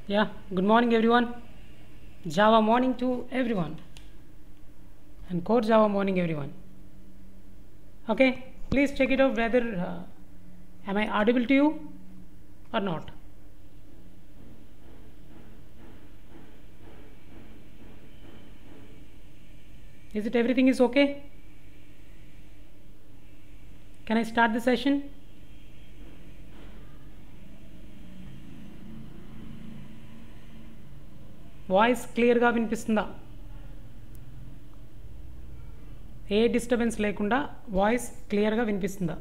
Yeah, good morning everyone. Java morning to everyone. And core Java morning everyone. Okay, please check it out whether uh, am I audible to you or not. Is it everything is okay? Can I start the session? Voice క్లియర్గా వినిపిస్తుందా ఏ disturbance లేకుండా voice క్లియర్గా వినిపిస్తుందా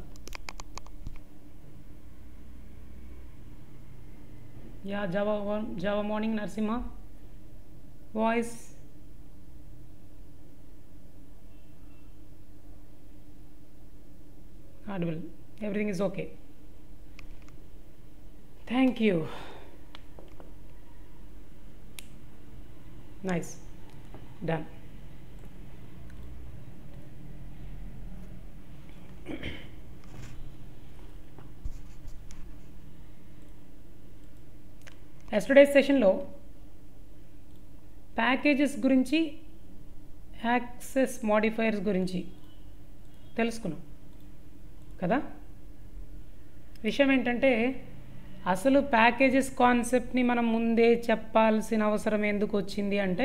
yeah Java Java morning Narasimha voice audible everything is okay thank you nice done yesterday's సెషన్లో packages గురించి access modifiers గురించి తెలుసుకున్నాం కదా విషయం ఏంటంటే అసలు ప్యాకేజెస్ కాన్సెప్ట్ని మనం ముందే చెప్పాల్సిన అవసరం ఎందుకు వచ్చింది అంటే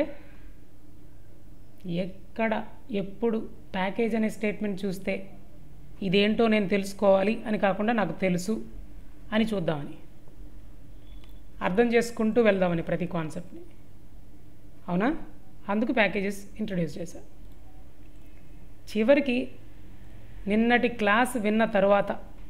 ఎక్కడ ఎప్పుడు ప్యాకేజ్ అనే స్టేట్మెంట్ చూస్తే ఇదేంటో నేను తెలుసుకోవాలి అని కాకుండా నాకు తెలుసు అని చూద్దామని అర్థం చేసుకుంటూ వెళ్దామని ప్రతి కాన్సెప్ట్ని అవునా అందుకు ప్యాకేజెస్ ఇంట్రడ్యూస్ చేశారు చివరికి నిన్నటి క్లాస్ విన్న తర్వాత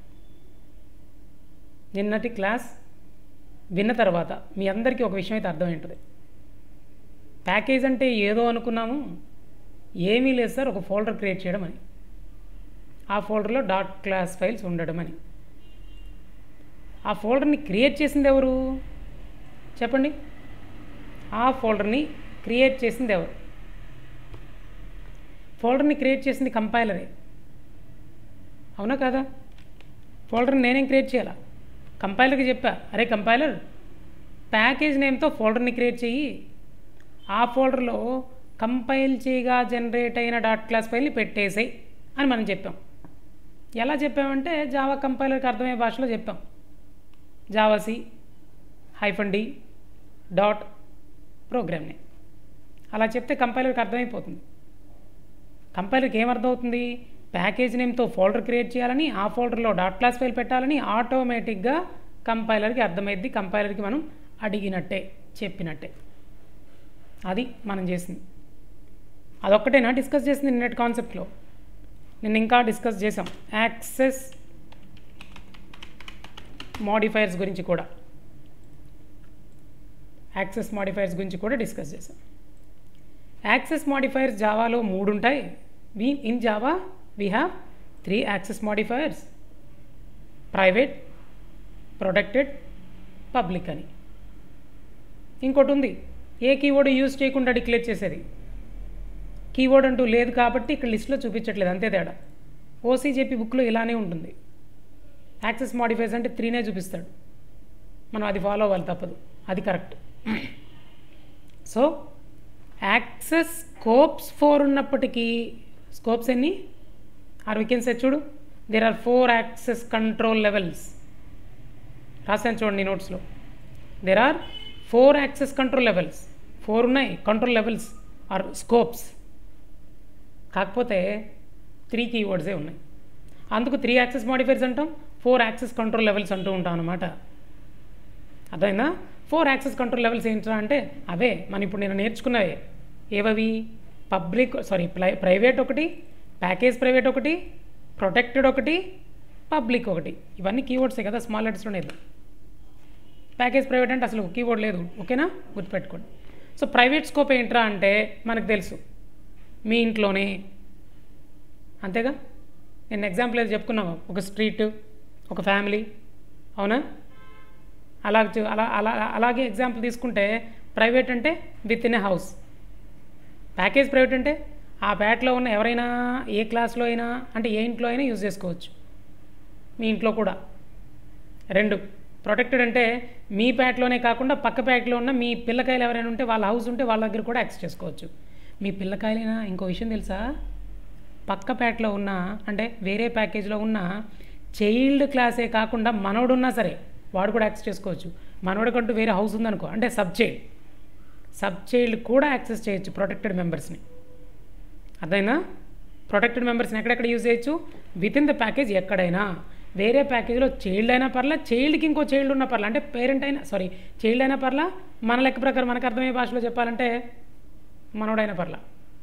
నిన్నటి క్లాస్ విన్న తర్వాత మీ అందరికీ ఒక విషయం అయితే అర్థమైంటుంది ప్యాకేజ్ అంటే ఏదో అనుకున్నాము ఏమీ లేదు సార్ ఒక ఫోల్డర్ క్రియేట్ చేయడం అని ఆ ఫోల్డర్లో డాట్ క్లాస్ ఫైల్స్ ఉండడం అని ఆ ఫోల్డర్ని క్రియేట్ చేసింది ఎవరు చెప్పండి ఆ ఫోల్డర్ని క్రియేట్ చేసింది ఎవరు ఫోల్డర్ని క్రియేట్ చేసింది కంపైలరే అవునా కదా ఫోల్డర్ని నేనేం క్రియేట్ చేయాలా కంపైలర్కి చెప్పా అరే కంపైలర్ ప్యాకేజ్ నేమ్తో ఫోల్డర్ని క్రియేట్ చెయ్యి ఆ ఫోల్డర్లో కంపైల్ చేయగా జనరేట్ అయిన డాట్ క్లాస్ ఫైల్ని పెట్టేసాయి అని మనం చెప్పాం ఎలా చెప్పామంటే జావా కంపైలర్కి అర్థమయ్యే భాషలో చెప్పాం Java C hyphen D dot ప్రోగ్రామ్ని అలా చెప్తే కంపైలర్కి అర్థమైపోతుంది కంపైలర్కి ఏమర్థమవుతుంది ప్యాకేజ్ నేమ్తో ఫోల్డర్ క్రియేట్ చేయాలని ఆ ఫోల్డర్లో డాట్ క్లాస్ ఫైల్ పెట్టాలని ఆటోమేటిక్గా కంపైలర్కి అర్థమైద్ది కంపైలర్కి మనం అడిగినట్టే చెప్పినట్టే అది మనం చేసింది అదొక్కటేనా డిస్కస్ చేసింది నిన్నటి కాన్సెప్ట్లో నిన్న ఇంకా డిస్కస్ చేసాం యాక్సెస్ మాడిఫైయర్స్ గురించి కూడా యాక్సెస్ మాడిఫైయర్స్ గురించి కూడా డిస్కస్ చేసాం యాక్సెస్ మాడిఫైయర్స్ జావాలో మూడు ఉంటాయి we in Java we have three access modifiers private protected public అని ఇంకోటి ఉంది ఏ కీవర్డ్ యూజ్ చేయకుండా డిక్లేర్ చేసేది కీవర్డ్ అంటూ లేదు కాబట్టి ఇక్కడ లిస్ట్లో చూపించట్లేదు అంతే తేడా ఓసీజేపీ బుక్లో ఇలానే ఉంటుంది యాక్సెస్ మాడిఫైర్స్ అంటే త్రీనే చూపిస్తాడు మనం అది ఫాలో అవ్వాలి తప్పదు అది correct so access scopes four ఉన్నప్పటికీ స్కోప్స్ ఎన్ని ఆర్ వీ కెన్ సెట్ చూడు there are four access control levels రాశాను చూడండి నోట్స్లో there are four access control levels four ఉన్నాయి కంట్రోల్ లెవెల్స్ ఆర్ స్కోప్స్ కాకపోతే త్రీ కీవర్డ్సే ఉన్నాయి అందుకు త్రీ యాక్సెస్ మాడిఫైర్స్ అంటాం ఫోర్ యాక్సెస్ కంట్రోల్ లెవెల్స్ అంటూ ఉంటాం అనమాట అర్థమైందా ఫోర్ యాక్సెస్ కంట్రోల్ లెవెల్స్ ఏంటరా అంటే అవే మనం ఇప్పుడు నేను నేర్చుకున్నవే ఏవవి పబ్లిక్ సారీ ప్రైవేట్ ఒకటి ప్యాకేజ్ ప్రైవేట్ ఒకటి ప్రొటెక్టెడ్ ఒకటి పబ్లిక్ ఒకటి ఇవన్నీ కీవర్డ్సే కదా స్మాల్ లెటర్స్లోనే ప్యాకేజ్ ప్రైవేట్ అంటే అసలు కీవర్డ్ లేదు ఓకేనా గుర్తుపెట్టుకోండి సో ప్రైవేట్ స్కోప్ ఏంట్రా అంటే మనకు తెలుసు మీ ఇంట్లోనే అంతేగా నేను ఎగ్జాంపుల్ ఏదో చెప్పుకున్నాము ఒక స్ట్రీట్ ఒక ఫ్యామిలీ అవునా అలా అలా అలా అలాగే ఎగ్జాంపుల్ తీసుకుంటే ప్రైవేట్ అంటే within a house package private అంటే ఆ బ్యాట్లో ఉన్న ఎవరైనా ఏ క్లాస్లో అయినా అంటే ఏ ఇంట్లో అయినా యూజ్ చేసుకోవచ్చు మీ ఇంట్లో కూడా రెండు ప్రొటెక్టెడ్ అంటే మీ ప్యాట్లోనే కాకుండా పక్క ప్యాట్లో ఉన్న మీ పిల్లకాయలు ఎవరైనా ఉంటే వాళ్ళ హౌస్ ఉంటే వాళ్ళ దగ్గర కూడా యాక్సెస్ చేసుకోవచ్చు మీ పిల్లకాయలైనా ఇంకో విషయం తెలుసా పక్క ప్యాట్లో ఉన్న అంటే వేరే ప్యాకేజ్లో ఉన్న చైల్డ్ క్లాసే కాకుండా మనోడు ఉన్నా సరే వాడు కూడా యాక్సెస్ చేసుకోవచ్చు మనోడికంటూ వేరే హౌస్ ఉందనుకో అంటే సబ్ చైల్డ్ సబ్ చైల్డ్ కూడా యాక్సెస్ చేయొచ్చు ప్రొటెక్టెడ్ మెంబర్స్ని అర్థమైందా ప్రొటెక్టెడ్ మెంబర్స్ని ఎక్కడెక్కడ యూజ్ చేయొచ్చు విత్ ఇన్ ద ప్యాకేజ్ ఎక్కడైనా వేరే ప్యాకేజ్లో చైల్డ్ అయినా పర్లా చైల్డ్కి ఇంకో చైల్డ్ ఉన్న పర్లా అంటే పేరెంట్ అయినా సారీ చైల్డ్ అయినా పర్లా మన లెక్క ప్రకారం మనకు అర్థమయ్యే భాషలో చెప్పాలంటే మనోడైనా పర్లా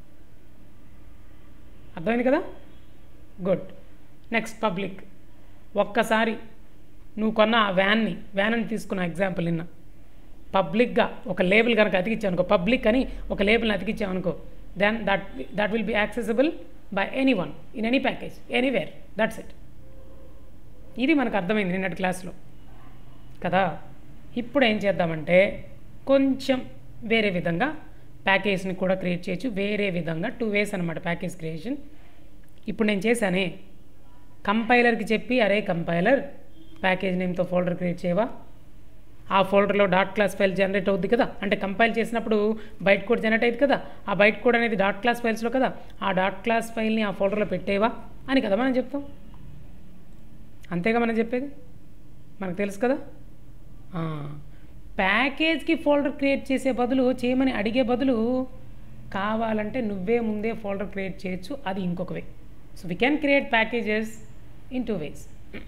అర్థమైంది కదా గుడ్ నెక్స్ట్ పబ్లిక్ ఒక్కసారి నువ్వు కొన్న ఆ వ్యాన్ని వ్యాన్ అని తీసుకున్న ఎగ్జాంపుల్ నిన్న పబ్లిక్గా ఒక లేబుల్ కనుక అతికిచ్చావు అనుకో పబ్లిక్ అని ఒక లేబుల్ని అతికిచ్చావు అనుకో then that that will be accessible by any one in any package anywhere that's it ఇది మనకు అర్థమైంది నిన్నటి క్లాస్లో కదా ఇప్పుడు ఏం చేద్దామంటే కొంచెం వేరే విధంగా ప్యాకేజ్ని కూడా క్రియేట్ చేయొచ్చు వేరే విధంగా టూ వేస్ అనమాట ప్యాకేజ్ క్రియేషన్ ఇప్పుడు నేను చేశానే కంపైలర్కి చెప్పి అరే కంపైలర్ ప్యాకేజ్ నేమ్తో ఫోల్డర్ క్రియేట్ చేయవా ఆ ఫోల్డర్లో డాట్ క్లాస్ ఫైల్ జనరేట్ అవుద్ది కదా అంటే కంపైల్ చేసినప్పుడు బైట్ కోడ్ జనరేట్ అయ్యింది కదా ఆ బైట్ కోడ్ అనేది డాట్ క్లాస్ ఫైల్స్లో కదా ఆ డాట్ క్లాస్ ఫైల్ని ఆ ఫోల్డర్లో పెట్టేవా అని కదా మనం చెప్తాం అంతేగా మనం చెప్పేది మనకు తెలుసు కదా ఆ, ప్యాకేజ్కి ఫోల్డర్ క్రియేట్ చేసే బదులు చేయమని అడిగే బదులు కావాలంటే నువ్వే ముందే ఫోల్డర్ క్రియేట్ చేయొచ్చు అది ఇంకొక way so we can create packages in two ways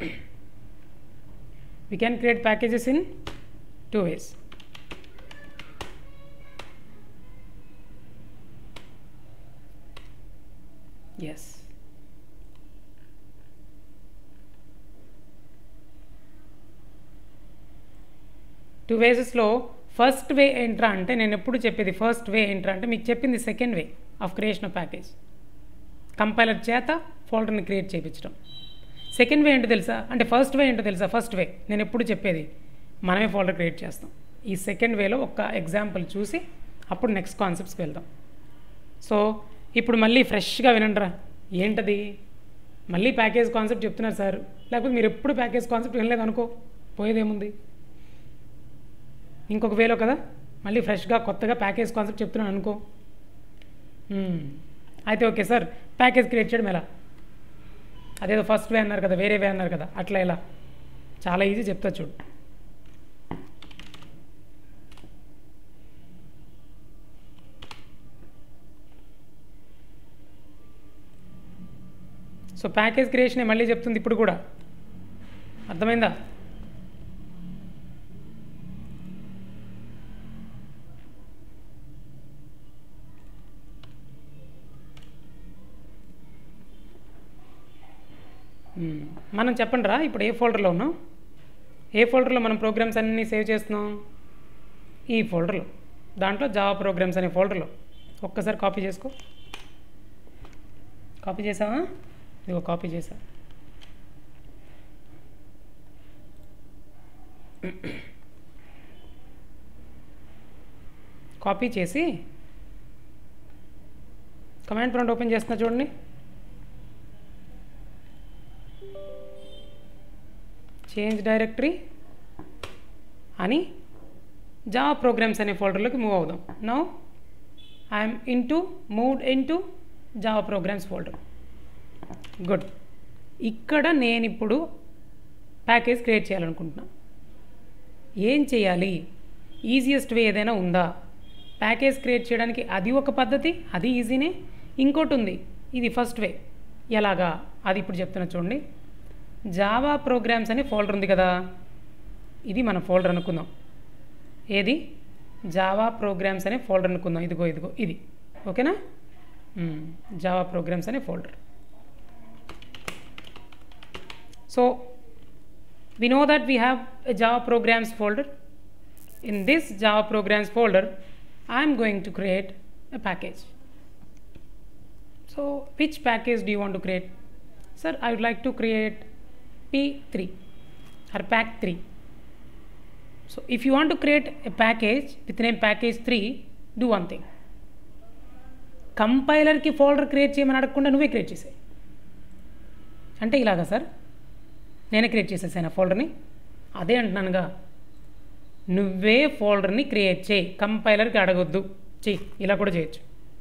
we can create packages in two ways yes two వేసెస్లో ఫస్ట్ వే ఏంట్రా అంటే నేను ఎప్పుడు చెప్పేది ఫస్ట్ వే ఏంట్రా అంటే మీకు చెప్పింది second way of creation of package compiler చేత ఫోల్డర్ని క్రియేట్ చేయించడం సెకండ్ వే ఏంటో తెలుసా అంటే ఫస్ట్ వే ఏంటో తెలుసా ఫస్ట్ వే నేను ఎప్పుడు చెప్పేది మనమే ఫోల్డర్ క్రియేట్ చేస్తాం ఈ సెకండ్ వేలో ఒక ఎగ్జాంపుల్ చూసి అప్పుడు నెక్స్ట్ కాన్సెప్ట్స్కి వెళ్దాం సో ఇప్పుడు మళ్ళీ ఫ్రెష్గా వినండిరా ఏంటది మళ్ళీ ప్యాకేజ్ కాన్సెప్ట్ చెప్తున్నారు సార్ లేకపోతే మీరు ఎప్పుడు ప్యాకేజ్ కాన్సెప్ట్ వినలేదు అనుకో పోయేదేముంది ఇంకొక వేలో కదా మళ్ళీ ఫ్రెష్గా కొత్తగా ప్యాకేజ్ కాన్సెప్ట్ చెప్తున్నాను అనుకో మ్మ్. అయితే ఓకే సార్ ప్యాకేజ్ క్రియేట్ చేయడం ఎలా అదేదో ఫస్ట్ వే అన్నారు కదా వేరే వే అన్నారు కదా అట్లా ఎలా చాలా ఈజీ చెప్తా చూడు సో ప్యాకేజ్ క్రియేషన్ మళ్ళీ చెప్తుంది ఇప్పుడు కూడా అర్థమైందా మ్మ్. మనం చెప్పండి రా ఇప్పుడు ఏ ఫోల్డర్లో ఉన్నాం ఏ ఫోల్డర్లో మనం ప్రోగ్రామ్స్ అన్నీ సేవ్ చేస్తున్నాం ఈ ఫోల్డర్లో దాంట్లో జావా ప్రోగ్రామ్స్ అనే ఫోల్డర్లో ఒక్కసారి కాపీ చేసుకో కాపీ చేసావా ఇదిగో కాపీ చేసా కాపీ చేసి కమాండ్ ప్రాంట్ ఓపెన్ చేస్తున్నా చూడండి చేంజ్ డైరెక్టరీ అని జావా ప్రోగ్రామ్స్ అనే ఫోల్డర్లోకి మూవ్ అవుదాం now I'm into moved into Java programs folder good ఇక్కడ నేను ఇప్పుడు ప్యాకేజ్ క్రియేట్ చేయాలనుకుంటున్నా ఏం చేయాలి ఈజియెస్ట్ వే ఏదైనా ఉందా ప్యాకేజ్ క్రియేట్ చేయడానికి అది ఒక పద్ధతి అది ఈజీనే ఇంకోటి ఉంది ఇది ఫస్ట్ వే ఎలాగా అది ఇప్పుడు చెప్తున్నా చూడండి జావా ప్రోగ్రామ్స్ అనే ఫోల్డర్ ఉంది కదా ఇది మన ఫోల్డర్ అనుకుందాం ఏది జావా ప్రోగ్రామ్స్ అనే ఫోల్డర్ అనుకుందాం ఇదిగో ఇదిగో ఇది ఓకేనా జావా ప్రోగ్రామ్స్ అనే folder so we know that we have a java programs folder in this java programs folder i am going to create a package so which package do you want to create sir i would like to create p3 or pack 3 so if you want to create a package with name package 3 do one thing కంపైలర్కి folder create చేయమని అడగకుండా నువ్వే create చేసాయి అంటే ఇలాగా sir నేనే create చేసేసాను ఆ ఫోల్డర్ని అదే అంటున్నానుగా నువ్వే ఫోల్డర్ని క్రియేట్ చేయి కంపైలర్కి అడగొద్దు చెయ్యి ఇలా కూడా చేయొచ్చు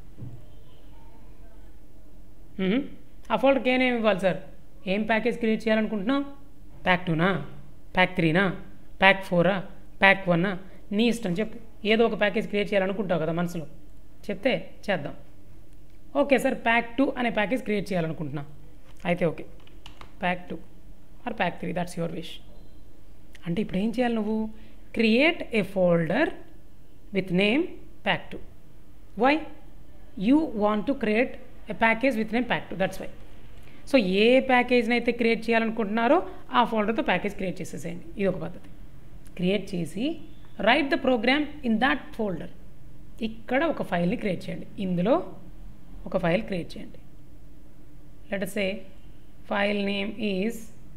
మ్మ్. ఆ ఫోల్డర్కి ఏమేమి ఇవ్వాలి సార్ ఏం ప్యాకేజ్ క్రియేట్ చేయాలనుకుంటున్నావు ప్యాక్ టూనా ప్యాక్ త్రీనా ప్యాక్ ఫోరా ప్యాక్ వన్నా నీ ఇష్టం చెప్పు ఏదో ఒక ప్యాకేజ్ క్రియేట్ చేయాలనుకుంటావు కదా మనసులో చెప్తే చేద్దాం ఓకే సార్ ప్యాక్ టూ అనే ప్యాకేజ్ క్రియేట్ చేయాలనుకుంటున్నా అయితే okay pack two or pack three that's your wish అంటే ఇప్పుడు ఏం చేయాలి నువ్వు create a folder with name pack two why you want to create a package with name pack two that's why so ఏ ప్యాకేజ్ని అయితే క్రియేట్ చేయాలనుకుంటున్నారో ఆ ఫోల్డర్తో ప్యాకేజ్ క్రియేట్ చేసేసేయండి ఇది ఒక పద్ధతి క్రియేట్ చేసి write the program in that folder ఇక్కడ ఒక ఫైల్ని క్రియేట్ చేయండి ఇందులో ఒక ఫైల్ క్రియేట్ చేయండి let say file name is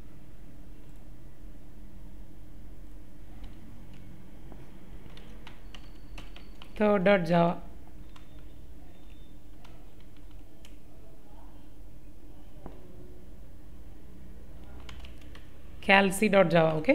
third dot Java calci dot Java okay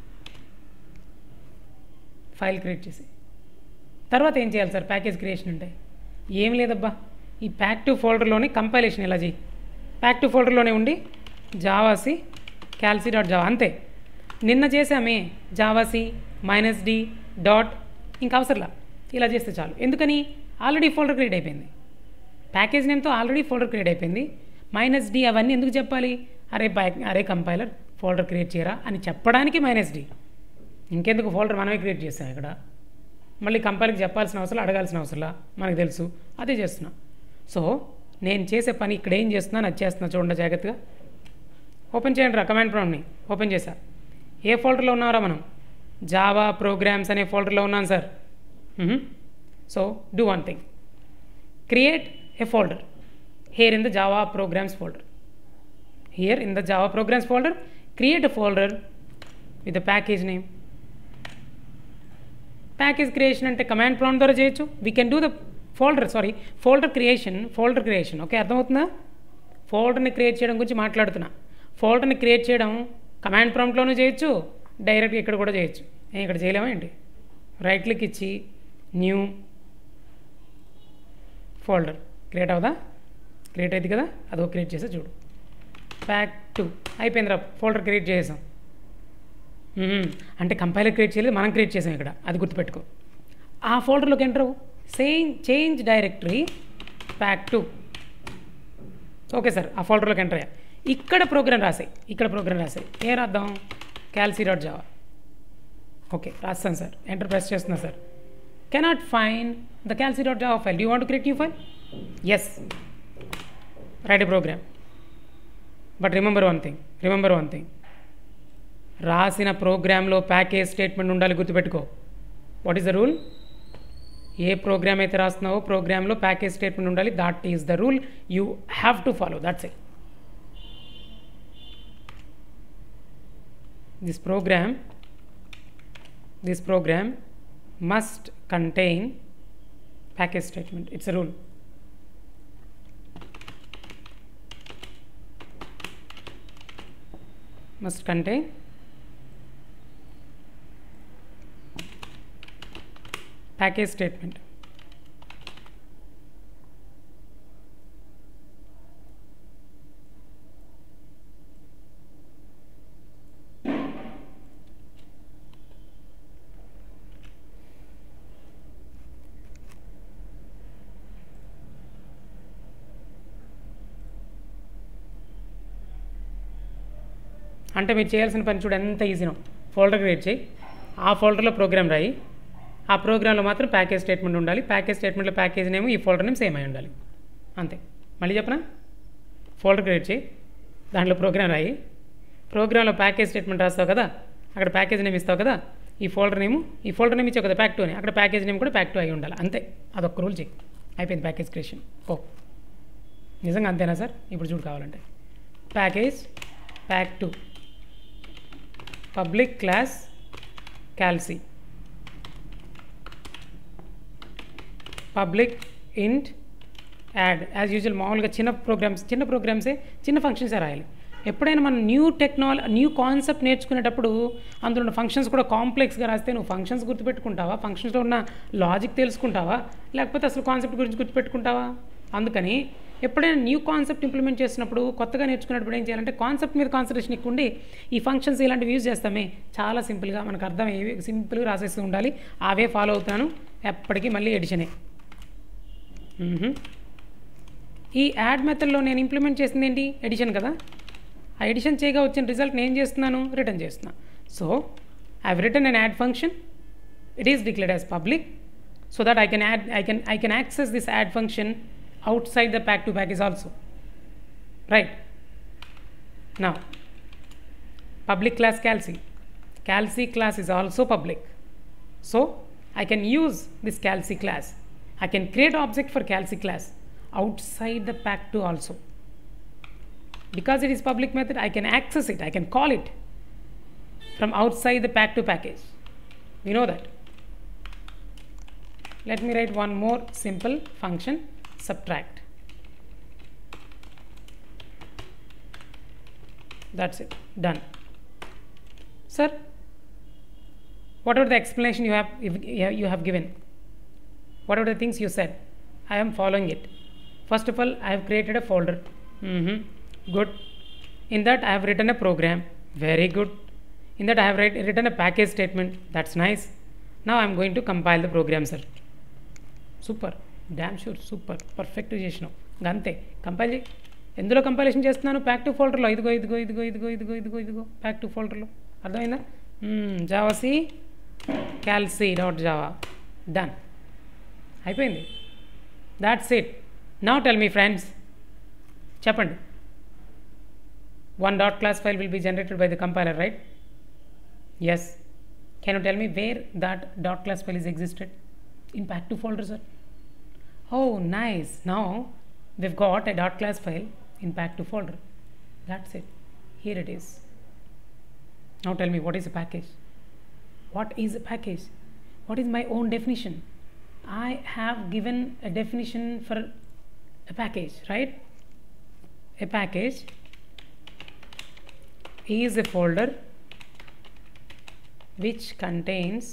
file create చేసి తర్వాత ఏం చేయాలి సార్ ప్యాకేజ్ క్రియేషన్ ఉంటాయి ఏం లేదబ్బా ఈ ప్యాక్ టు ఫోల్డర్లోనే కంపైలేషన్ ఎలా చేయి ప్యాక్ టు ఫోల్డర్లోనే ఉండి జావాసి క్యాల్సీ డాట్ జావా అంతే నిన్న చేసామే జావాసి మైనస్ డి డాట్ ఇంకా అవసరంలా ఇలా చేస్తే చాలు ఎందుకని ఆల్రెడీ ఫోల్డర్ క్రియేట్ అయిపోయింది ప్యాకేజ్ నేమ్తో ఆల్రెడీ ఫోల్డర్ క్రియేట్ అయిపోయింది మైనస్ డి అవన్నీ ఎందుకు చెప్పాలి అరే ప్యాక్ అరే కంపైలర్ ఫోల్డర్ క్రియేట్ చేయరా అని చెప్పడానికి మైనస్ డి ఇంకెందుకు ఫోల్డర్ మనమే క్రియేట్ చేస్తాం ఇక్కడ మళ్ళీ కంపైలర్కి చెప్పాల్సిన అవసరం అడగాల్సిన అవసరం మనకు తెలుసు అదే చేస్తున్నా సో నేను చేసే పని ఇక్కడ ఏం చేస్తున్నాను అది చేస్తున్నా చూడండి జాగ్రత్తగా ఓపెన్ చేయండి రా కమాండ్ ప్రాంప్ట్ని ఓపెన్ చేశా ఏ ఫోల్డర్లో ఉన్నారా మనం జావా ప్రోగ్రామ్స్ అనే ఫోల్డర్లో ఉన్నాను sir so do one thing create a folder here in the Java programs folder here in the Java programs folder create a folder with the package name package creation అంటే command prompt ద్వారా చేయొచ్చు we can do the folder sorry folder creation folder creation okay అర్థమవుతుందా ఫోల్డర్ని create చేయడం గురించి మాట్లాడుతున్నా ఫోల్డర్ని create చేయడం command ప్రాంప్ట్లోనూ చేయొచ్చు డైరెక్ట్గా ఇక్కడ కూడా చేయొచ్చు నేను ఇక్కడ చేయలేమా ఏంటి రైట్ క్లిక్ ఇచ్చి న్యూ ఫోల్డర్ క్రియేట్ అవుదా క్రియేట్ అయింది కదా అదో క్రియేట్ చేసా చూడు ప్యాక్ టూ అయిపోయిందిరా ఫోల్డర్ క్రియేట్ చేసాం మ్మ్. అంటే కంపైలర్ క్రియేట్ చేయలేదు మనం క్రియేట్ చేసాం ఇక్కడ అది గుర్తుపెట్టుకో ఆ ఫోల్డర్లోకి ఎంటర్ అవ్వు same change directory pack two okay sir ఆ ఫోల్డర్లోకి ఎంటర్ అయ్యా ఇక్కడ ప్రోగ్రామ్ రాసాయి ఇక్కడ ప్రోగ్రామ్ రాసాయి ఏ రాద్దాం క్యాల్సీ డాట్ జావా ఓకే రాస్తాను సార్ ఎంటర్ ప్రెస్ చేస్తున్నా sir cannot find the calci dot Java file you want create you file yes write a program but remember one thing remember one thing రాసిన ప్రోగ్రాంలో package statement ఉండాలి గుర్తుపెట్టుకో what is the rule ఏ program అయితే రాస్తున్నావో ప్రోగ్రాంలో package statement ఉండాలి that is the rule you have to follow that's it this program this program must contain package statement it's a rule must contain package statement అంటే మీరు చేయాల్సిన పని చూడు ఎంత ఈజీనో ఫోల్డర్ క్రియేట్ చేయి ఆ ఫోల్డర్లో ప్రోగ్రామ్ రాయి ఆ ప్రోగ్రాంలో మాత్రం ప్యాకేజ్ స్టేట్మెంట్ ఉండాలి ప్యాకేజ్ స్టేట్మెంట్లో ప్యాకేజ్ నేమ్ ఈ ఫోల్డర్ నేమ్ సేమ్ అయి ఉండాలి అంతే మళ్ళీ చెప్పనా ఫోల్డర్ క్రియేట్ చేయి దాంట్లో ప్రోగ్రామ్ రాయి ప్రోగ్రాంలో ప్యాకేజ్ స్టేట్మెంట్ రాస్తావు కదా అక్కడ ప్యాకేజ్ నేమ్ ఇస్తావు కదా ఈ ఫోల్డర్ నేమ్ ఈ ఫోల్డర్ నేమ్ ఇచ్చావు కదా ప్యాక్ టూ అని అక్కడ ప్యాకేజ్ నేమ్ కూడా ప్యాక్ టూ అయి ఉండాలి అంతే అదొక్క రూల్ చేయి అయిపోయింది ప్యాకేజ్ క్రియేషన్ ఓ నిజంగా అంతేనా సార్ ఇప్పుడు చూడు కావాలంటే package pack two public class calci public int add as usual మామూలుగా చిన్న ప్రోగ్రామ్స్ చిన్న ప్రోగ్రామ్సే చిన్న ఫంక్షన్సే రాయాలి ఎప్పుడైనా మనం న్యూ టెక్నాలజీ న్యూ కాన్సెప్ట్ నేర్చుకునేటప్పుడు అందులో ఉన్న ఫంక్షన్స్ కూడా కాంప్లెక్స్గా రాస్తే నువ్వు ఫంక్షన్స్ గుర్తుపెట్టుకుంటావా ఫంక్షన్స్లో ఉన్న లాజిక్ తెలుసుకుంటావా లేకపోతే అసలు కాన్సెప్ట్ గురించి గుర్తుపెట్టుకుంటావా అందుకని ఎప్పుడైనా న్యూ కాన్సెప్ట్ ఇంప్లిమెంట్ చేసినప్పుడు కొత్తగా నేర్చుకున్నప్పుడు ఏం చేయాలంటే కాన్సెప్ట్ మీద కాన్సన్ట్రేషన్ ఎక్కువ ఉండి ఈ ఫంక్షన్స్ ఇలాంటివి యూజ్ చేస్తామే చాలా సింపుల్గా మనకు అర్థమయ్యేవి సింపుల్గా రాసేస్తూ ఉండాలి అవే ఫాలో అవుతున్నాను ఎప్పటికీ మళ్ళీ ఎడిషనే మ్మ్హ. ఈ యాడ్ మెథడ్లో నేను ఇంప్లిమెంట్ చేసింది ఏంటి ఎడిషన్ కదా ఆ ఎడిషన్ చేయగా వచ్చిన రిజల్ట్ నేను ఏం చేస్తున్నాను రిటర్న్ చేస్తున్నాను so I have return an add function it is declared as public so that I can add I can I can access this add function outside the pack two package also right నా public class calci calci class is also public so i can use this calci class i can create object for calci class outside the pack2 also because it is public method i can access it i can call it from outside the pack2 package we know that let me write one more simple function subtract that's it done sir whatever the explanation you have if- you have given whatever the things you said i am following it first of all i have created a folder Mhm. good in that i have written a program very good in that i have write, written a package statement that's nice now i'm going to compile the program sir super damn sure super perfect చేసినావు ఇంకా అంతే compile చేయి ఎందులో compilation చేస్తున్నాను pack two ఫోల్డర్లో ఇదిగో ఇదిగో ఇదిగో ఇదిగో ఇదిగో ఇదిగో ఇదిగో ప్యాక్ టు ఫోల్డర్లో అర్థమైందా javac calci dot Java done అయిపోయింది that's it now tell me friends చెప్పండి one dot class file will be generated by the compiler right yes can you tell me where that dot class file is existed in pack2 folder sir oh nice now we've got a dot class file in pack2 folder that's it here it is now tell me what is a package what is a package what is my own definition i have given a definition for a package right a package is a folder which contains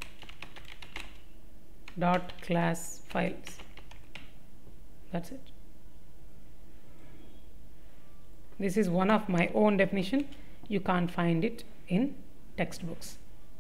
dot class files that's it this is one of my own definition you can't find it in textbooks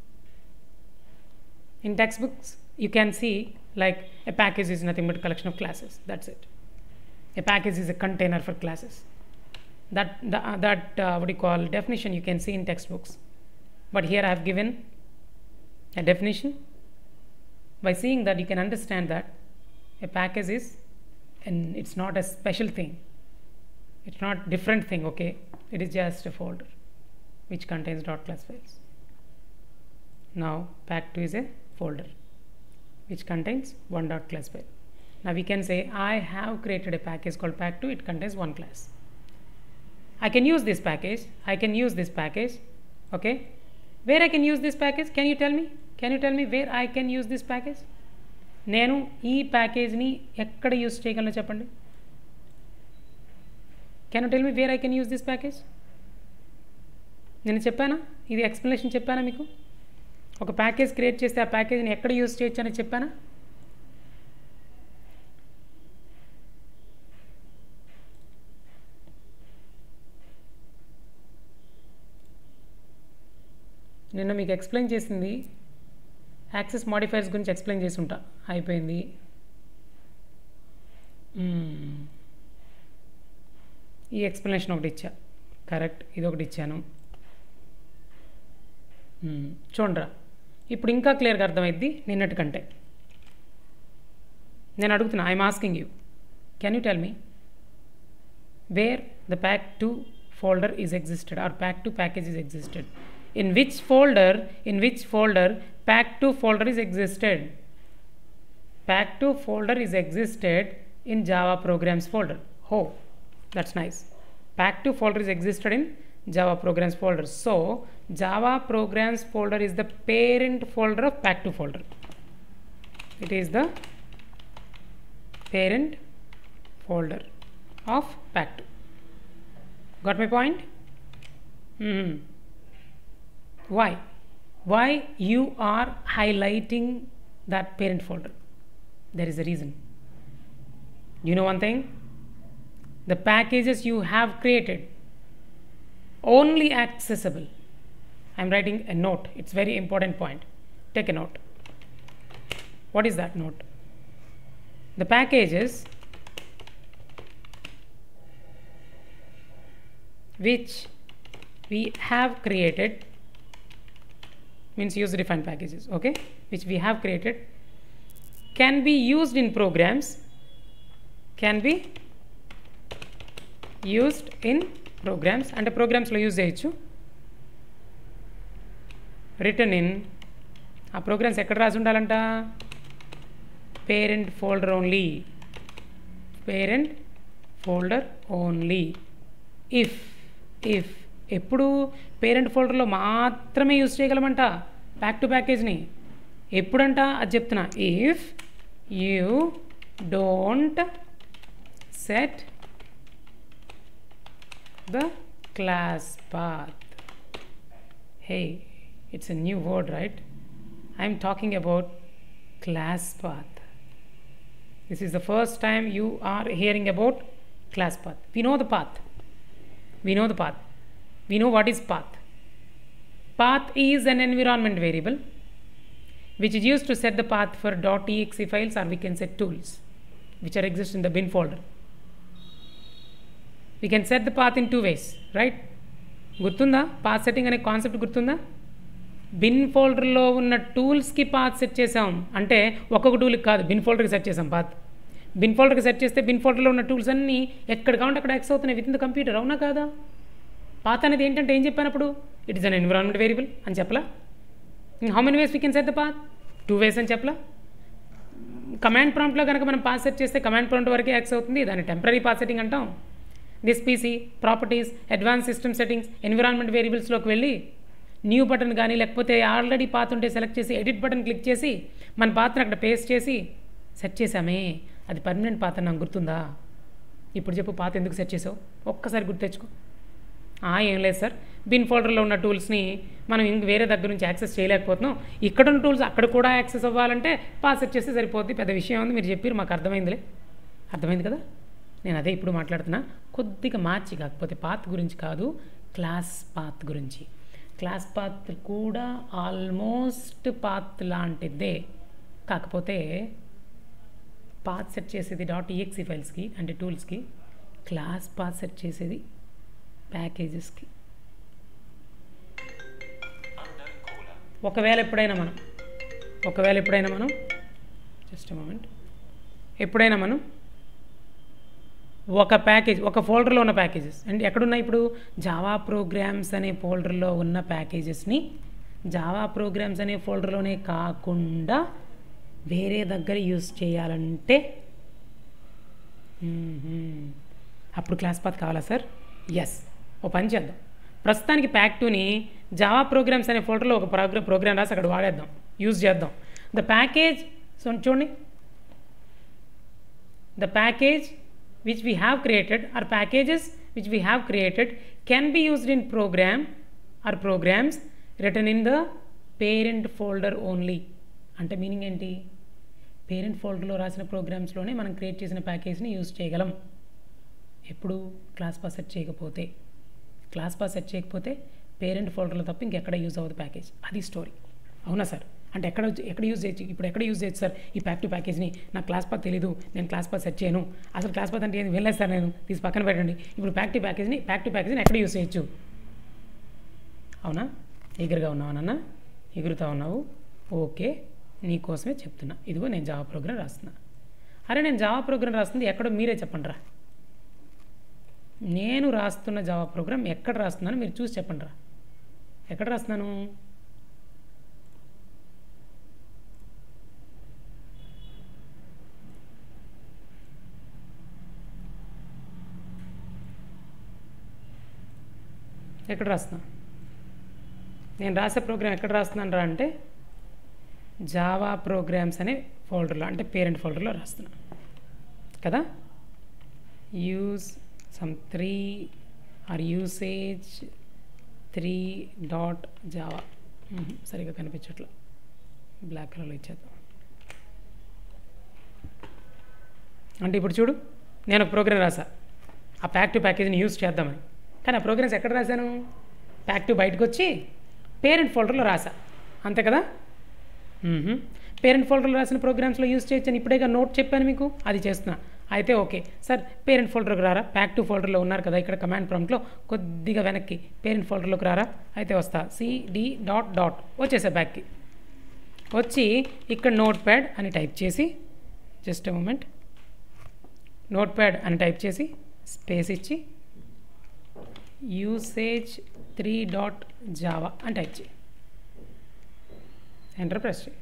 in textbooks you can see like a package is nothing but a collection of classes that's it a package is a container for classes that the, uh, that uh, what do you call definition you can see in textbooks but here i have given a definition by seeing that you can understand that a package is and it's not a special thing it's not different thing okay it is just a folder which contains dot class files now pack2 is a folder which contains one dot class file now we can say i have created a package called pack2 it contains one class i can use this package i can use this package okay where i can use this package can you tell me can you tell me where i can use this package నేను ఈ ప్యాకేజ్ని ఎక్కడ use చేయగలను చెప్పండి can you tell me where I can use this package నేను చెప్పానా ఇది explanation చెప్పానా మీకు ఒక ప్యాకేజ్ క్రియేట్ చేస్తే ఆ ప్యాకేజ్ని ఎక్కడ యూస్ చేయొచ్చు అని చెప్పానా నిన్న మీకు ఎక్స్ప్లెయిన్ చేసింది యాక్సెస్ మాడిఫైర్స్ గురించి ఎక్స్ప్లెయిన్ చేసి ఉంటా అయిపోయింది మ్మ్. ఈ ఎక్స్ప్లెనేషన్ ఒకటి ఇచ్చా కరెక్ట్ ఇది ఒకటి ఇచ్చాను మ్మ్. చూడరా ఇప్పుడు ఇంకా క్లియర్గా అర్థమైద్ది నిన్నటి కంటే నేను అడుగుతున్నా I'm asking you can you tell me where the pack two folder is existed or pack2 package is existed in which folder in which folder pack2 folder is existed pack2 folder is existed in java programs folder oh that's nice pack2 folder is existed in java programs folder so java programs folder is the parent folder of pack2 folder it is the parent folder of pack2 got my point Hmm. Why? Why you are highlighting that parent folder? There is a reason. You know one thing? The packages you have created only accessible. I'm writing a note. It's very important point. Take a note. What is that note? The packages which we have created means user defined packages okay which we have created can be used in programs can be used in programs అంటే ప్రోగ్రామ్స్లో use చేయొచ్చు return in ఆ programmes ఎక్కడ రాసి ఉండాలంట parent folder only parent folder only if if ఎప్పుడు parent ఫోల్డర్లో మాత్రమే యూజ్ చేయగలమంట బ్యాక్ టు ప్యాకేజ్ని ఎప్పుడంట అది చెప్తున్నా if you don't set the class path hey it's a new word right I'm talking about class path this is the first time you are hearing about class path we know the path we know the path we know what is path path is an environment variable which is used to set the path for .exe files or we can set tools which are exist in the bin folder we can set the path in two ways right గుర్తుందా path setting అనే concept గుర్తుందా bin ఫోల్డర్లో ఉన్న టూల్స్కి path set చేసాం అంటే ఒక్కొక్క టూల్కి కాదు బిన్ ఫోల్డర్కి సెట్ చేసాం పాత్ బిన్ ఫోల్డర్కి సెట్ చేస్తే బిన్ ఫోల్డర్లో ఉన్న టూల్స్ అన్నీ ఎక్కడ కావాలంటే అక్కడ యాక్సెస్ అవుతున్నాయి విత్ ఇన్ ద కంప్యూటర్ అవునా కాదా పాత్ అనేది ఏంటంటే ఏం చెప్పినప్పుడు it is an environment variable అని చెప్పలా how many ways we can set the path two ways అని చెప్పలా కమాండ్ ప్రాంప్ట్లో కనుక మనం పాస్ సెట్ చేస్తే కమాండ్ ప్రాంప్ట్ వరకే యాక్సెస్ అవుతుంది దాన్ని టెంపరీ పాస్ సెట్టింగ్ అంటాం this PC properties advance system settings environment వేరియబుల్స్లోకి వెళ్ళి న్యూ బటన్ కానీ లేకపోతే ఆల్రెడీ పాత్ ఉంటే సెలెక్ట్ చేసి ఎడిట్ బటన్ క్లిక్ చేసి మన పాత్రను అక్కడ పేస్ట్ చేసి సెట్ చేసామే అది పర్మనెంట్ పాత్ర నాకు గుర్తుందా ఇప్పుడు చెప్పు పాత ఎందుకు సెట్ చేసావు ఒక్కసారి గుర్తు తెచ్చుకో ఏం లేదు సార్ బిన్ ఫోల్డర్లో ఉన్న టూల్స్ని మనం ఇంక వేరే దగ్గర నుంచి యాక్సెస్ చేయలేకపోతున్నాం ఇక్కడ ఉన్న టూల్స్ అక్కడ కూడా యాక్సెస్ అవ్వాలంటే పాస్ సెట్ చేస్తే సరిపోద్ది పెద్ద విషయం ఉంది మీరు చెప్పారు మాకు అర్థమైందిలే అర్థమైంది కదా నేను అదే ఇప్పుడు మాట్లాడుతున్నా కొద్దిగా మార్చి కాకపోతే పాత్ గురించి కాదు క్లాస్ పాత్ గురించి క్లాస్ పాత్ కూడా ఆల్మోస్ట్ పాత్ లాంటిదే కాకపోతే పాత్ సెట్ చేసేది డాట్ ఈఎక్సీ ఫైల్స్కి అంటే టూల్స్కి క్లాస్ పాత్ సెట్ చేసేది ప్యాకేజెస్కి ఒకవేళ ఎప్పుడైనా మనం ఒకవేళ ఎప్పుడైనా మనం జస్ట్ మూమెంట్ ఎప్పుడైనా మనం ఒక ప్యాకేజ్ ఒక ఫోల్డర్లో ఉన్న ప్యాకేజెస్ అండ్ ఎక్కడున్నాయి ఇప్పుడు జావా ప్రోగ్రామ్స్ అనే ఫోల్డర్లో ఉన్న ప్యాకేజెస్ని జావా ప్రోగ్రామ్స్ అనే ఫోల్డర్లోనే కాకుండా వేరే దగ్గర యూస్ చేయాలంటే అప్పుడు క్లాస్ పాత్ కావాలా సార్ ఎస్ ఓ పని చేద్దాం ప్రస్తుతానికి ప్యాక్ టూని జావా ప్రోగ్రామ్స్ అనే ఫోల్డర్లో ఒక ప్రోగ్రామ్ ప్రోగ్రామ్ రాసి అక్కడ వాడేద్దాం యూజ్ చేద్దాం ద ప్యాకేజ్ సో చూడండి the package which we have created or packages which we have created can be used in program or programs written in the parent folder only అంటే meaning ఏంటి parent ఫోల్డర్లో రాసిన ప్రోగ్రామ్స్లోనే మనం create చేసిన ప్యాకేజ్ని use చేయగలం ఎప్పుడు క్లాస్ పాస్ సెట్ చేయకపోతే క్లాస్ పాస్ సెట్ చేయకపోతే పేరెంట్ ఫోల్డర్లో తప్ప ఇంకెక్కడ యూజ్ అవ్వదు ప్యాకేజ్ అది స్టోరీ అవునా సార్ అంటే ఎక్కడ ఎక్కడ యూజ్ చేయొచ్చు ఇప్పుడు ఎక్కడ యూజ్ చేయొచ్చు సార్ ఈ ప్యాక్ టు ప్యాకేజ్ని నాకు క్లాస్ పాత్ తెలీదు నేను క్లాస్ పాత్ సెట్ చేయను అసలు క్లాస్ పాత్ అంటే ఏది వెళ్ళలేదు సార్ నేను తీసి పక్కన పెట్టండి ఇప్పుడు ప్యాక్ టు ప్యాకేజ్ని ప్యాక్ టు ప్యాకేజ్ని ఎక్కడ యూజ్ చేయొచ్చు అవునా ఎగురుగా ఉన్నావు నాన్న ఎగురుతా ఉన్నావు ఓకే నీకోసమే చెప్తున్నా ఇదిగో నేను జావా ప్రోగ్రామ్ రాస్తున్నా అరే నేను జావా ప్రోగ్రామ్ రాస్తుంది ఎక్కడో మీరే చెప్పండి రా నేను రాస్తున్న జావా ప్రోగ్రామ్ ఎక్కడ రాస్తున్నానో మీరు చూసి చెప్పండి రా ఎక్కడ రాస్తున్నాను ఎక్కడ రాస్తున్నా నేను రాసే ప్రోగ్రామ్ ఎక్కడ రాస్తున్నాను రా అంటే జావా ప్రోగ్రామ్స్ అనే ఫోల్డర్లో అంటే పేరెంట్ ఫోల్డర్లో రాస్తున్నా కదా use sum three or usage three dot Java సరిగా కనిపించట్లా బ్లాక్ కలర్లో ఇచ్చేద్దాం అంటే ఇప్పుడు చూడు నేను ఒక ప్రోగ్రామ్ రాసా ఆ ప్యాక్ టు ప్యాకేజీని యూజ్ చేద్దామని కానీ ఆ ప్రోగ్రామ్స్ ఎక్కడ రాశాను ప్యాక్ టు బయటకు వచ్చి పేరెంట్ ఫోల్డర్లో రాసా అంతే కదా పేరెంట్ ఫోల్డర్లో రాసిన ప్రోగ్రామ్స్లో యూజ్ చేయొచ్చని ఇప్పుడేగా నోట్ చెప్పాను మీకు అది చేస్తున్నా అయితే ఓకే సార్ పేరెంట్ ఫోల్డర్కి రారా ప్యాక్ టు ఫోల్డర్లో ఉన్నారు కదా ఇక్కడ కమాండ్ ప్రాంప్ట్లో కొద్దిగా వెనక్కి పేరెంట్ ఫోల్డర్లోకి రారా అయితే వస్తా సిడి డాట్ డాట్ వచ్చేసా బ్యాక్కి వచ్చి ఇక్కడ నోట్ ప్యాడ్ అని టైప్ చేసి జస్ట్ మూమెంట్ నోట్ ప్యాడ్ అని టైప్ చేసి స్పేస్ ఇచ్చి యూసేజ్ త్రీ డాట్ జావా అని టైప్ చేయి ఎంటర్ ప్రెస్ చేయి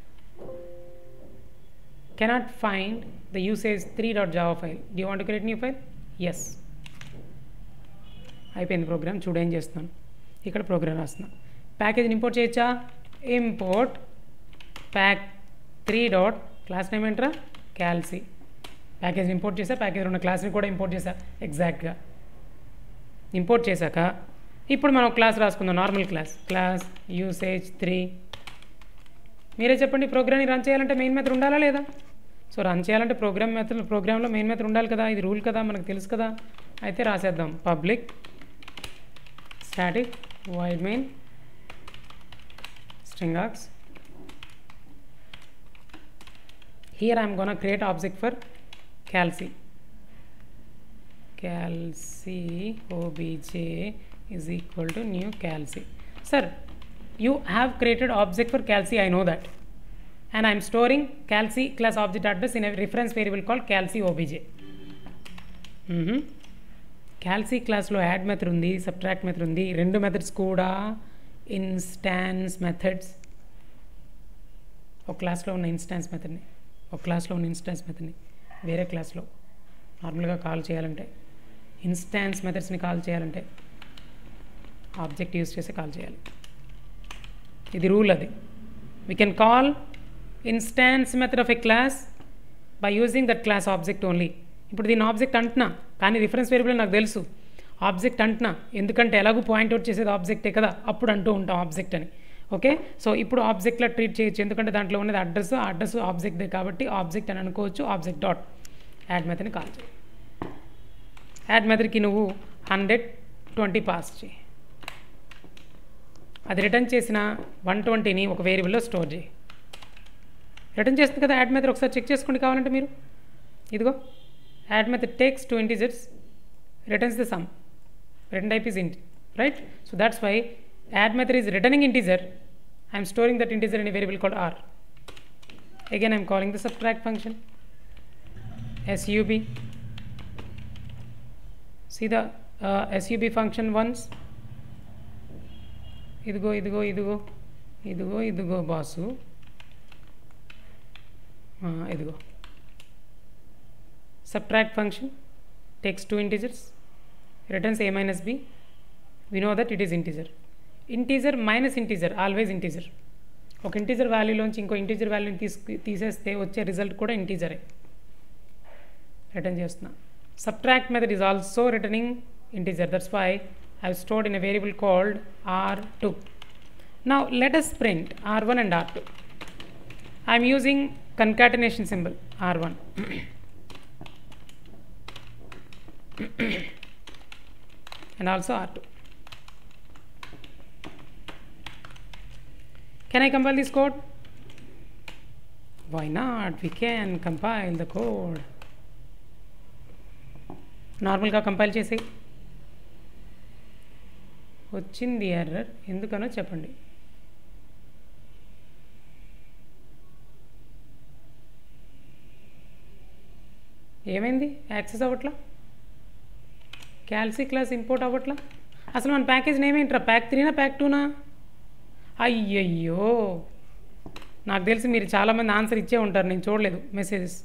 cannot find the usage three dot Java file do want create new file yes అయిపోయింది ప్రోగ్రామ్ చూడు ఏం చేస్తున్నాను ఇక్కడ ప్రోగ్రామ్ రాస్తున్నా ప్యాకేజీని ఇంపోర్ట్ చేయొచ్చా import pack three dot class name ఏంట్రా క్యాల్సీ ప్యాకేజ్ ఇంపోర్ట్ చేసా ప్యాకేజ్ ఉన్న క్లాస్ని కూడా ఇంపోర్ట్ చేసా ఎగ్జాక్ట్గా ఇంపోర్ట్ చేశాక ఇప్పుడు మనం క్లాస్ రాసుకుందాం normal class class usage three మీరే చెప్పండి ప్రోగ్రామ్ని రన్ చేయాలంటే మెయిన్ మెథడ్ ఉండాలా లేదా సో రన్ చేయాలంటే ప్రోగ్రామ్ మెథడ్ ప్రోగ్రామ్లో మెయిన్ మెథడ్ ఉండాలి కదా ఇది రూల్ కదా మనకు తెలుసు కదా అయితే రాసేద్దాం public static void main string args here i'm gonna create object for calci calci obj is equal to new calci sir you have created object for calci i know that and i'm storing calci class object address in a reference variable called calci obj mm-hmm. Calci క్లాస్లో add method ఉంది subtract method ఉంది రెండు methods కూడా instance methods ఒక క్లాస్లో ఉన్న instance మెథడ్ని ఒక క్లాస్లో ఉన్న ఇన్స్టాన్స్ మెథడ్ని వేరే క్లాస్లో నార్మల్గా కాల్ చేయాలంటే ఇన్స్టాన్స్ మెథడ్స్ని కాల్ చేయాలంటే ఆబ్జెక్ట్ యూస్ చేసి కాల్ చేయాలి ఇది రూల్ అది we can call instance method of a class by using that class object only ఇప్పుడు దీని ఆబ్జెక్ట్ అంటున్నా కానీ రిఫరెన్స్ వేరియబుల్ నాకు తెలుసు ఆబ్జెక్ట్ అంటున్నా ఎందుకంటే ఎలాగూ పాయింట్అవుట్ చేసేది ఆబ్జెక్టే కదా అప్పుడు అంటూ ఉంటాం ఆబ్జెక్ట్ అని ఓకే సో ఇప్పుడు ఆబ్జెక్ట్లా ట్రీట్ చేయొచ్చు ఎందుకంటే దాంట్లో ఉన్నది అడ్రస్ ఆ అడ్రస్ ఆబ్జెక్ట్దే కాబట్టి ఆబ్జెక్ట్ అని అనుకోవచ్చు ఆబ్జెక్ట్ డాట్ యాడ్ మెథడ్ని కాల్ చేయి యాడ్ మెథడ్కి నువ్వు హండ్రెడ్ ట్వంటీ పాస్ చేయి అది రిటర్న్ చేసిన వన్ ట్వంటీని ఒక వేరియబుల్లో స్టోర్ చేయి రిటర్న్ చేస్తుంది కదా యాడ్ మెథడ్ ఒకసారి చెక్ చేసుకోండి కావాలంటే మీరు ఇదిగో add method takes two integers returns the sum return type is int right so that's why add method is returning integer i am storing that integer in a variable called r again i am calling the subtract function sub see the uh, sub function once ఇదిగో ఇదిగో ఇదిగో ఇదిగో ఇదిగో boss ఇదిగో subtract function takes two integers returns a minus b we know that it is integer integer minus integer always integer ఒక integer వాల్యూలోంచి ఇంకో integer వాల్యూని తీసుకు తీసేస్తే వచ్చే రిజల్ట్ కూడా ఇంటీజరే రిటర్న్ చేస్తున్నా subtract method is also returning integer that's why I have stored in a variable called R two now let us print R one and R two I'm using concatenation symbol R one and also R2. Can I compile this code? Why not? We can compile the code. నార్మల్గా compile చేసి వచ్చింది error ఎందుకనో చెప్పండి ఏమైంది access అవ్వట్లా calci class import అవ్వట్లా అసలు మన ప్యాకేజ్ నేమ్ ఏంట్రా ప్యాక్ త్రీనా ప్యాక్ టూనా అయ్యయ్యో నాకు తెలిసి మీరు చాలామంది ఆన్సర్ ఇచ్చే ఉంటారు నేను చూడలేదు మెసేజెస్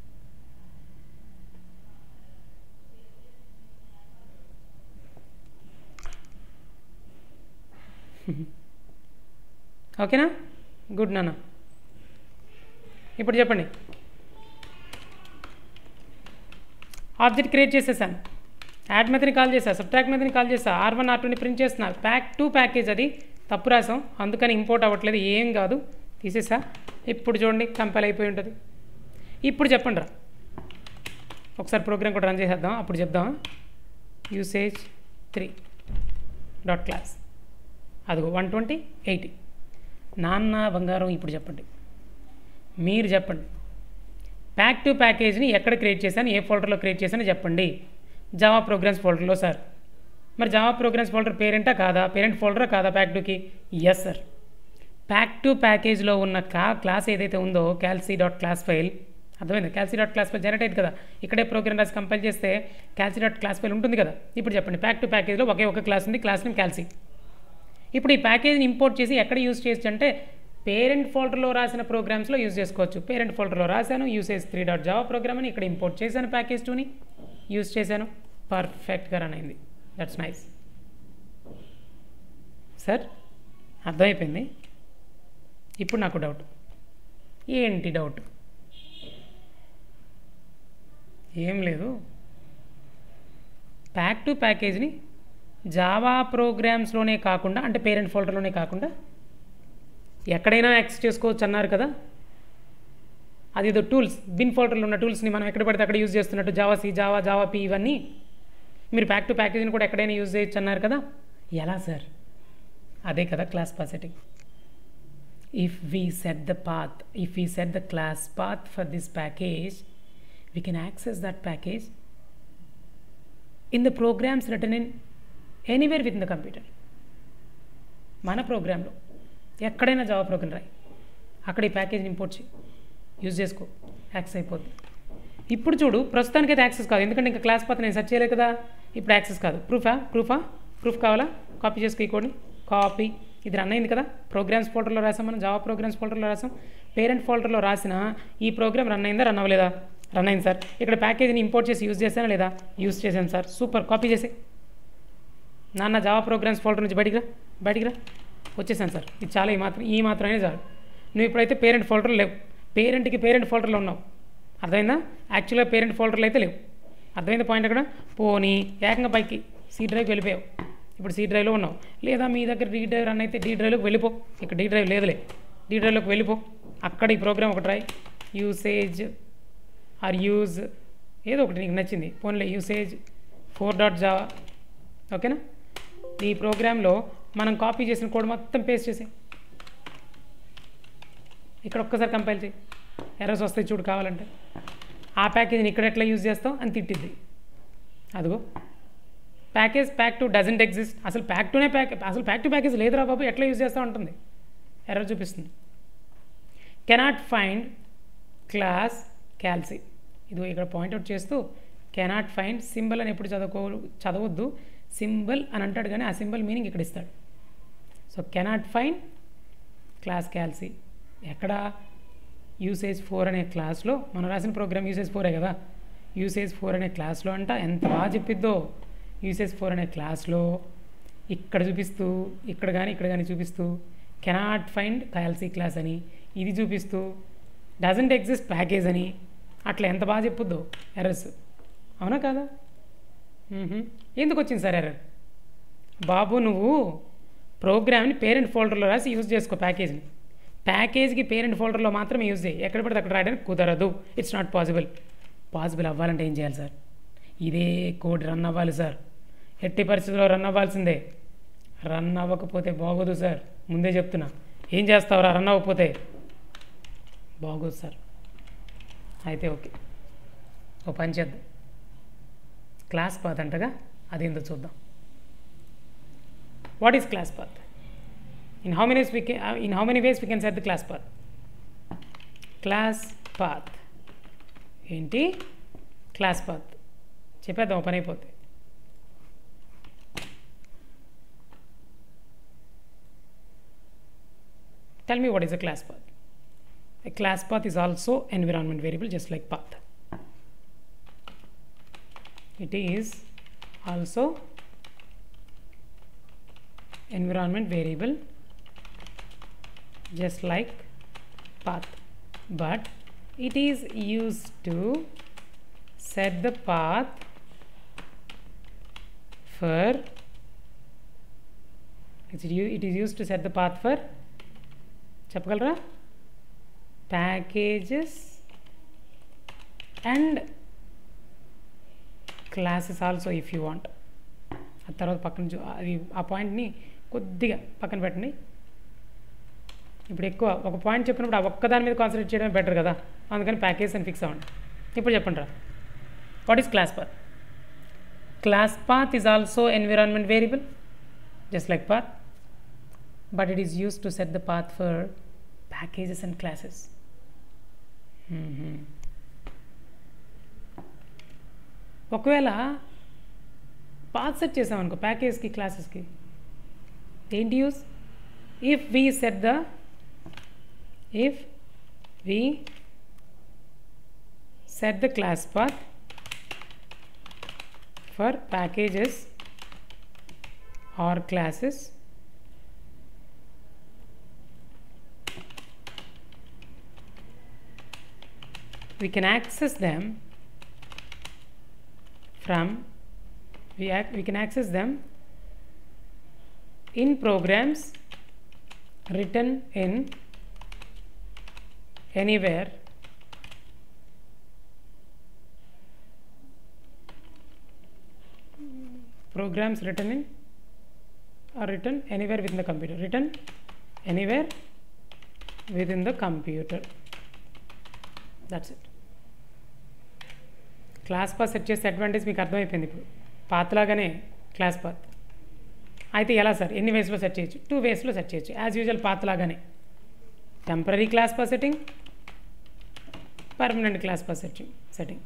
ఓకేనా గుడ్ నాన్న ఇప్పుడు చెప్పండి ఆబ్జెక్ట్ క్రియేట్ చేసేసాను యాడ్ మెథడ్ని కాల్ చేసా సబ్ట్రాక్ట్ మెథడ్ని కాల్ చేసా ఆర్ వన్ ఆర్ టూని ప్రింట్ చేస్తున్నా ప్యాక్ టూ ప్యాకేజ్ అది తప్పు రాసాం అందుకని ఇంపోర్ట్ అవ్వట్లేదు ఏం కాదు తీసేసా ఇప్పుడు చూడండి కంపైల్ అయిపోయి ఉంటుంది ఇప్పుడు చెప్పండి రా ఒకసారి ప్రోగ్రామ్ కూడా రన్ చేసేద్దాం అప్పుడు చెప్దాం యూసేజ్ త్రీ డాట్ క్లాస్ అదిగో వన్ ట్వంటీ ఎయిటీ నాన్న బంగారం ఇప్పుడు చెప్పండి మీరు చెప్పండి ప్యాక్ టు ప్యాకేజ్ని ఎక్కడ క్రియేట్ చేశాను ఏ ఫోల్డర్లో క్రియేట్ చేశానో చెప్పండి జావా ప్రోగ్రామ్స్ ఫోల్డర్లో సార్ మరి జావా ప్రోగ్రామ్స్ ఫోల్డర్ పేరెంటా కాదా పేరెంట్ ఫోల్డరా కాదా ప్యాక్ టూకి ఎస్ సార్ ప్యాక్ టు ప్యాకేజ్లో ఉన్న కా క్లాస్ ఏదైతే ఉందో క్యాల్సీ డాట్ క్లాస్ ఫైల్ అర్థమైంది క్యాల్సీ డాట్ క్లాస్ ఫైల్ జనరేట్ అయింది కదా ఇక్కడే ప్రోగ్రామ్ రాసి కంపైల్ చేస్తే క్యాల్సీ డాట్ క్లాస్ ఫైల్ ఉంటుంది కదా ఇప్పుడు చెప్పండి ప్యాక్ టు ప్యాకేజ్లో ఒకే ఒక క్లాస్ ఉంది క్లాస్ నేమ్ క్యాల్సీ ఇప్పుడు ఈ ప్యాకేజ్ని ఇంపోర్ట్ చేసి ఎక్కడ యూజ్ చేయొచ్చు అంటే పేరెంట్ ఫోల్డర్లో రాసిన ప్రోగ్రామ్స్లో యూజ్ చేసుకోవచ్చు పేరెంట్ ఫోల్డర్లో రాశాను usage three dot Java program అని ఇక్కడ ఇంపోర్ట్ చేశాను ప్యాకేజ్ టూని యూజ్ చేశాను పర్ఫెక్ట్గా రన్ అయింది దట్స్ నైస్ సార్ అర్థమైపోయింది ఇప్పుడు నాకు డౌట్ ఏంటి డౌట్ ఏం లేదు ప్యాక్ టు ప్యాకేజ్ని జావా ప్రోగ్రామ్స్లోనే కాకుండా అంటే పేరెంట్ ఫోల్డర్లోనే కాకుండా ఎక్కడైనా యాక్సెస్ చేసుకోవచ్చు అన్నారు కదా అది ఏదో టూల్స్ బిన్ ఫోల్డర్లో ఉన్న టూల్స్ని మనం ఎక్కడ పడితే అక్కడ యూజ్ చేస్తున్నట్టు Java C Java Java P ఇవన్నీ మీరు ప్యాక్ టు ప్యాకేజ్ని కూడా ఎక్కడైనా యూజ్ చేయొచ్చు అన్నారు కదా ఎలా సార్ అదే కదా class path setting if we set the path if we set the class path for this package we can access that package in the programs written in anywhere within the computer మన ప్రోగ్రాంలో ఎక్కడైనా Java programme రాయి అక్కడ ఈ ప్యాకేజ్ని import చేయి use చేసుకో access అయిపోద్ది ఇప్పుడు చూడు ప్రస్తుతానికైతే యాక్సెస్ కాదు ఎందుకంటే ఇంకా క్లాస్ పాత నేను సెర్చ్ చేయలే కదా ఇప్పుడు యాక్సెస్ కాదు ప్రూఫా ప్రూఫా ప్రూఫ్ కావాలా కాపీ చేసుకో ఈ కోడ్ని కాపీ ఇది రన్ అయింది కదా ప్రోగ్రామ్స్ ఫోల్డర్లో రాసాం మనం జావా ప్రోగ్రామ్స్ ఫోల్డర్లో రాసాం పేరెంట్ ఫోల్డర్లో రాసిన ఈ ప్రోగ్రామ్ రన్ అయిందా రన్ అవ్వలేదా రన్ అయింది సార్ ఇక్కడ ప్యాకేజీని ఇంపోర్ట్ చేసి యూజ్ చేశానా లేదా యూజ్ చేశాను సార్ సూపర్ కాపీ చేసి నాన్న జావా ప్రోగ్రామ్స్ ఫోల్డర్ నుంచి బయటికి రా బయటికి రా వచ్చేసాను సార్ ఇది చాలా ఈ మాత్రం ఈ మాత్రమే చాలు నువ్వు ఇప్పుడైతే పేరెంట్ ఫోల్డర్ లేవు పేరెంట్కి పేరెంట్ ఫోల్డర్లో ఉన్నావు అర్థమైందా యాక్చువల్గా పేరెంట్ ఫోల్డర్లో అయితే లేవు అర్థమైంది పాయింట్ అక్కడ పోనీ ఏకంగా పైకి సి డ్రైవ్కి వెళ్ళిపోయావు ఇప్పుడు సి డ్రైవ్లో ఉన్నావు లేదా మీ దగ్గర డీ డ్రైవ్ రన్ అయితే డీ డ్రైవ్లోకి వెళ్ళిపో ఇక్కడ డీ డ్రైవ్ లేదులే డీ డ్రైవ్లోకి వెళ్ళిపో అక్కడ ఈ ప్రోగ్రామ్ ఒకటి రాయి యూసేజ్ ఆర్ యూజ్ ఏదో ఒకటి నీకు నచ్చింది ఫోన్లో యూసేజ్ ఫోర్ డాట్ జావా ఓకేనా ఈ ప్రోగ్రాంలో మనం కాపీ చేసిన కోడ్ మొత్తం పేస్ట్ చేసి ఇక్కడ ఒక్కసారి కంపైల్ చేయి ఎర్రస్ వస్తాయి చూడు కావాలంటే ఆ ప్యాకేజీని ఇక్కడ ఎట్లా యూజ్ చేస్తావు అని తిట్టిద్ది అదిగో package pack two doesn't exist అసలు ప్యాక్ టూనే ప్యాక్ అసలు ప్యాక్ టు ప్యాకేజ్ లేదురా బాబు ఎట్లా యూజ్ చేస్తూ ఉంటుంది ఎర్రర్ చూపిస్తుంది కెనాట్ ఫైండ్ క్లాస్ క్యాల్సీ ఇది ఇక్కడ పాయింట్అవుట్ చేస్తూ కెనాట్ ఫైండ్ సింబల్ అని ఎప్పుడు చదువుకో చదవద్దు సింబల్ అని అంటాడు కానీ ఆ సింబల్ మీనింగ్ ఇక్కడ ఇస్తాడు సో కెనాట్ ఫైండ్ క్లాస్ క్యాల్సీ ఎక్కడ యూసేజ్ ఫోర్ అనే క్లాస్లో మనం రాసిన ప్రోగ్రామ్ యూసేజ్ ఫోరే కదా యూసేజ్ ఫోర్ అనే క్లాస్లో అంట ఎంత బాగా చెప్పిద్దో యూసేజ్ ఫోర్ అనే క్లాస్లో ఇక్కడ చూపిస్తూ ఇక్కడ కానీ ఇక్కడ కానీ చూపిస్తూ కెనాట్ ఫైండ్ క్యాల్సీ క్లాస్ అని ఇది చూపిస్తూ డజంట్ ఎగ్జిస్ట్ ప్యాకేజ్ అని అట్లా ఎంత బాగా చెప్పుద్దో ఎర్రర్స్ అవునా కాదా మ్మ్హ. ఎందుకు వచ్చింది సార్ ఎర్రర్ బాబు నువ్వు ప్రోగ్రామ్ని పేరెంట్ ఫోల్డర్లో రాసి యూజ్ చేసుకో ప్యాకేజ్ని ప్యాకేజ్కి పేరెంట్ ఫోల్డర్లో మాత్రమే యూజ్ చేయి ఎక్కడ పడితే అక్కడ రాయడానికి కుదరదు ఇట్స్ నాట్ పాసిబుల్ పాసిబుల్ అవ్వాలంటే ఏం చేయాలి సార్ ఇదే కోడ్ రన్ అవ్వాలి సార్ ఎట్టి పరిస్థితుల్లో రన్ అవ్వాల్సిందే రన్ అవ్వకపోతే బాగోదు సార్ ముందే చెప్తున్నా ఏం చేస్తావురా రన్ అవ్వకపోతే బాగోదు సార్ అయితే ఓకే ఓ పని చేద్దాం క్లాస్ పాత్ అంటగా అదేందో చూద్దాం what is class path in how many we can in how many ways we can set the class path class path ఏంటి క్లాస్ పాత్ చెప్పేద్దాం పని అయిపోతే tell me what is a class path a class path is also environment variable just like path it is also environment variable just like path but it is used to set the path for it is u- it is used to set the path for చెప్పగలరా packages and classes also if you want ఆ తర్వాత పక్కన చూ అది ఆ పాయింట్ని కొద్దిగా పక్కన పెట్టండి ఇప్పుడు ఎక్కువ ఒక పాయింట్ చెప్పినప్పుడు ఆ ఒక్కదాని మీద కాన్సన్ట్రేట్ చేయడం బెటర్ కదా అందుకని ప్యాకేజ్ అని ఫిక్స్ అవ్వండి ఇప్పుడు చెప్పండి రా what is class path class path is also environment variable just like path but it is used to set the path for packages and classes Mhm. ఒకవేళ పాత్ సెట్ చేసాం అనుకో ప్యాకేజ్కి క్లాసెస్కి ఏంటి use if we set the if we set the class path for packages or classes we can access them from we, ac- we can access them in programs written in anywhere programs written in are written anywhere within the computer written anywhere within the computer that's it class path set చేసే advantage మీకు అర్థమైపోయింది ఇప్పుడు path లాగానే class path అయితే ఎలా sir ఎన్ని వేస్లో set చేయొచ్చు టూ వేస్లో సెట్ చేయొచ్చు యాజ్ యూజువల్ పాత్ లాగానే temporary class path setting permanent class path setting setting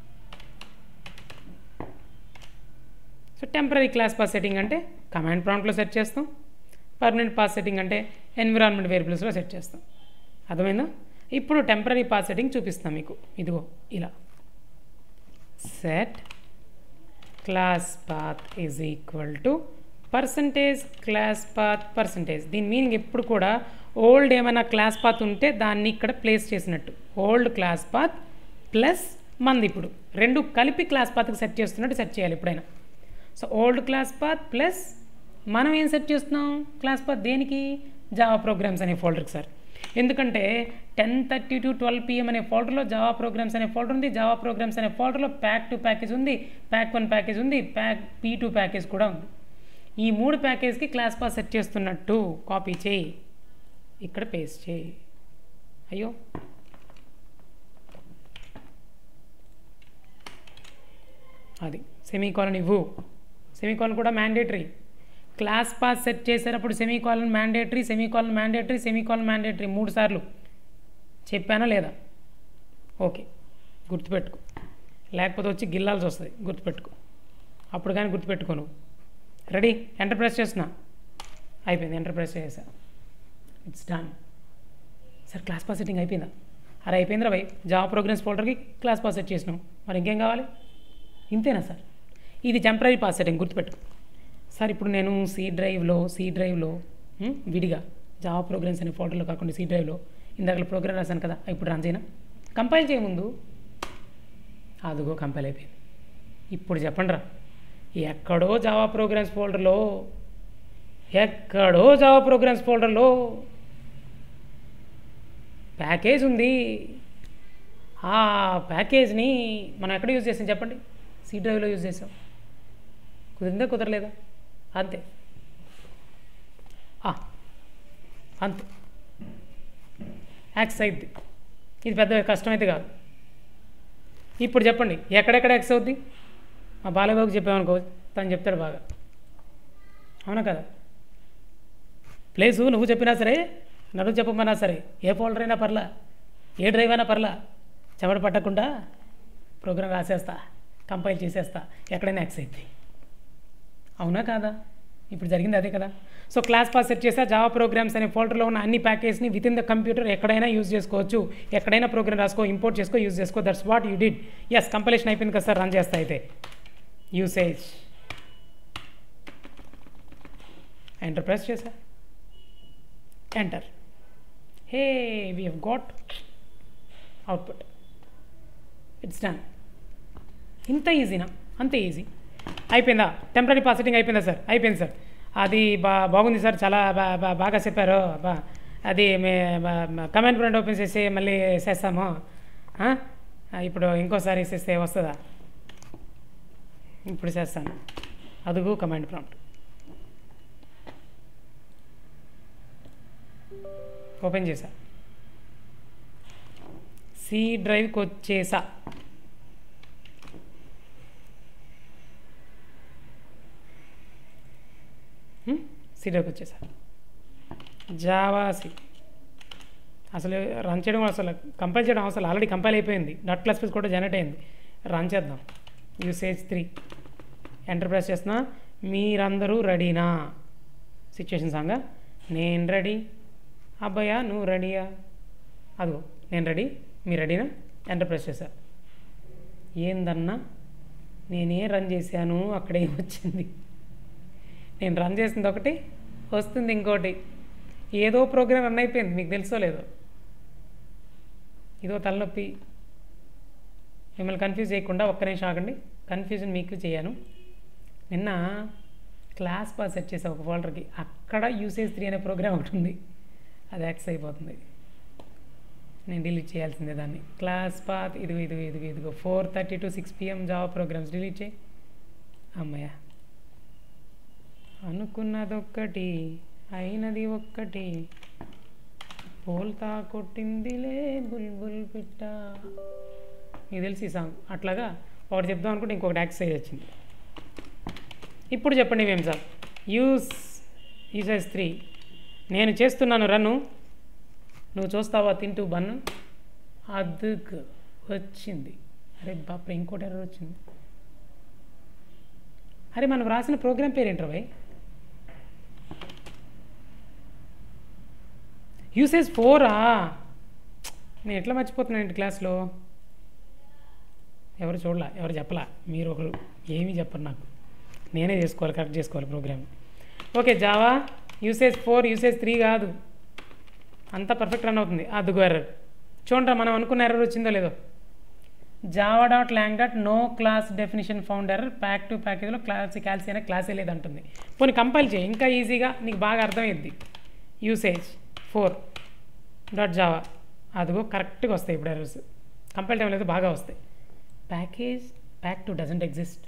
so temporary class path setting అంటే కమాండ్ ప్రాంప్ట్లో సెట్ చేస్తాం పర్మనెంట్ పాస్ సెట్టింగ్ అంటే ఎన్విరాన్మెంట్ వేరియబుల్స్లో సెట్ చేస్తాం అర్థమైందా ఇప్పుడు టెంపరీ పాస్ సెట్టింగ్ చూపిస్తాం మీకు ఇదిగో ఇలా set class path is equal to percentage class path percentage దీని మీనింగ్ ఎప్పుడు కూడా ఓల్డ్ ఏమైనా క్లాస్ పాత్ ఉంటే దాన్ని ఇక్కడ ప్లేస్ చేసినట్టు ఓల్డ్ క్లాస్ పాత్ ప్లస్ మంది ఇప్పుడు రెండు కలిపి క్లాస్ పాత్కి సెట్ చేస్తున్నట్టు సెట్ చేయాలి ఎప్పుడైనా so old class path plus మనం ఏం సెట్ చేస్తున్నాం క్లాస్ పాత్ దేనికి జావా ప్రోగ్రామ్స్ అనే ఫోల్డర్కి సార్ ఎందుకంటే ten thirty to twelve PM అనే ఫోల్డర్లో జావా ప్రోగ్రామ్స్ అనే ఫోల్డర్ ఉంది జావా ప్రోగ్రామ్స్ అనే ఫోల్డర్లో ప్యాక్ టు ప్యాకేజ్ ఉంది ప్యాక్ వన్ ప్యాకేజ్ ఉంది ప్యాక్ పీ టూ ప్యాకేజ్ కూడా ఉంది ఈ మూడు ప్యాకేజ్కి క్లాస్ పాస్ సెట్ చేస్తున్నట్టు కాపీ చేయి ఇక్కడ పేస్ట్ చేయి అయ్యో అది సెమీకాలన్ ఇవ్వు సెమీకాలన్ కూడా మ్యాండేటరీ క్లాస్ పాస్ సెట్ చేసేటప్పుడు semicolon mandatory semicolon mandatory semicolon mandatory మూడు సార్లు చెప్పానా లేదా ఓకే గుర్తుపెట్టుకో లేకపోతే వచ్చి గిల్లాల్సి వస్తుంది గుర్తుపెట్టుకో అప్పుడు కానీ గుర్తుపెట్టుకో నువ్వు రెడీ ఎంటర్ ప్రెస్ చేస్తున్నా అయిపోయింది ఎంటర్ ప్రెస్ చేసా it's done sir class path setting అయిపోయిందా అరే అయిపోయిందిరా భయ్ జావా ప్రోగ్రామ్స్ ఫోల్డర్కి క్లాస్ పాస్ సెట్ చేసినాం మరి ఇంకేం కావాలి ఇంతేనా సార్ ఇది టెంపరీ పాస్ సెట్టింగ్ గుర్తుపెట్టు సార్ ఇప్పుడు నేను సి డ్రైవ్లో సి డ్రైవ్లో ఉమ్, విడిగా జావా ప్రోగ్రామ్స్ అనే ఫోల్డర్లో కాకుండా సి డ్రైవ్లో ఇందాక ప్రోగ్రామ్ రాశాను కదా ఇప్పుడు రన్ చేయనా కంపైల్ చేయముందు అదిగో కంపైల్ అయిపోయింది ఇప్పుడు చెప్పండి రా ఎక్కడో జావా ప్రోగ్రామ్స్ ఫోల్డర్లో ఎక్కడో జావా ప్రోగ్రామ్స్ ఫోల్డర్లో ప్యాకేజ్ ఉంది ఆ ప్యాకేజ్ని మనం ఎక్కడ యూజ్ చేసాం చెప్పండి సి డ్రైవ్లో యూజ్ చేసాం కుదిరిందా కుదరలేదా అంతే ఆ, అంతే యాక్స్ అయింది ఇది పెద్ద కష్టమైతే కాదు ఇప్పుడు చెప్పండి ఎక్కడెక్కడ యాక్స్ అవుద్ది మా బాలబాబుకి చెప్పామనుకో తను చెప్తాడు బాగా అవునా కదా ప్లేసు నువ్వు చెప్పినా సరే నన్ను చెప్పమన్నా సరే ఏ ఫోల్డర్ అయినా పర్లా ఏ డ్రైవ్ అయినా పర్లా చెమట పట్టకుండా ప్రోగ్రామ్ రాసేస్తా కంపైల్ చేసేస్తా ఎక్కడైనా యాక్స్ అయింది అవునా కాదా ఇప్పుడు జరిగింది అదే కదా సో క్లాస్ పాస్ సెట్ చేసా జావా ప్రోగ్రామ్స్ అనే ఫోల్డర్లో ఉన్న అన్ని ప్యాకేజ్ని విత్ ఇన్ ద కంప్యూటర్ ఎక్కడైనా యూజ్ చేసుకోవచ్చు ఎక్కడైనా ప్రోగ్రామ్ రాసుకో ఇంపోర్ట్ చేసుకో యూజ్ చేసుకో that's what you did yes compilation అయిపోయింది కదా సార్ రన్ చేస్తా అయితే యూసేజ్ ఎంటర్ ప్రెస్ చేసా enter hey we have got output it's done ఇంత ఈజీనా అంతే ఈజీ అయిపోయిందా టెంపరీ పాస్ సెట్టింగ్ అయిపోయిందా సార్ అయిపోయింది సార్ అది బా బాగుంది సార్ చాలా బా బా- బాగా చెప్పారు బా అది మే కమెంట్ ఫ్రంట్ ఓపెన్ చేసి మళ్ళీ చేస్తాము ఆ? ఆ, ఇప్పుడు ఇంకోసారి చేస్తే వస్తుందా ఇప్పుడు చేస్తాను అదుగు కమాండ్ ప్రాంప్ట్ ఓపెన్ చేసా సి డ్రైవ్కి వచ్చేసా సి డ్రైవ్కి వచ్చేసా జావా సి అసలు రన్ చేయడం అసలు కంపైల్ చేయడం అసలు ఆల్రెడీ కంపైల్ అయిపోయింది డాట్ ప్లస్ ప్లస్ కూడా జనరేట్ అయింది రన్ చేద్దాం యూసేజ్ త్రీ ఎంటర్ ప్రెస్ చేస్తున్నా మీరందరూ రెడీనా సిచ్యువేషన్ సాంగా నేను రెడీ అబ్బాయా నువ్వు రెడీయా అదిగో నేను రెడీ మీరు రెడీనా ఎంటర్ ప్రెస్ చేశా ఏందన్నా నేనే రన్ చేశాను అక్కడే వచ్చింది నేను రన్ చేసింది ఒకటి వస్తుంది ఇంకోటి ఏదో ప్రోగ్రామ్ రన్ అయిపోయింది మీకు తెలుసో లేదో ఇదో తలనొప్పి మిమ్మల్ని కన్ఫ్యూజ్ చేయకుండా ఒక్క నిమిషం ఆగండి కన్ఫ్యూజన్ మీకు చేయను నిన్న క్లాస్ పాస్ సెట్ చేసా ఒక ఫోల్డర్కి అక్కడ యూసేజ్ త్రీ అనే ప్రోగ్రామ్ ఒకటి ఉంది అది యాక్సెస్ అయిపోతుంది నేను డిలీట్ చేయాల్సిందే దాన్ని క్లాస్ పాత్ ఇదిగో ఇదిగో ఇదిగో ఇదిగో four thirty to six PM Java programs delete చేయి అమ్మయ్య అనుకున్నదొక్కటి అయినది ఒక్కటి పోల్తా కొట్టిందిలే బుల్బుల్ పిట్ట మీకు తెలిసి ఈ సాంగ్ అట్లాగా ఒకటి చెప్దాం అనుకుంటే ఇంకొకటి యాక్సైజ్ వచ్చింది ఇప్పుడు చెప్పండి మేము సార్ యూస్ యూసెస్ త్రీ నేను చేస్తున్నాను రన్ను నువ్వు చూస్తావా తింటూ బన్ను అదుకు వచ్చింది అరే బాప్రే ఇంకోటి ఎర్రర్ వచ్చింది అరే మనం రాసిన ప్రోగ్రామ్ పేరు ఏంట్రా భయ్ యూసేజ్ ఫోరా నేను ఎట్లా మర్చిపోతున్నాను ఏంటి క్లాస్లో ఎవరు చూడలా ఎవరు చెప్పలా మీరు ఒకరు ఏమీ చెప్పరు నాకు నేనే చేసుకోవాలి కరెక్ట్ చేసుకోవాలి program okay Java usage four usage three కాదు అంతా పర్ఫెక్ట్ రన్ అవుతుంది అదుగు ఎర్రర్ చూడండి మనం అనుకున్న ఎర్రర్ వచ్చిందో లేదో Java dot lang dot no class definition found error pack two ప్యాకేజ్లో క్లాస్ క్యాల్సీ అనే క్లాసే లేదంటుంది పోనీ కంపైల్ చేయి ఇంకా ఈజీగా నీకు బాగా అర్థమైద్ది యూసేజ్ ఫోర్ డాట్ జావా అదిగో కరెక్ట్గా వస్తాయి ఇప్పుడు ఎర్రర్స్ కంపైల్ టైం లేదు బాగా వస్తాయి package pack two doesn't exist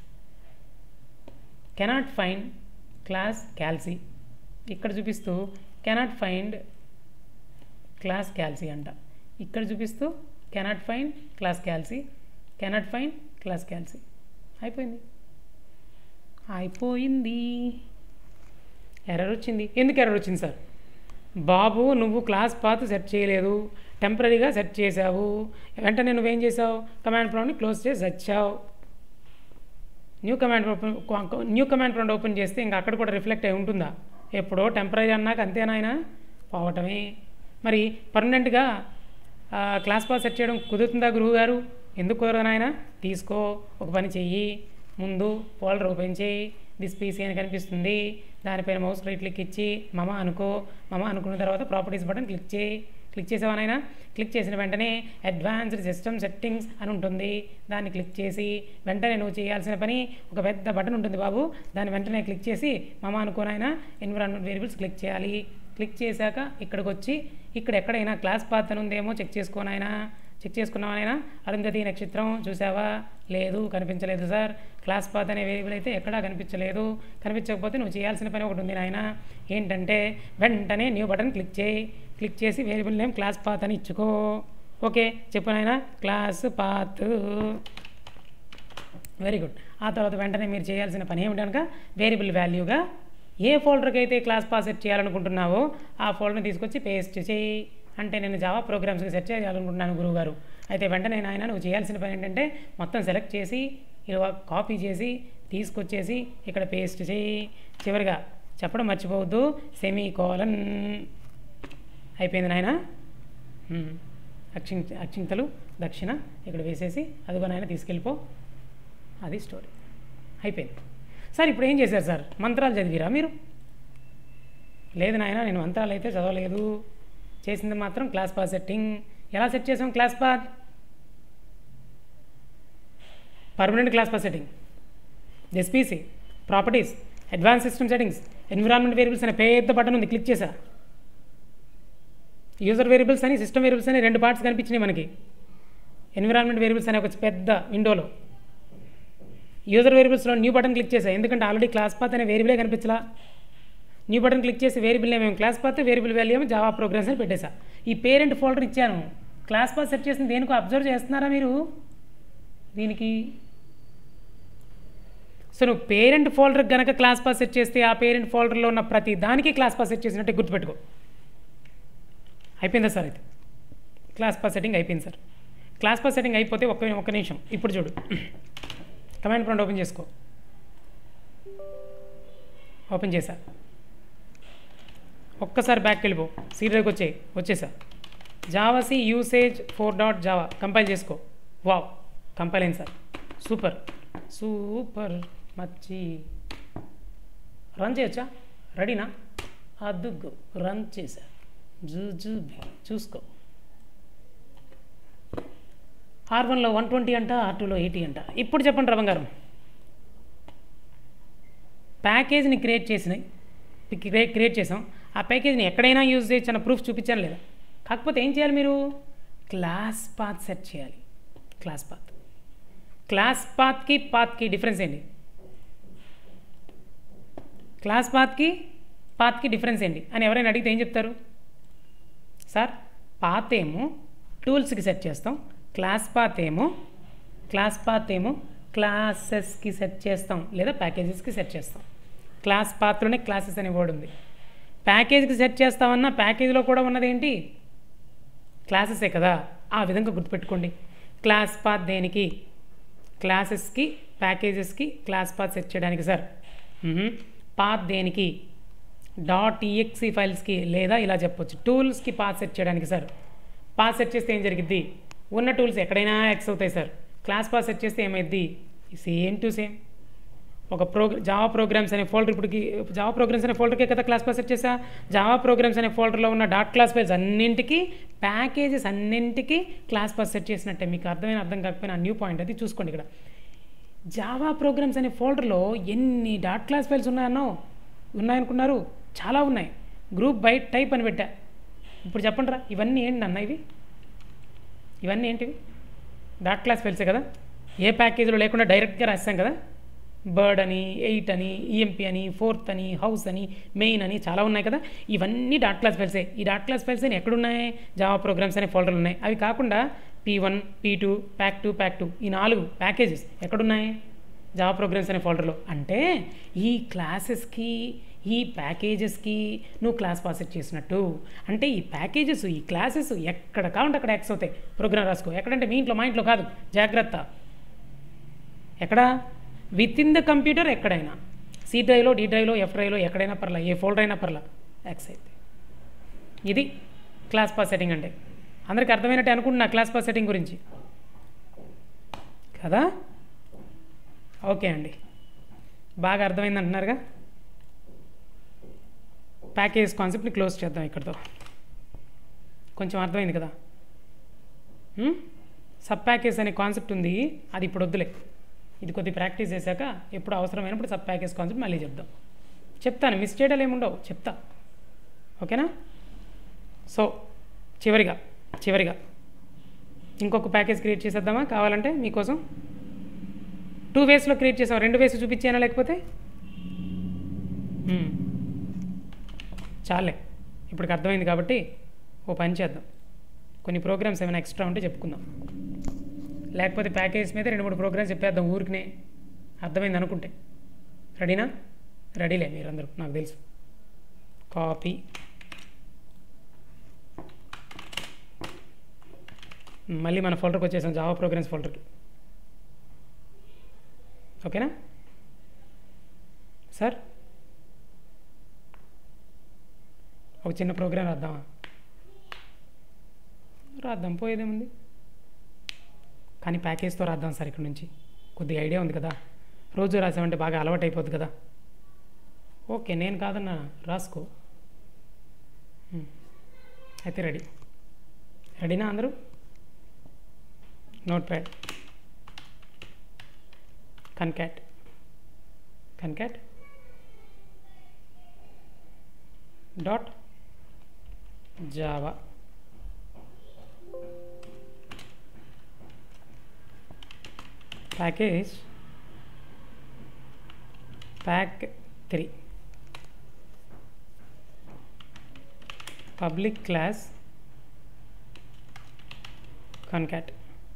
cannot find class క్యాల్సీ ఇక్కడ చూపిస్తూ కెనాట్ ఫైండ్ క్లాస్ క్యాల్సీ అంట ఇక్కడ చూపిస్తూ కెనాట్ ఫైండ్ క్లాస్ క్యాల్సీ కెనాట్ ఫైండ్ క్లాస్ క్యాల్సీ అయిపోయింది అయిపోయింది ఎర్రర్ వచ్చింది ఎందుకు ఎర్రర్ వచ్చింది సార్ బాబు నువ్వు క్లాస్ పాత్ సెట్ చేయలేదు టెంపరీగా సెట్ చేసావు వెంటనే నువ్వేం చేసావు కమాండ్ ప్రాంప్ట్ని క్లోజ్ చేసి వచ్చావు new command open new command prompt open చేస్తే ఇంకా అక్కడ కూడా రిఫ్లెక్ట్ అయి ఉంటుందా ఎప్పుడో టెంపరీ అన్నాక అంతేనాయన పోవటమే మరి పర్మనెంట్గా క్లాస్ పాస్ సెట్ చేయడం కుదురుతుందా గురువు గారు ఎందుకు కుదరదు నాయన తీసుకో ఒక పని చెయ్యి ముందు ఫోల్డర్ ఓపెన్ చేయి దిస్ పీసీ అని కనిపిస్తుంది దానిపైన మౌస్ రైట్ క్లిక్ ఇచ్చి మమ అనుకో మమ అనుకున్న తర్వాత ప్రాపర్టీస్ బటన్ క్లిక్ చేయి క్లిక్ చేసావనైనా క్లిక్ చేసిన వెంటనే అడ్వాన్స్డ్ సిస్టమ్ సెట్టింగ్స్ అని ఉంటుంది దాన్ని క్లిక్ చేసి వెంటనే నువ్వు చేయాల్సిన పని ఒక పెద్ద బటన్ ఉంటుంది బాబు దాన్ని వెంటనే క్లిక్ చేసి మమ అనుకోనైనా ఎన్విరాన్మెంట్ వేరియబుల్స్ క్లిక్ చేయాలి క్లిక్ చేశాక ఇక్కడికి వచ్చి ఇక్కడ ఎక్కడైనా క్లాస్ పాత్ అని ఉందేమో చెక్ చేసుకోనైనా చెక్ చేసుకున్నావనైనా అరుంధతి నక్షత్రం చూసావా లేదు కనిపించలేదు సార్ క్లాస్ పాత్ అనే వేరియబుల్ అయితే ఎక్కడా కనిపించలేదు కనిపించకపోతే నువ్వు చేయాల్సిన పని ఒకటి ఉంది నాయన ఏంటంటే వెంటనే న్యూ బటన్ క్లిక్ చేయి క్లిక్ చేసి వేరియబుల్ నేమ్ క్లాస్ పాత్ అని ఇచ్చుకో ఓకే చెప్పు నాయన క్లాస్ పాత్ వెరీ గుడ్ ఆ తర్వాత వెంటనే మీరు చేయాల్సిన పని ఏమిటనక వేరియబుల్ వాల్యూగా ఏ ఫోల్డర్కి అయితే క్లాస్ పాస్ సెట్ చేయాలనుకుంటున్నావో ఆ ఫోల్డర్ని తీసుకొచ్చి పేస్ట్ చేయి అంటే నేను జావా ప్రోగ్రామ్స్కి సెట్ చేయాలనుకుంటున్నాను గురువుగారు అయితే వెంటనే నాయన నువ్వు చేయాల్సిన పని ఏంటంటే మొత్తం సెలెక్ట్ చేసి ఇలా కాపీ చేసి తీసుకొచ్చేసి ఇక్కడ పేస్ట్ చేయి చివరిగా చెప్పడం మర్చిపోవద్దు సెమీ కోలన్ అయిపోయింది నాయన అక్షిం అక్షింతలు దక్షిణ ఇక్కడ వేసేసి అదిగో నాయన తీసుకెళ్ళిపో అది స్టోరీ అయిపోయింది సార్ ఇప్పుడు ఏం చేశారు సార్ మంత్రాలు చదివిరా మీరు లేదు నాయన నేను మంత్రాలు అయితే చదవలేదు చేసింది మాత్రం క్లాస్ పాస్ సెట్టింగ్ ఎలా సెట్ చేసాం class path permanent class path setting ఎస్పీసీ properties advance system settings environment variables అనే పెద్ద బటన్ ఉంది క్లిక్ చేసా యూజర్ వేరియబుల్స్ అని సిస్టమ్ వేరియబుల్స్ అని రెండు పార్ట్స్ కనిపించినాయి మనకి ఎన్విరాన్మెంట్ వేరియబుల్స్ అనే ఒక పెద్ద విండోలో యూజర్ వేరియబుల్స్లో న్యూ బటన్ క్లిక్ చేసా ఎందుకంటే ఆల్రెడీ క్లాస్ పాత్ అనే వేరియబులే కనిపించలా న్యూ బటన్ క్లిక్ చేసి variable name class path variable value ఏమో జావా ప్రోగ్రామ్స్ అని పెట్టేశా ఈ పేరెంట్ ఫోల్డర్ ఇచ్చాను క్లాస్ పాత్ సెట్ చేసిన దేనికో అబ్జర్వ్ చేస్తున్నారా మీరు దీనికి సో నువ్వు పేరెంట్ ఫోల్డర్ కనుక క్లాస్ పాస్ సెట్ చేస్తే ఆ పేరెంట్ ఫోల్డర్లో ఉన్న ప్రతి దానికి క్లాస్ పాస్ సెట్ చేసినట్టే గుర్తుపెట్టుకో అయిపోయిందా సార్ అయితే క్లాస్ పాస్ సెట్టింగ్ అయిపోయింది సార్ క్లాస్ పాస్ సెట్టింగ్ అయిపోతే ఒక్క ఒక్క నిమిషం ఇప్పుడు చూడు కమాండ్ ప్రాంట్ ఓపెన్ చేసుకో ఓపెన్ చేశా ఒక్కసారి బ్యాక్ వెళ్ళిపో సీరియల్కి వచ్చాయి వచ్చేసా Java C usage four dot Java compile చేసుకో వావ్ కంపైల్ అయింది సార్ సూపర్ సూపర్ మచ్చి రన్ చేయొచ్చా రెడీనా అద్దుగ్గు రన్ చేశా జూజూబి చూసుకో ఆర్ వన్లో వన్ ట్వంటీ అంట ఆర్ టూలో ఎయిటీ అంట ఇప్పుడు చెప్పండి రా బంగారం ప్యాకేజ్ని క్రియేట్ చేసినాయి క్రియేట్ క్రియేట్ చేసాం ఆ ప్యాకేజ్ని ఎక్కడైనా యూజ్ చేయొచ్చు అన్న ప్రూఫ్ చూపించాను లేదా కాకపోతే ఏం చేయాలి మీరు క్లాస్ పాత్ సెట్ చేయాలి క్లాస్ పాత్ క్లాస్ పాత్కి పాత్కి డిఫరెన్స్ ఏంటి క్లాస్ పాత్కి పాత్కి డిఫరెన్స్ ఏంటి అని ఎవరైనా అడిగితే ఏం చెప్తారు సార్ పాత్ ఏమో టూల్స్కి సెట్ చేస్తాం క్లాస్ పాత్ ఏమో క్లాస్ పాత్ ఏమో క్లాసెస్కి సెట్ చేస్తాం లేదా ప్యాకేజెస్కి సెట్ చేస్తాం క్లాస్ పాత్లోనే క్లాసెస్ అనే వర్డ్ ఉంది ప్యాకేజ్కి సెట్ చేస్తామన్నా ప్యాకేజ్లో కూడా ఉన్నది ఏంటి క్లాసెసే కదా ఆ విధంగా గుర్తుపెట్టుకోండి క్లాస్ పాత్ దేనికి క్లాసెస్కి ప్యాకేజెస్కి క్లాస్ పాత్ సెట్ చేయడానికి సార్ పాత్ దేనికి డాట్ ఈఎక్సి ఫైల్స్కి లేదా ఇలా చెప్పొచ్చు టూల్స్కి పాత్ సెట్ చేయడానికి సార్ పాత్ సెట్ చేస్తే ఏం జరిగిద్ది ఉన్న టూల్స్ ఎక్కడైనా ఎక్స్ అవుతాయి సార్ క్లాస్ పాత్ సెట్ చేస్తే ఏమైద్ది సేమ్ టు సేమ్ ఒక ప్రోగ్రా జావా ప్రోగ్రామ్స్ అనే ఫోల్డర్ ఇప్పటికి జావా ప్రోగ్రామ్స్ అనే ఫోల్డర్కే కదా క్లాస్ పాస్ సెట్ చేసా జావా ప్రోగ్రామ్స్ అనే ఫోల్డర్లో ఉన్న డాట్ క్లాస్ ఫైల్స్ అన్నింటికి ప్యాకేజెస్ అన్నింటికి క్లాస్ పాస్ సెట్ చేసినట్టే మీకు అర్థమైన అర్థం కాకపోయినా న్యూ పాయింట్ అది చూసుకోండి ఇక్కడ జావా ప్రోగ్రామ్స్ అనే ఫోల్డర్లో ఎన్ని డాట్ క్లాస్ ఫైల్స్ ఉన్నాయన్నో ఉన్నాయనుకున్నారు చాలా ఉన్నాయి గ్రూప్ బై టైప్ అని పెట్టా ఇప్పుడు చెప్పండి రా ఇవన్నీ ఏంటి అన్న ఇవి ఇవన్నీ ఏంటివి డాట్ క్లాస్ ఫైల్సే కదా ఏ ప్యాకేజీలో లేకుండా డైరెక్ట్గా రాస్తాం కదా బర్డ్ అని ఎయిట్ అని ఈఎంపీ అని ఫోర్త్ అని హౌస్ అని మెయిన్ అని చాలా ఉన్నాయి కదా ఇవన్నీ డాట్ క్లాస్ ఫైల్సే ఈ డాట్ క్లాస్ ఫైల్స్ అని ఎక్కడున్నాయి జావా ప్రోగ్రామ్స్ అనే ఫోల్డర్లు ఉన్నాయి అవి కాకుండా P one P two pack two pack two ఈ నాలుగు ప్యాకేజెస్ ఎక్కడున్నాయి జావా ప్రోగ్రామ్స్ అనే ఫోల్డర్లో అంటే ఈ క్లాసెస్కి ఈ ప్యాకేజెస్కి నువ్వు క్లాస్ పాసెట్ చేసినట్టు అంటే ఈ ప్యాకేజెస్ ఈ క్లాసెస్ ఎక్కడ కావాలంటే అక్కడ యాక్స్ అవుతాయి ప్రోగ్రామ్ రాసుకో ఎక్కడంటే మీ ఇంట్లో మా ఇంట్లో కాదు జాగ్రత్త ఎక్కడ విత్ ఇన్ ద కంప్యూటర్ ఎక్కడైనా సి డ్రైవ్లో డి డ్రైవ్లో ఎఫ్ డ్రైవ్లో ఎక్కడైనా పర్లా ఏ ఫోల్డర్ అయినా పర్లా యాక్స్ అయితే ఇది క్లాస్ పాస్ సెట్టింగ్ అంటే అందరికీ అర్థమైనట్టు అనుకుంటున్నా క్లాస్ పాస్ సెట్టింగ్ గురించి కదా ఓకే అండి బాగా అర్థమైంది అంటున్నారుగా ప్యాకేజ్ కాన్సెప్ట్ని క్లోజ్ చేద్దాం ఇక్కడితో కొంచెం అర్థమైంది కదా సబ్ ప్యాకేజ్ అనే కాన్సెప్ట్ ఉంది అది ఇప్పుడు వద్దులే ఇది కొద్ది ప్రాక్టీస్ చేశాక ఎప్పుడు అవసరమైనప్పుడు సబ్ ప్యాకేజ్ కాన్సెప్ట్ మళ్ళీ చెప్దాం చెప్తాను మిస్ చేయడాలు ఏముండవు చెప్తా ఓకేనా సో చివరిగా చివరిగా ఇంకొక ప్యాకేజ్ క్రియేట్ చేసేద్దామా కావాలంటే మీకోసం టూ వేస్లో క్రియేట్ చేసాం రెండు వేస్ చూపించానా లేకపోతే మ్మ్. చాలే ఇప్పటికి అర్థమైంది కాబట్టి ఓ పని చేద్దాం కొన్ని ప్రోగ్రామ్స్ ఏమైనా ఎక్స్ట్రా ఉంటే చెప్పుకుందాం లేకపోతే ప్యాకేజ్ మీద రెండు మూడు ప్రోగ్రామ్స్ చెప్పేద్దాం ఊరికినే అర్థమైంది అనుకుంటే రెడీనా రెడీలే మీరందరూ నాకు తెలుసు కాపీ మళ్ళీ మన ఫోల్డర్కి వచ్చేసాం జావా ప్రోగ్రామ్స్ ఫోల్డర్కి ఓకేనా సార్ ఒక చిన్న ప్రోగ్రామ్ రాద్దామా రాద్దాం పోయేదేముంది కానీ ప్యాకేజ్తో రాద్దాం సార్ ఇక్కడ నుంచి కొద్దిగా ఐడియా ఉంది కదా రోజు రాసామంటే బాగా అలవాటు అయిపోద్ది కదా ఓకే నేను కాదన్నా రాసుకో ఉమ్. అయితే రెడీ రెడీనా అందరూ notepad concat concat dot java package pack 3 public class concat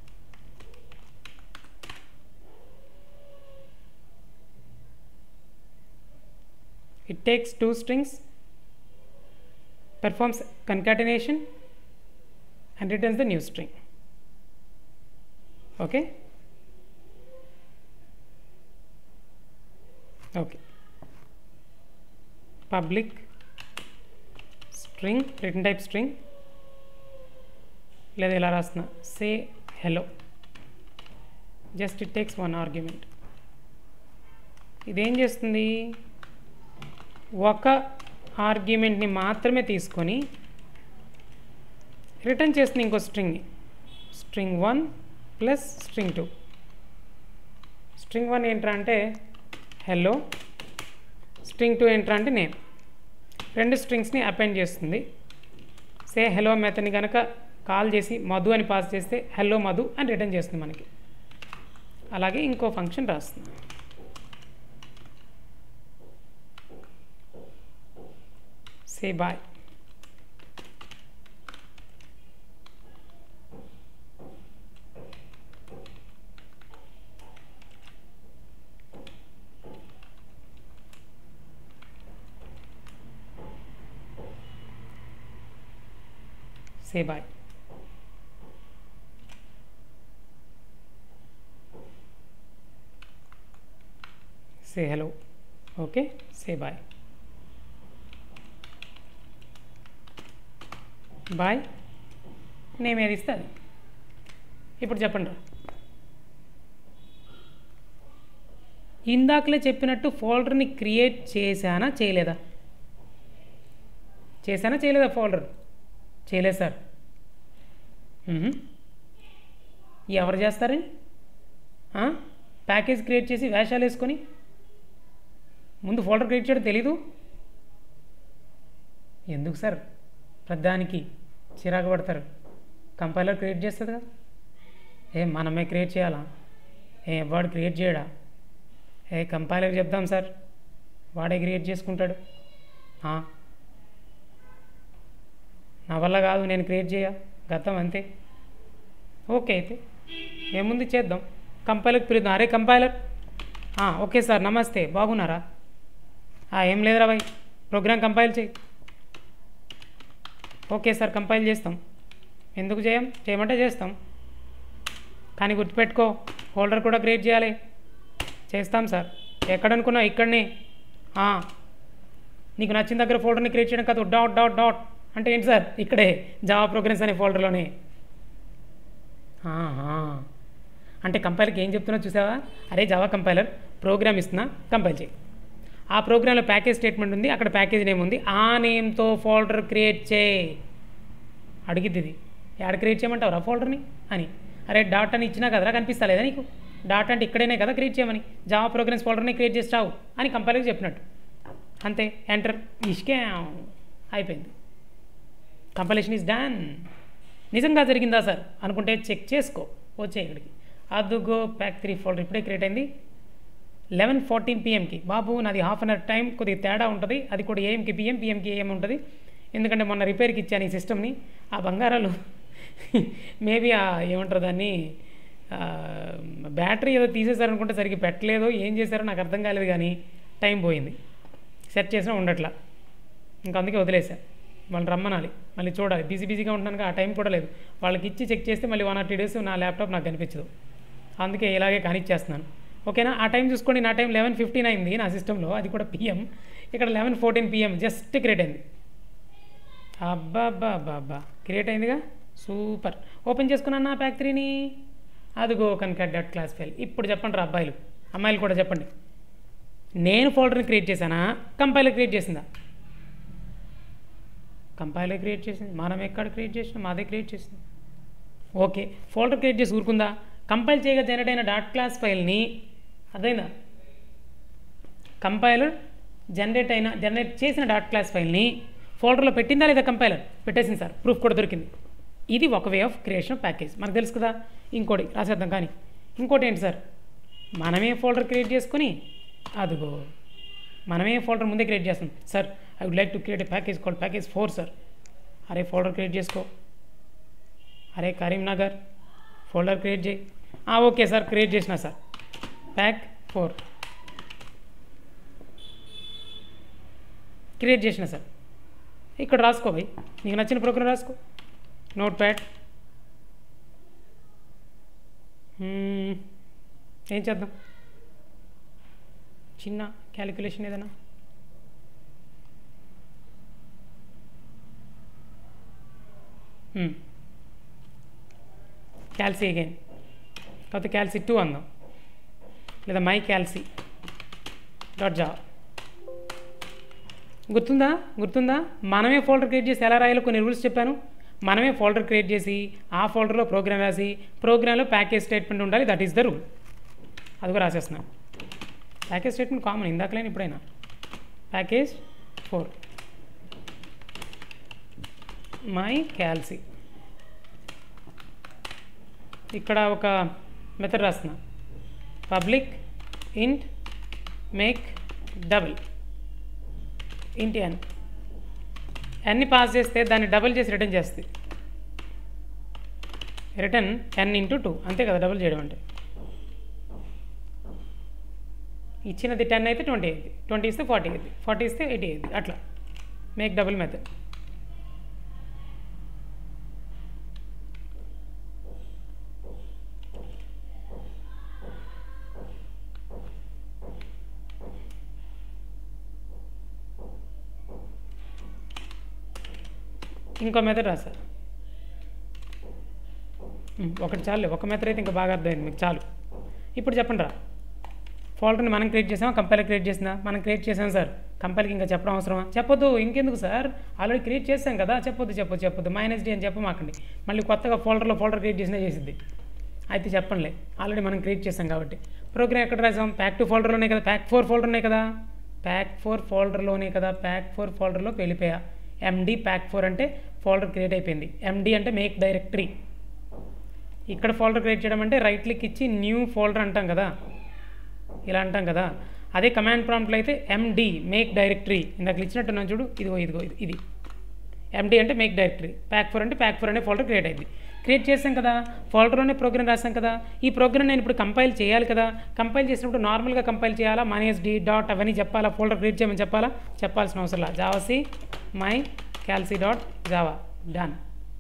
it takes two strings performs concatenation and returns the new string okay okay public string written type string లేదా ఇలా రాస్తున్నా say hello just it takes one argument ఇదేం చేస్తుంది ఒక ఆర్గ్యుమెంట్ని మాత్రమే తీసుకొని return చేస్తుంది ఇంకో స్ట్రింగ్ని string one plus string two string one ఏంట్రా అంటే హెల్లో స్ట్రింగ్ టూ ఏంట్రా అంటే నేమ్ రెండు స్ట్రింగ్స్ని అపెండ్ చేస్తుంది సే హెలో మెథడ్ని కనుక కాల్ చేసి మధు అని పాస్ చేస్తే హెల్లో మధు అని రిటర్న్ చేస్తుంది మనకి అలాగే ఇంకో ఫంక్షన్ రాస్తుంది say bye say bye. Say hello. Okay, say bye. Bye name ఏది ఇస్తే అది ఇప్పుడు చెప్పండి రా ఇందాకలే చెప్పినట్టు ఫోల్డర్ని క్రియేట్ చేశానా చేయలేదా చేశానా చేయలేదా ఫోల్డర్ చేయలేదు సార్ మ్మ్. ఎవరు చేస్తారని ఆ? ప్యాకేజ్ క్రియేట్ చేసి వేషాలు వేసుకొని ముందు ఫోల్డర్ క్రియేట్ చేయడం తెలీదు ఎందుకు సార్ ప్రధానికి చిరాకు పడతారు కంపైలర్ క్రియేట్ చేస్తుంది కదా ఏ మనమే క్రియేట్ చేయాలా ఏ వాడు క్రియేట్ చేయడా ఏ కంపైలర్ చెప్దాం సార్ వాడే క్రియేట్ చేసుకుంటాడు ఆ. నా వల్ల కాదు నేను క్రియేట్ చేయ గతం అంతే ఓకే అయితే ఏముంది చేద్దాం కంపైలర్కి పిలుద్దాం అరే కంపైలర్ ఆ, ఓకే సార్ నమస్తే బాగున్నారా ఆ, ఏం లేదురా బాయ్ ప్రోగ్రామ్ కంపైల్ చేయి ఓకే సార్ కంపైల్ చేస్తాం ఎందుకు చేయం చేయమంటే చేస్తాం కానీ గుర్తుపెట్టుకో ఫోల్డర్ కూడా క్రియేట్ చేయాలి చేస్తాం సార్ ఎక్కడ అనుకున్నావు ఇక్కడనే ఆ, నీకు నచ్చిన దగ్గర ఫోల్డర్ని క్రియేట్ చేయడం కాదు డాట్ డాట్ డాట్ అంటే ఏంటి సార్ ఇక్కడే జావా ప్రోగ్రామ్స్ అనే ఫోల్డర్లోనే ఆహా. అంటే కంపైలర్కి ఏం చెప్తున్నా చూసావా అరే జావా కంపైలర్ ప్రోగ్రామ్ ఇస్తున్నా కంపైల్ చేయి ఆ ప్రోగ్రాంలో ప్యాకేజ్ స్టేట్మెంట్ ఉంది అక్కడ ప్యాకేజ్ నేమ్ ఉంది ఆ నేమ్తో ఫోల్డర్ క్రియేట్ చేయి అడిగిద్ది ఇది ఎక్కడ క్రియేట్ చేయమంటావు ఆ ఫోల్డర్ని అని అరే డాట్ అని ఇచ్చినా కదరా కనిపిస్తా లేదా నీకు డాట్ అంటే ఇక్కడనే కదా క్రియేట్ చేయమని జావా ప్రోగ్రామ్స్ ఫోల్డర్ని క్రియేట్ చేస్తావు అని కంపైలర్కి చెప్పినట్టు అంతే ఎంటర్ ఇష్కే అయిపోయింది కంపలేషన్ ఈజ్ డన్ నిజంగా జరిగిందా సార్ అనుకుంటే చెక్ చేసుకో వచ్చే ఇక్కడికి అదుగో ప్యాక్ త్రీ ఫోల్డర్ ఇప్పుడే క్రియేట్ అయింది లెవెన్ ఫార్టీన్ పిఎంకి బాబు నాది హాఫ్ అన్ అవర్ టైం కొద్దిగా తేడా ఉంటుంది అది కూడా ఏఎంకి పిఎం పిఎంకి ఏఎం ఉంటుంది ఎందుకంటే మొన్న రిపేర్కి ఇచ్చాను ఈ సిస్టమ్ని ఆ బంగారాలు మేబీ ఆ ఏమంటారు దాన్ని ఆ, బ్యాటరీ ఏదో తీసేశారనుకుంటే సరిగ్గా పెట్టలేదో ఏం చేశారో నాకు అర్థం కాలేదు కానీ టైం పోయింది సెట్ చేసినా ఉండట్లా ఇంకా అందుకే వదిలేసా వాళ్ళు రమ్మనాలి మళ్ళీ చూడాలి బిజీ బిజీగా ఉంటున్నాను ఆ టైం కూడా లేదు వాళ్ళకి ఇచ్చి చెక్ చేస్తే మళ్ళీ వన్ ఆర్ టూ డేస్ నా ల్యాప్టాప్ నాకు కనిపించదు అందుకే ఇలాగే కానిచ్చేస్తున్నాను ఓకేనా ఆ టైం చూసుకోండి నా టైం లెవెన్ ఫిఫ్టీన్ అయింది నా సిస్టంలో అది కూడా పిఎం ఇక్కడ eleven fourteen PM just create అయింది అబ్బా అబ్బా అబ్బా అబ్బా క్రియేట్ అయిందిగా సూపర్ ఓపెన్ చేసుకున్నాను నా ప్యాక్ త్రీని అదిగో కనుక డట్ క్లాస్ ఫెయిల్ ఇప్పుడు చెప్పండి రా అబ్బాయిలు అమ్మాయిలు కూడా చెప్పండి నేను ఫోల్డర్ని క్రియేట్ చేశానా కంపైలర్ క్రియేట్ చేసిందా కంపైలర్ క్రియేట్ చేసింది మనం ఎక్కడ క్రియేట్ చేసినా మాదే క్రియేట్ చేసింది ఓకే ఫోల్డర్ క్రియేట్ చేసి ఊరుకుందా కంపైల్ చేయగా జనరేట్ అయిన డాట్ క్లాస్ ఫైల్ని అదైందా కంపైలర్ జనరేట్ అయిన జనరేట్ చేసిన డాట్ క్లాస్ ఫైల్ని ఫోల్డర్లో పెట్టిందా లేదా కంపైలర్ పెట్టేసింది సార్ ప్రూఫ్ కూడా దొరికింది ఇది ఒక వే ఆఫ్ క్రియేషన్ ప్యాకేజ్ మనకు తెలుసు కదా ఇంకోటి రాసేద్దాం కానీ ఇంకోటి ఏంటి సార్ మనమే ఫోల్డర్ క్రియేట్ చేసుకుని అదిగో మనమే ఫోల్డర్ ముందే క్రియేట్ చేస్తాం sir I would like to create a package called package four sir అరే ఫోల్డర్ క్రియేట్ చేసుకో అరే కరీంనగర్ ఫోల్డర్ క్రియేట్ చేయి ఆ, ఓకే సార్ క్రియేట్ చేసిన సార్ ప్యాక్ ఫోర్ క్రియేట్ చేసిన సార్ ఇక్కడ రాసుకో భయ్ నీకు నచ్చిన ప్రోగ్రామ్ రాసుకో నోట్ ప్యాడ్ ఏం చేద్దాం చిన్న క్యాలిక్యులేషన్ ఏదైనా క్యాల్సీ అగైన్ కాకపోతే క్యాల్సీ టూ అందాం లేదా మై క్యాల్సీ డాట్ జా గుర్తుందా గుర్తుందా మనమే ఫోల్డర్ క్రియేట్ చేసి ఎలా రాయాలో కొన్ని రూల్స్ చెప్పాను మనమే ఫోల్డర్ క్రియేట్ చేసి ఆ ఫోల్డర్లో ప్రోగ్రామ్ రాసి ప్రోగ్రాంలో ప్యాకేజ్ స్టేట్మెంట్ ఉండాలి దట్ ఈస్ ద రూల్ అది కూడా రాసేస్తున్నాను ప్యాకేజ్ స్టేట్మెంట్ కామన్ ఇందాకలేని ఇప్పుడైనా ప్యాకేజ్ ఫోర్ మై క్యాల్సీ ఇక్కడ ఒక మెథడ్ రాస్తున్నా పబ్లిక్ ఇంట్ మేక్ డబుల్ ఇంటి ఎన్ ఎన్ని పాస్ చేస్తే దాన్ని డబుల్ చేసి రిటర్న్ చేస్తుంది రిటర్న్ ఎన్ ఇంటూ టూ అంతే కదా డబుల్ చేయడం అంటే ఇచ్చినది టెన్ అయితే ట్వంటీ అయింది ట్వంటీ ఇస్తే ఫార్టీ అయింది ఫార్టీ ఇస్తే ఎయిటీ అయింది అట్లా మేక్ డబుల్ మెథడ్ ఇంకో మెథడ్ రాసా ఉమ్, ఒకటి చాలు ఒక మెథడ్ అయితే ఇంకా బాగా అర్థమైంది మీకు చాలు ఇప్పుడు చెప్పండి రా ఫోల్డర్ని మనం క్రియేట్ చేసామా కంపైలర్ క్రియేట్ చేసిందా మనం క్రియేట్ చేసాం సార్ కంపైలర్కి ఇంకా చెప్పడం అవసరమా చెప్పొద్దు ఇంకెందుకు సార్ ఆల్రెడీ క్రియేట్ చేసాం కదా చెప్పొద్దు చెప్పొద్దు చెప్పొద్దు మైనస్ డి అని చెప్పమాకండి మళ్ళీ కొత్తగా ఫోల్డర్లో ఫోల్డర్ క్రియేట్ చేసినా చేసిద్ది అయితే చెప్పండిలే ఆల్రెడీ మనం క్రియేట్ చేసాం కాబట్టి ప్రోగ్రామ్ ఎక్కడ రాసాం ప్యాక్ టూ ఫోల్డర్లోనే కదా ప్యాక్ ఫోర్ ఫోల్డర్ ఉన్నాయి కదా ప్యాక్ ఫోర్ ఫోల్డర్లోనే కదా ప్యాక్ ఫోర్ ఫోల్డర్లోకి వెళ్ళిపోయా ఎండి ప్యాక్ ఫోర్ అంటే ఫోల్డర్ క్రియేట్ అయిపోయింది ఎండి అంటే మేక్ డైరెక్టరీ ఇక్కడ ఫోల్డర్ క్రియేట్ చేయడం అంటే రైట్ క్లిక్ ఇచ్చి న్యూ ఫోల్డర్ అంటాం కదా ఇలా అంటాం కదా అదే కమాండ్ ప్రాంప్ట్లో అయితే ఎండి మేక్ డైరెక్టరీ ఇందాక ఇచ్చినట్టున్నాను చూడు ఇదిగో ఇదిగో ఇది ఇది ఎండి అంటే మేక్ డైరెక్టరీ ప్యాక్ ఫోర్ అంటే ప్యాక్ ఫోర్ అనే ఫోల్డర్ క్రియేట్ అయింది క్రియేట్ చేసాం కదా ఫోల్డర్లోనే ప్రోగ్రామ్ రాసాం కదా ఈ ప్రోగ్రామ్ నేను ఇప్పుడు కంపైల్ చేయాలి కదా కంపైల్ చేసినప్పుడు నార్మల్గా కంపైల్ చేయాలా మైనస్ డి డాట్ అవన్నీ చెప్పాలా ఫోల్డర్ క్రియేట్ చేయమని చెప్పాలా చెప్పాల్సిన అవసరం లేదు javac my calc dot Java done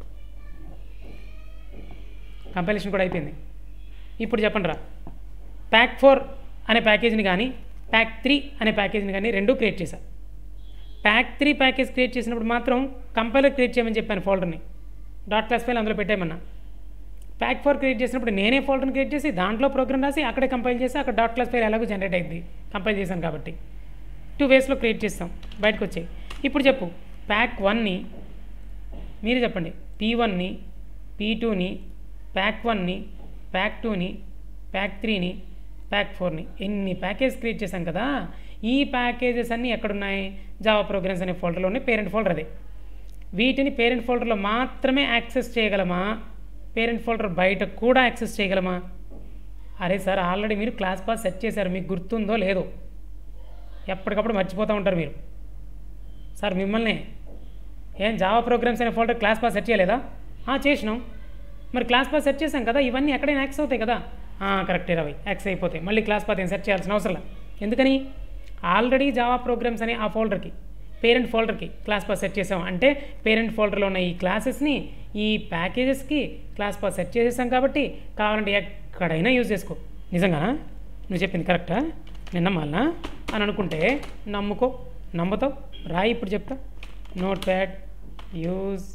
compilation కూడా అయిపోయింది ఇప్పుడు చెప్పండి రా ప్యాక్ ఫోర్ అనే ప్యాకేజీని కానీ ప్యాక్ త్రీ అనే ప్యాకేజీని కానీ రెండూ క్రియేట్ చేశా ప్యాక్ త్రీ ప్యాకేజ్ క్రియేట్ చేసినప్పుడు మాత్రం కంపైలర్ క్రియేట్ చేయమని చెప్పాను ఫోల్డర్ని డాట్ క్లాస్ ఫైల్ అందులో పెట్టేయమన్నా ప్యాక్ ఫోర్ క్రియేట్ చేసినప్పుడు నేనే ఫోల్డర్ని క్రియేట్ చేసి దాంట్లో ప్రోగ్రామ్ రాసి అక్కడే కంపైల్ చేసి అక్కడ డాట్ క్లాస్ ఫైల్ ఎలాగో జనరేట్ అయింది కంపైల్ చేశాను కాబట్టి టూ వేస్లో క్రియేట్ చేస్తాం బయటకు వచ్చాయి ఇప్పుడు చెప్పు ప్యాక్ వన్ని మీరు చెప్పండి పీ వన్ని పీ టూని ప్యాక్ వన్ని ప్యాక్ టూని ప్యాక్ త్రీని ప్యాక్ ఫోర్ని ఎన్ని ప్యాకేజ్ క్రియేట్ చేశాం కదా ఈ ప్యాకేజెస్ అన్నీ ఎక్కడున్నాయి జావా ప్రోగ్రామ్స్ అనే ఫోల్డర్లో ఉన్నాయి పేరెంట్ ఫోల్డర్ అదే వీటిని పేరెంట్ ఫోల్డర్లో మాత్రమే యాక్సెస్ చేయగలమా పేరెంట్ ఫోల్డర్ బయట కూడా యాక్సెస్ చేయగలమా అరే సార్ ఆల్రెడీ మీరు క్లాస్ పాస్ సెట్ చేశారు మీకు గుర్తుందో లేదో ఎప్పటికప్పుడు మర్చిపోతూ ఉంటారు మీరు సార్ మిమ్మల్ని ఏం జావా ప్రోగ్రామ్స్ అనే ఫోల్డర్ క్లాస్ పాస్ సెట్ చేయలేదా ఆ, చేసినాం మరి క్లాస్ పాస్ సెట్ చేసాం కదా ఇవన్నీ ఎక్కడైనా యాక్సెస్ అవుతాయి కదా ఆ, కరెక్టే రవి యాక్సెస్ అయిపోతాయి మళ్ళీ క్లాస్ పాత్ ఏం సెట్ చేయాల్సిన అవసరం లేదు ఎందుకని ఆల్రెడీ జావా ప్రోగ్రామ్స్ అనే ఆ ఫోల్డర్కి పేరెంట్ ఫోల్డర్కి క్లాస్ పాస్ సెట్ చేసాం అంటే పేరెంట్ ఫోల్డర్లో ఉన్న ఈ క్లాసెస్ని ఈ ప్యాకేజెస్కి క్లాస్ పాస్ సెట్ చేసేసాం కాబట్టి కావాలంటే ఎక్కడైనా యూజ్ చేసుకో నిజంగానా నువ్వు చెప్పింది కరెక్టా నిన్న మళ్ళా అని అనుకుంటే నమ్ముకో నమ్ముతావు రాయి ఇప్పుడు చెప్తా నోట్ ప్యాడ్ యూజ్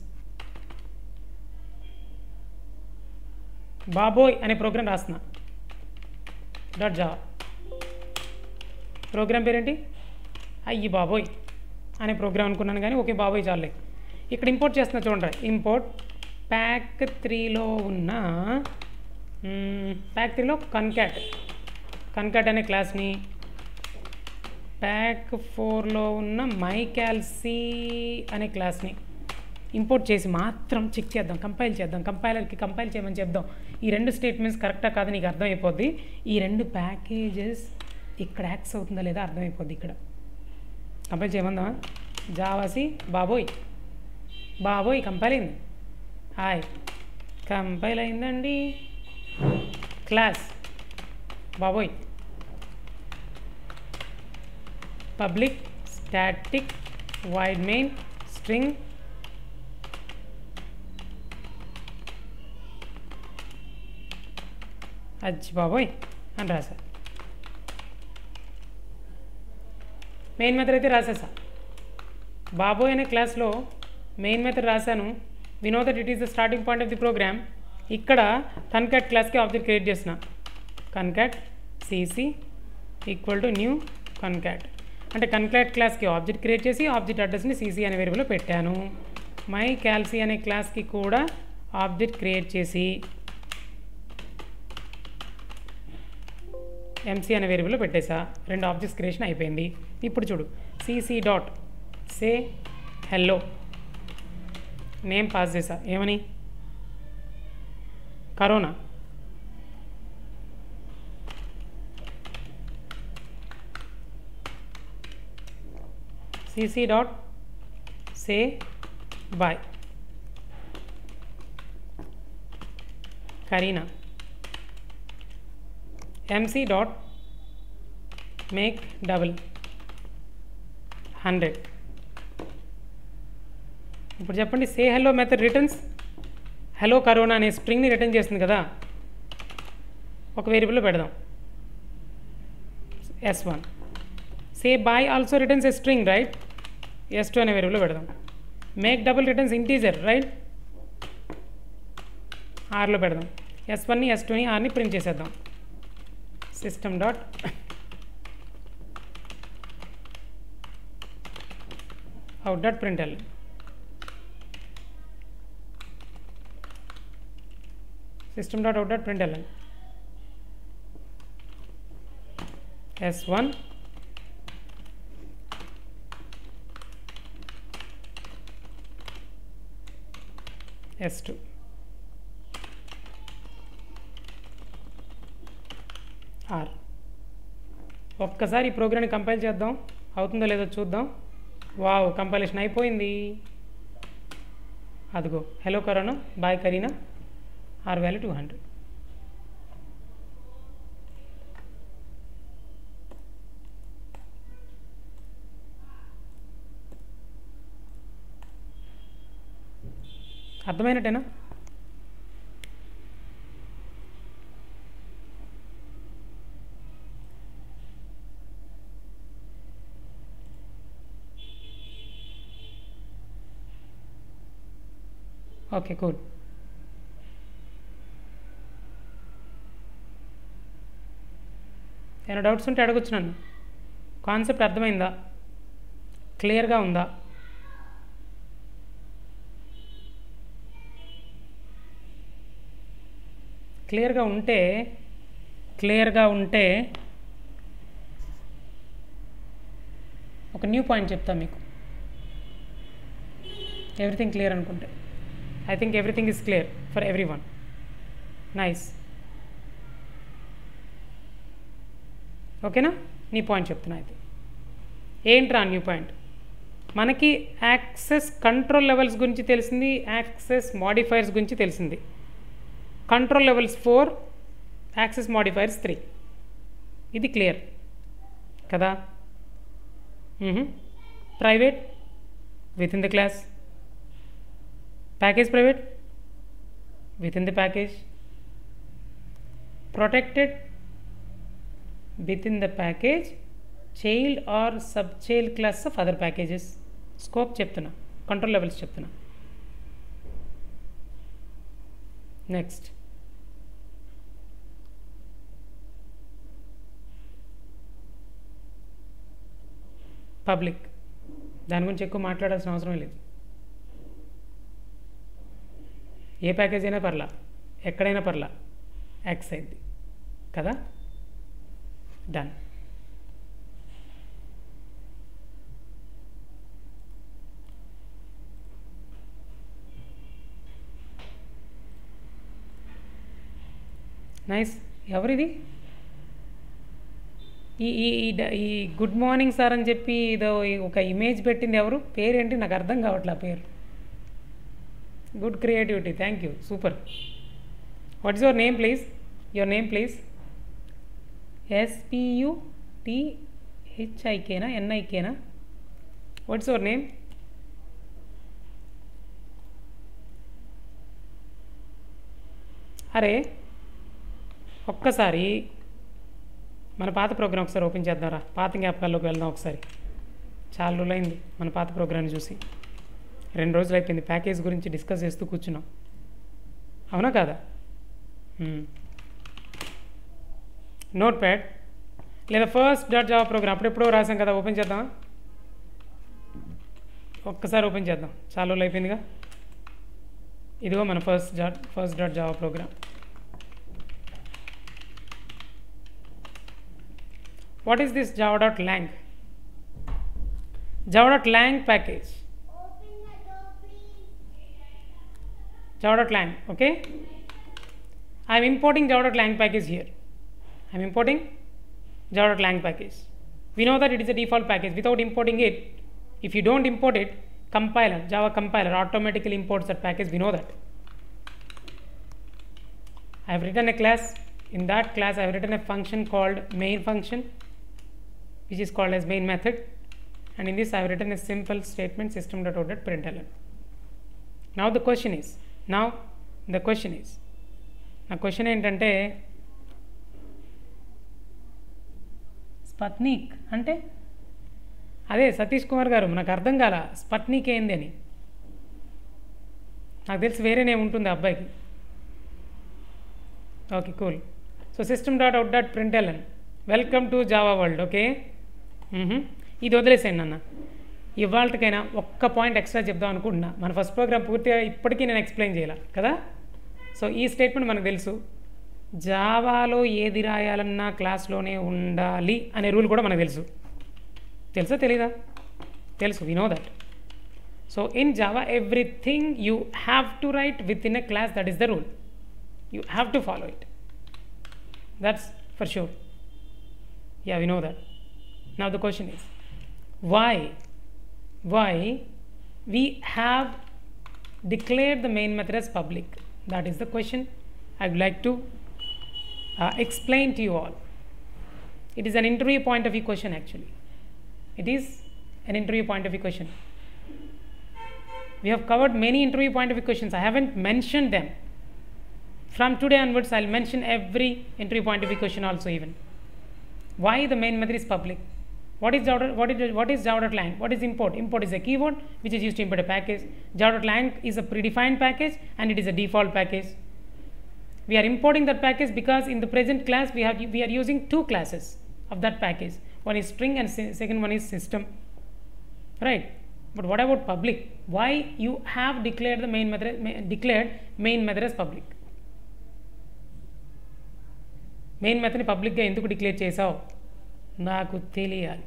బాబోయ్ అనే ప్రోగ్రామ్ రాస్తున్నా డాట్ జావా ప్రోగ్రామ్ పేరేంటి అయ్యి బాబోయ్ అనే ప్రోగ్రామ్ అనుకున్నాను కానీ ఓకే బాబోయ్ చాలే ఇక్కడ ఇంపోర్ట్ చేస్తున్నా చూడండి ఇంపోర్ట్ ప్యాక్ త్రీలో ఉన్న ప్యాక్ త్రీలో కన్కాట్ కన్కాట్ అనే క్లాస్ని ప్యాక్ ఫోర్లో ఉన్న మైకాల్సీ అనే క్లాస్ని ఇంపోర్ట్ చేసి మాత్రం చెక్ చేద్దాం కంపైల్ చేద్దాం కంపైలర్కి కంపైల్ చేయమని చెప్దాం ఈ రెండు స్టేట్మెంట్స్ కరెక్టా కాదు నీకు అర్థమైపోద్ది ఈ రెండు ప్యాకేజెస్ ఇక్కడ యాక్స్ అవుతుందా లేదా అర్థమైపోద్ది ఇక్కడ కంపైల్ చేయమందా జావాసి బాబోయ్ బాబోయ్ కంపైల్ అయింది హాయ్ కంపైల్ అయిందండి క్లాస్ బాబోయ్ public static void main string అచ్చి బాబోయ్ అని రాసా మెయిన్ మెథడ్ అయితే రాసేసా బాబోయ్ అనే క్లాస్లో మెయిన్ మెథడ్ రాశాను we know that it is the starting point of the program ఇక్కడ కన్కాట్ క్లాస్కి ఆబ్జెక్ట్ క్రియేట్ చేసిన concat CC equal to new concat అంటే కన్కాట్ క్లాస్కి ఆబ్జెక్ట్ క్రియేట్ చేసి ఆబ్జెక్ట్ అడ్రస్ని సిసి అనే వేరియబుల్లో పెట్టాను మై క్యాల్సీ అనే క్లాస్కి కూడా ఆబ్జెక్ట్ క్రియేట్ చేసి ఎంసీ అనే వేరియబుల్లో పెట్టేసా రెండు ఆబ్జెక్ట్స్ క్రియేషన్ అయిపోయింది ఇప్పుడు చూడు CC dot say hello name pass చేసా ఏమని Corona CC dot say bye Kareena MC dot make double hundred ఇప్పుడు చెప్పండి say hello method returns hello Corona అనే స్ట్రింగ్ని రిటర్న్ చేస్తుంది కదా ఒక వేరియబుల్లో పెడదాం S one say bye also returns a string right S two అనే వేరియబుల్లో పెడదాం make double returns integer right ఆర్లో పెడదాం ఎస్ వన్ని ఎస్ టూని ఆర్ని ప్రింట్ చేసేద్దాం system dot out dot println system dot out dot println S one S two R ఒక్కసారి ఈ ప్రోగ్రామ్ని కంపైల్ చేద్దాం అవుతుందో లేదో చూద్దాం వావ్ కంపైలేషన్ అయిపోయింది అదిగో hello Corona bye Kareena R value two hundred అర్థమైనట్టేనా ఓకే కూల్ ఏమైనా డౌట్స్ ఉంటే అడగొచ్చు నన్ను కాన్సెప్ట్ అర్థమైందా క్లియర్గా ఉందా క్లియర్గా ఉంటే క్లియర్గా ఉంటే ఒక న్యూ పాయింట్ చెప్తా మీకు ఎవ్రీథింగ్ క్లియర్ అనుకుంటే I think everything is clear for everyone nice ఓకేనా నీ పాయింట్ చెప్తున్నా అయితే ఏంట్రా న్యూ పాయింట్ మనకి యాక్సెస్ కంట్రోల్ లెవెల్స్ గురించి తెలిసింది యాక్సెస్ మాడిఫైర్స్ గురించి తెలిసింది control levels four access modifiers three ఇది క్లియర్ కదా private with in the class package private with in the package protected with in the package child or sub child class of other packages scope చెప్తున్నా control levels చెప్తున్నా next public దాని గురించి ఎక్కువ మాట్లాడాల్సిన అవసరం లేదు ఏ ప్యాకేజ్ అయినా పర్లా ఎక్కడైనా పర్లా యాక్స్ అయింది కదా డన్ నైస్ ఎవరిది ఈ ఈ ఈ డ- ఈ గుడ్ మార్నింగ్ సార్ అని చెప్పి ఇదో ఈ- ఒక ఇమేజ్ పెట్టింది ఎవరు పేరేంటి నాకు అర్థం కావట్లే ఆ పేరు good creativity thank you super what is your name please your name please SPU టిహెచ్ఐకేనా ఎన్ఐకేనా వాట్స్ యువర్ నేమ్ అరే ఒక్కసారి మన పాత ప్రోగ్రామ్ ఒకసారి ఓపెన్ చేద్దాంరా పాత జ్ఞాపకాల్లోకి వెళ్దాం ఒకసారి చాలా రోజులైంది మన పాత ప్రోగ్రామ్ని చూసి రెండు రోజులు అయిపోయింది ప్యాకేజ్ గురించి డిస్కస్ చేస్తూ కూర్చున్నాం అవునా కాదా నోట్ ప్యాడ్ లేదా ఫస్ట్ డాట్ జావా ప్రోగ్రామ్ అప్పుడెప్పుడో రాసాం కదా ఓపెన్ చేద్దాం ఒక్కసారి ఓపెన్ చేద్దాం చాలా రోజులు అయిపోయిందిగా ఇదిగో మన first dot first dot Java program what is this Java dot lang Java dot lang package java dot lang okay i am importing java dot lang package here i am importing java dot lang package we know that it is a default package without importing it if you don't import it compiler java compiler automatically imports that package we know that i have written a class in that class i have written a function called main function which is called as main method and in this i have written a simple statement system.out.println now the question is now the question is నా question ఏంటంటే స్పత్నిక్ అంటే అదే సతీష్ కుమార్ గారు నాకు అర్థం కాల స్పట్నిక్ ఏంది అని నాకు తెలిసి వేరే నేమ్ ఉంటుంది ఆ అబ్బాయికి okay cool so system dot out dot println welcome to Java world okay ఇది వదిలేసేయండి అన్న ఇవాళకైనా ఒక్క పాయింట్ ఎక్స్ట్రా చెప్దాం అనుకుంటున్నా మన ఫస్ట్ ప్రోగ్రామ్ పూర్తిగా ఇప్పటికీ నేను ఎక్స్ప్లెయిన్ చేయాల కదా సో ఈ స్టేట్మెంట్ మనకు తెలుసు జావాలో ఏది రాయాలన్నా క్లాస్లోనే ఉండాలి అనే రూల్ కూడా మనకు తెలుసు తెలుసా తెలీదా తెలుసు we know that so in Java everything you have to write within a class that is the rule you have to follow it that's for sure yeah we know that now the question is why why we have declared the main method as public that is the question i would like to uh, explain to you all it is an interview point of view question actually it is an interview point of view question we have covered many interview point of view questions i haven't mentioned them from today onwards i'll mention every interview point of view question also even why the main method is public what is Java, what is what is Java.lang? What is import? Import is a keyword which is used to import a package. Java.lang is a predefined package and it is a default package. We are importing that package because in the present class we have we are using two classes of that package. One is string and se- second one is system. Right? But what about public? Why you have declared the main method ma- declared main method as public? Main మెథడ్ని పబ్లిక్గా ఎందుకు declare చేసావు నాకు తెలియాలి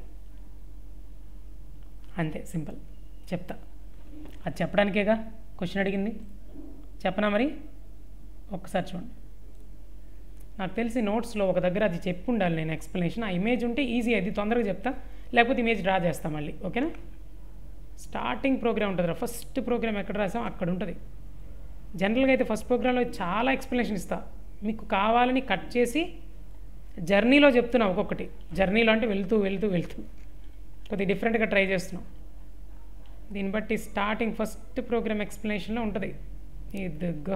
అంతే simple చెప్తా అది చెప్పడానికేగా question అడిగింది చెప్పనా మరి ఒక్కసారి చూడండి నాకు తెలిసి నోట్స్లో ఒక దగ్గర అది చెప్పి ఉండాలి నేను ఎక్స్ప్లెనేషన్ ఆ ఇమేజ్ ఉంటే ఈజీ అది తొందరగా చెప్తా లేకపోతే ఇమేజ్ డ్రా చేస్తా మళ్ళీ ఓకేనా స్టార్టింగ్ ప్రోగ్రామ్ ఉంటుంది ఫస్ట్ ప్రోగ్రామ్ ఎక్కడ రాసాం అక్కడ ఉంటుంది జనరల్గా అయితే ఫస్ట్ ప్రోగ్రాంలో చాలా ఎక్స్ప్లెనేషన్ ఇస్తా మీకు కావాలని కట్ చేసి జర్నీలో చెప్తున్నా ఒక్కొక్కటి జర్నీలో అంటే వెళ్తూ వెళ్తూ వెళ్తూ కొద్దిగా డిఫరెంట్గా ట్రై చేస్తున్నాం దీన్ని బట్టి స్టార్టింగ్ ఫస్ట్ ప్రోగ్రామ్ ఎక్స్ప్లెనేషన్లో ఉంటుంది ఇదిగో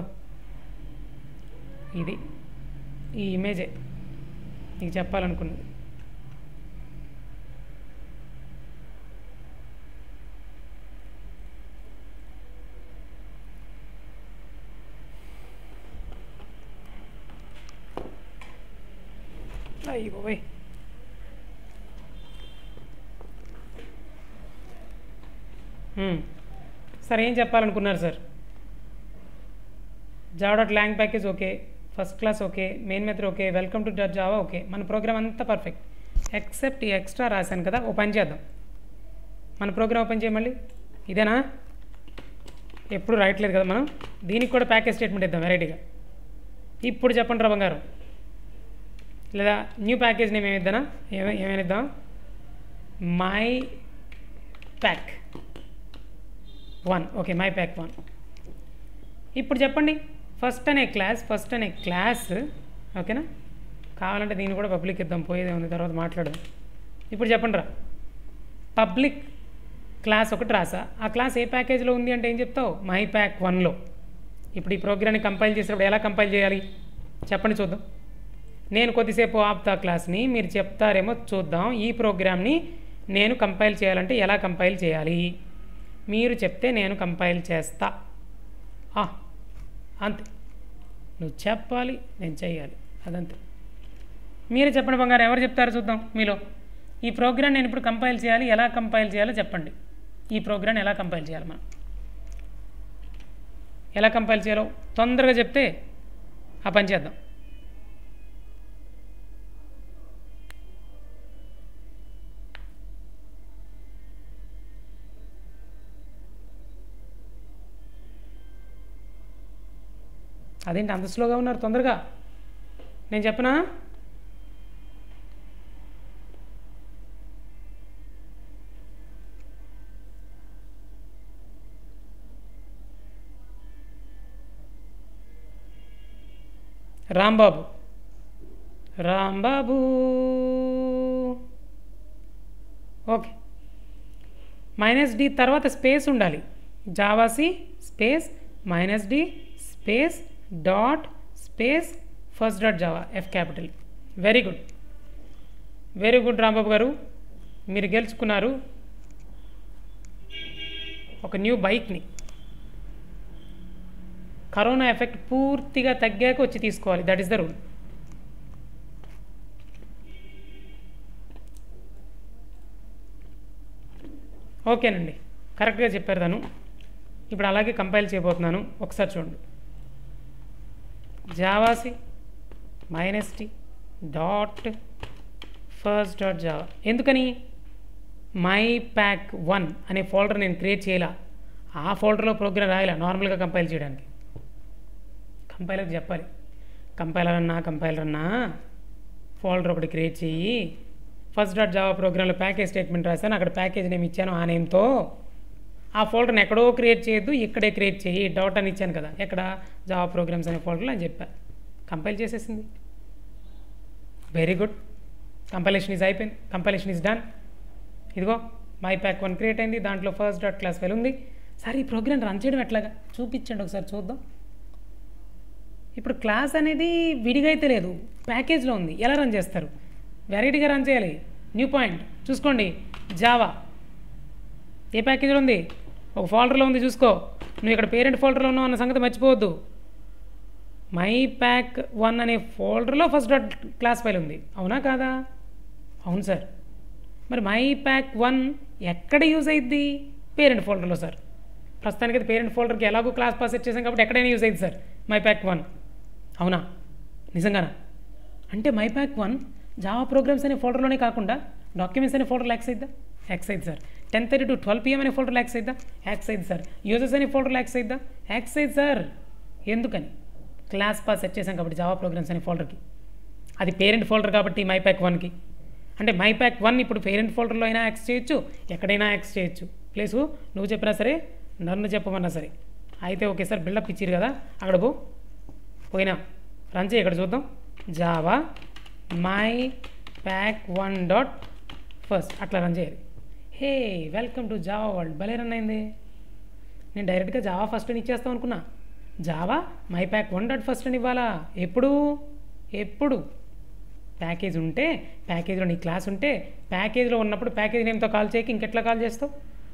ఇది ఈ ఇమేజే నీకు చెప్పాలనుకున్నది అయ్యి బాబోయ్ హ్మ్. సార్ ఏం చెప్పాలనుకున్నారు sir Java dot lang package okay first class okay main method okay welcome to dot Java okay మన ప్రోగ్రామ్ అంతా పర్ఫెక్ట్ ఎక్సెప్ట్ ఈ ఎక్స్ట్రా రాశాను కదా ఓ పని చేద్దాం మన ప్రోగ్రామ్ ఓపెన్ చేయమళ్ళీ ఇదేనా ఎప్పుడు రాయట్లేదు కదా మనం దీనికి కూడా ప్యాకేజ్ స్టేట్మెంట్ ఇద్దాం వెరైటీగా ఇప్పుడు చెప్పండి రా బంగారం లేదా న్యూ ప్యాకేజ్ నేమ్ ఏమిద్దానా ఏమే ఏమైనా ఇద్దాం my pack one okay my pack one ఇప్పుడు చెప్పండి ఫస్ట్ అనే క్లాస్ ఫస్ట్ అనే క్లాస్ ఓకేనా కావాలంటే దీన్ని కూడా పబ్లిక్ ఇద్దాం పోయేదే ఉంది తర్వాత మాట్లాడదాం ఇప్పుడు చెప్పండి రా పబ్లిక్ క్లాస్ ఒకటి రాసా ఆ క్లాస్ ఏ ప్యాకేజ్లో ఉంది అంటే ఏం చెప్తావు మై ప్యాక్ వన్లో ఇప్పుడు ఈ ప్రోగ్రామ్ని కంపైల్ చేసినప్పుడు ఎలా కంపైల్ చేయాలి చెప్పండి చూద్దాం నేను కొద్దిసేపు ఆపుతా క్లాస్ని మీరు చెప్తారేమో చూద్దాం ఈ ప్రోగ్రామ్ని నేను కంపైల్ చేయాలంటే ఎలా కంపైల్ చేయాలి మీరు చెప్తే నేను కంపైల్ చేస్తా ఆ, అంతే నువ్వు చెప్పాలి నేను చేయాలి అదంతే మీరు చెప్పండి బంగారు ఎవరు చెప్తారో చూద్దాం మీలో ఈ ప్రోగ్రామ్ నేను ఇప్పుడు కంపైల్ చేయాలి ఎలా కంపైల్ చేయాలో చెప్పండి ఈ ప్రోగ్రామ్ ఎలా కంపైల్ చేయాలి మనం ఎలా కంపైల్ చేయాలో తొందరగా చెప్తే ఆ పని చేద్దాం అదేంటి అంత స్లోగా ఉన్నారు తొందరగా నేను చెప్పనా Rambabu Rambabu okay minus D తర్వాత స్పేస్ ఉండాలి javac space minus D space dot space first dot Java F capital very good very good Rambabu గారు మీరు గెలుచుకున్నారు ఒక న్యూ బైక్ని కరోనా ఎఫెక్ట్ పూర్తిగా తగ్గాక వచ్చి తీసుకోవాలి దట్ ఈస్ ద రూల్ ఓకేనండి కరెక్ట్గా చెప్పారు తను ఇప్పుడు అలాగే కంపైల్ చేయబోతున్నాను ఒకసారి చూడండి javac minus T dot first dot Java ఎందుకని మై ప్యాక్ వన్ అనే ఫోల్డర్ నేను క్రియేట్ చేయాల ఆ ఫోల్డర్లో ప్రోగ్రామ్ రాయాల నార్మల్గా కంపైల్ చేయడానికి కంపైలర్కి చెప్పాలి కంపైలర్ అన్నా కంపైలర్ అన్నా ఫోల్డర్ ఒకటి క్రియేట్ చెయ్యి ఫస్ట్ డాట్ జావా ప్రోగ్రాంలో ప్యాకేజ్ స్టేట్మెంట్ రాశాను అక్కడ ప్యాకేజ్ నేమ్ ఇచ్చాను ఆ నేమ్తో ఆ ఫోల్డర్ని ఎక్కడో క్రియేట్ చేయొద్దు ఇక్కడే క్రియేట్ చేయి డాట్ అని ఇచ్చాను కదా ఎక్కడ జావా ప్రోగ్రామ్స్ అనే ఫోల్డర్లో అని చెప్పా కంపైల్ చేసేసింది వెరీ గుడ్ కంపైలేషన్ ఈజ్ అయిపోయింది కంపైలేషన్ ఈజ్ డన్ ఇదిగో మై ప్యాక్ వన్ క్రియేట్ అయింది దాంట్లో ఫస్ట్ డాట్ క్లాస్ ఫైల్ ఉంది సార్ ఈ ప్రోగ్రామ్ రన్ చేయడం ఎట్లాగా చూపించండి ఒకసారి చూద్దాం ఇప్పుడు క్లాస్ అనేది విడిగా అయితే లేదు ప్యాకేజ్లో ఉంది ఎలా రన్ చేస్తారు వెరైటీగా రన్ చేయాలి న్యూ పాయింట్ చూసుకోండి జావా ఏ ప్యాకేజ్లో ఉంది ఒక ఫోల్డర్లో ఉంది చూసుకో నువ్వు ఇక్కడ పేరెంట్ ఫోల్డర్లో ఉన్నావు అన్న సంగతి మర్చిపోవద్దు మై ప్యాక్ వన్ అనే ఫోల్డర్లో ఫస్ట్ డాట్ క్లాస్ ఫైల్ ఉంది అవునా కాదా అవును సార్ మరి మై ప్యాక్ వన్ ఎక్కడ యూజ్ అయ్యిద్ది పేరెంట్ ఫోల్డర్లో సార్ ప్రస్తుతానికి అయితే పేరెంట్ ఫోల్డర్కి ఎలాగో క్లాస్ పాస్ సెట్ చేసాం కాబట్టి ఎక్కడైనా యూజ్ అయ్యింది సార్ మై ప్యాక్ వన్ అవునా నిజంగానా అంటే my pack one Java programs అనే ఫోల్డర్లోనే కాకుండా డాక్యుమెంట్స్ అనే ఫోల్డర్లో యాక్స్ అయిద్దా యాక్స్ అయింది sir ten thirty to twelve PM అనే ఫోల్డర్లో యాక్స్ అయిద్దా యాక్స్ అయింది సార్ యూజర్స్ అనే ఫోల్డర్లో యాక్స్ అయిద్దా యాక్స్ అయింది సార్ ఎందుకని క్లాస్ పాస్ సెట్ చేసాం కాబట్టి జావా ప్రోగ్రామ్స్ అనే ఫోల్డర్కి అది పేరెంట్ ఫోల్డర్ కాబట్టి మై ప్యాక్ వన్కి అంటే మై ప్యాక్ వన్ ఇప్పుడు పేరెంట్ ఫోల్డర్లో అయినా యాక్స్ చేయొచ్చు ఎక్కడైనా యాక్స్ చేయొచ్చు ప్లేసు నువ్వు చెప్పినా సరే నన్ను చెప్పమన్నా సరే అయితే ఓకే సార్ బిల్డప్ ఇచ్చిరు కదా అక్కడ పో పోయినా రన్ చేయి ఇక్కడ చూద్దాం Java my pack one dot first అట్లా రన్ చేయాలి hey welcome to Java world భలే రన్ అయింది నేను డైరెక్ట్గా జావా ఫస్ట్ అని ఇచ్చేస్తాం అనుకున్నా Java my pack one dot first అని ఇవ్వాలా ఎప్పుడు ఎప్పుడు ప్యాకేజ్ ఉంటే ప్యాకేజ్లో నీ క్లాస్ ఉంటే ప్యాకేజ్లో ఉన్నప్పుడు ప్యాకేజ్ నేమ్తో కాల్ చేయక ఇంకెట్లా కాల్ చేస్తావు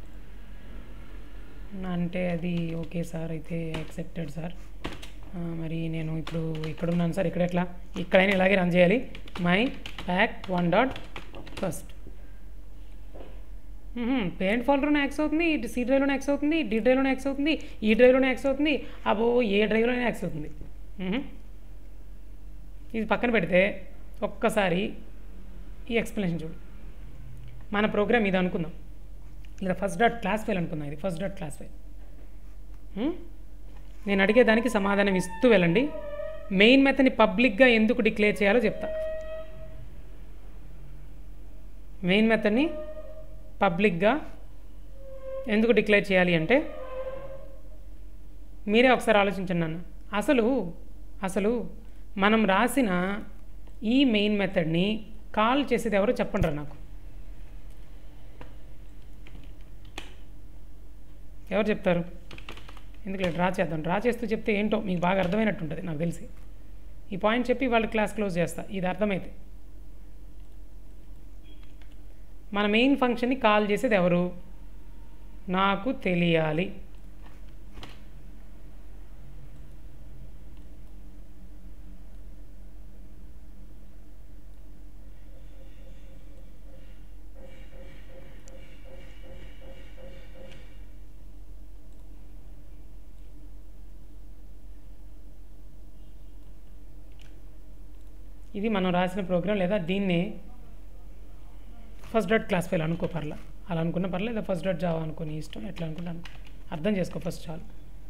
అంటే అది ఓకే సార్ అయితే యాక్సెప్టెడ్ సార్ ఆ, మరి నేను ఇప్పుడు ఇక్కడ ఉన్నాను సార్ ఇక్కడ ఎట్లా ఇక్కడైనా ఇలాగే రన్ చేయాలి my pack one dot first పేరెంట్ ఫోల్డర్లోనే యాక్స్ అవుతుంది ఇటు సి డ్రైవ్లోనే యాక్స్ అవుతుంది డి డ్రైవ్లోనే యాక్స్ అవుతుంది ఈ డ్రైవ్లోనే యాక్స్ అవుతుంది అబో ఏ డ్రైవ్లోనే యాక్స్ అవుతుంది మ్మ్. ఇది పక్కన పెడితే ఒక్కసారి ఈ ఎక్స్ప్లెనేషన్ చూడు మన ప్రోగ్రామ్ ఇది అనుకుందాం లేదా ఫస్ట్ డాట్ క్లాస్ ఫైల్ అనుకుందాం ఇది ఫస్ట్ డాట్ క్లాస్ ఫైల్ మ్మ్? నేను అడిగే దానికి సమాధానం ఇస్తూ వెళ్ళండి మెయిన్ మెథడ్ని పబ్లిక్గా ఎందుకు డిక్లేర్ చేయాలో చెప్తా మెయిన్ మెథడ్ని పబ్లిక్గా ఎందుకు డిక్లేర్ చేయాలి అంటే మీరే ఒకసారి ఆలోచించండి నన్ను అసలు అసలు మనం రాసిన ఈ మెయిన్ మెథడ్ని కాల్ చేసేది ఎవరో చెప్పండి నాకు ఎవరు చెప్తారు ఎందుకు డ్రా చేద్దాం డ్రా చేస్తూ చెప్తే ఏంటో మీకు బాగా అర్థమైనట్టు ఉంటుంది నాకు తెలిసి ఈ పాయింట్ చెప్పి వాళ్ళ క్లాస్ క్లోజ్ చేస్తా ఇది అర్థమైతే మన మెయిన్ ఫంక్షన్ని కాల్ చేసేది ఎవరు నాకు తెలియాలి ఇది మనం రాసిన ప్రోగ్రామ్ లేదా దీన్ని ఫస్ట్ డాట్ క్లాస్ ఫైల్ అనుకో పర్లా అలా అనుకున్న పర్లేదు లేదా ఫస్ట్ డాట్ జావా అనుకో నీ ఇష్టం ఎట్లా అనుకుంటాను అర్థం చేసుకో ఫస్ట్ చాలు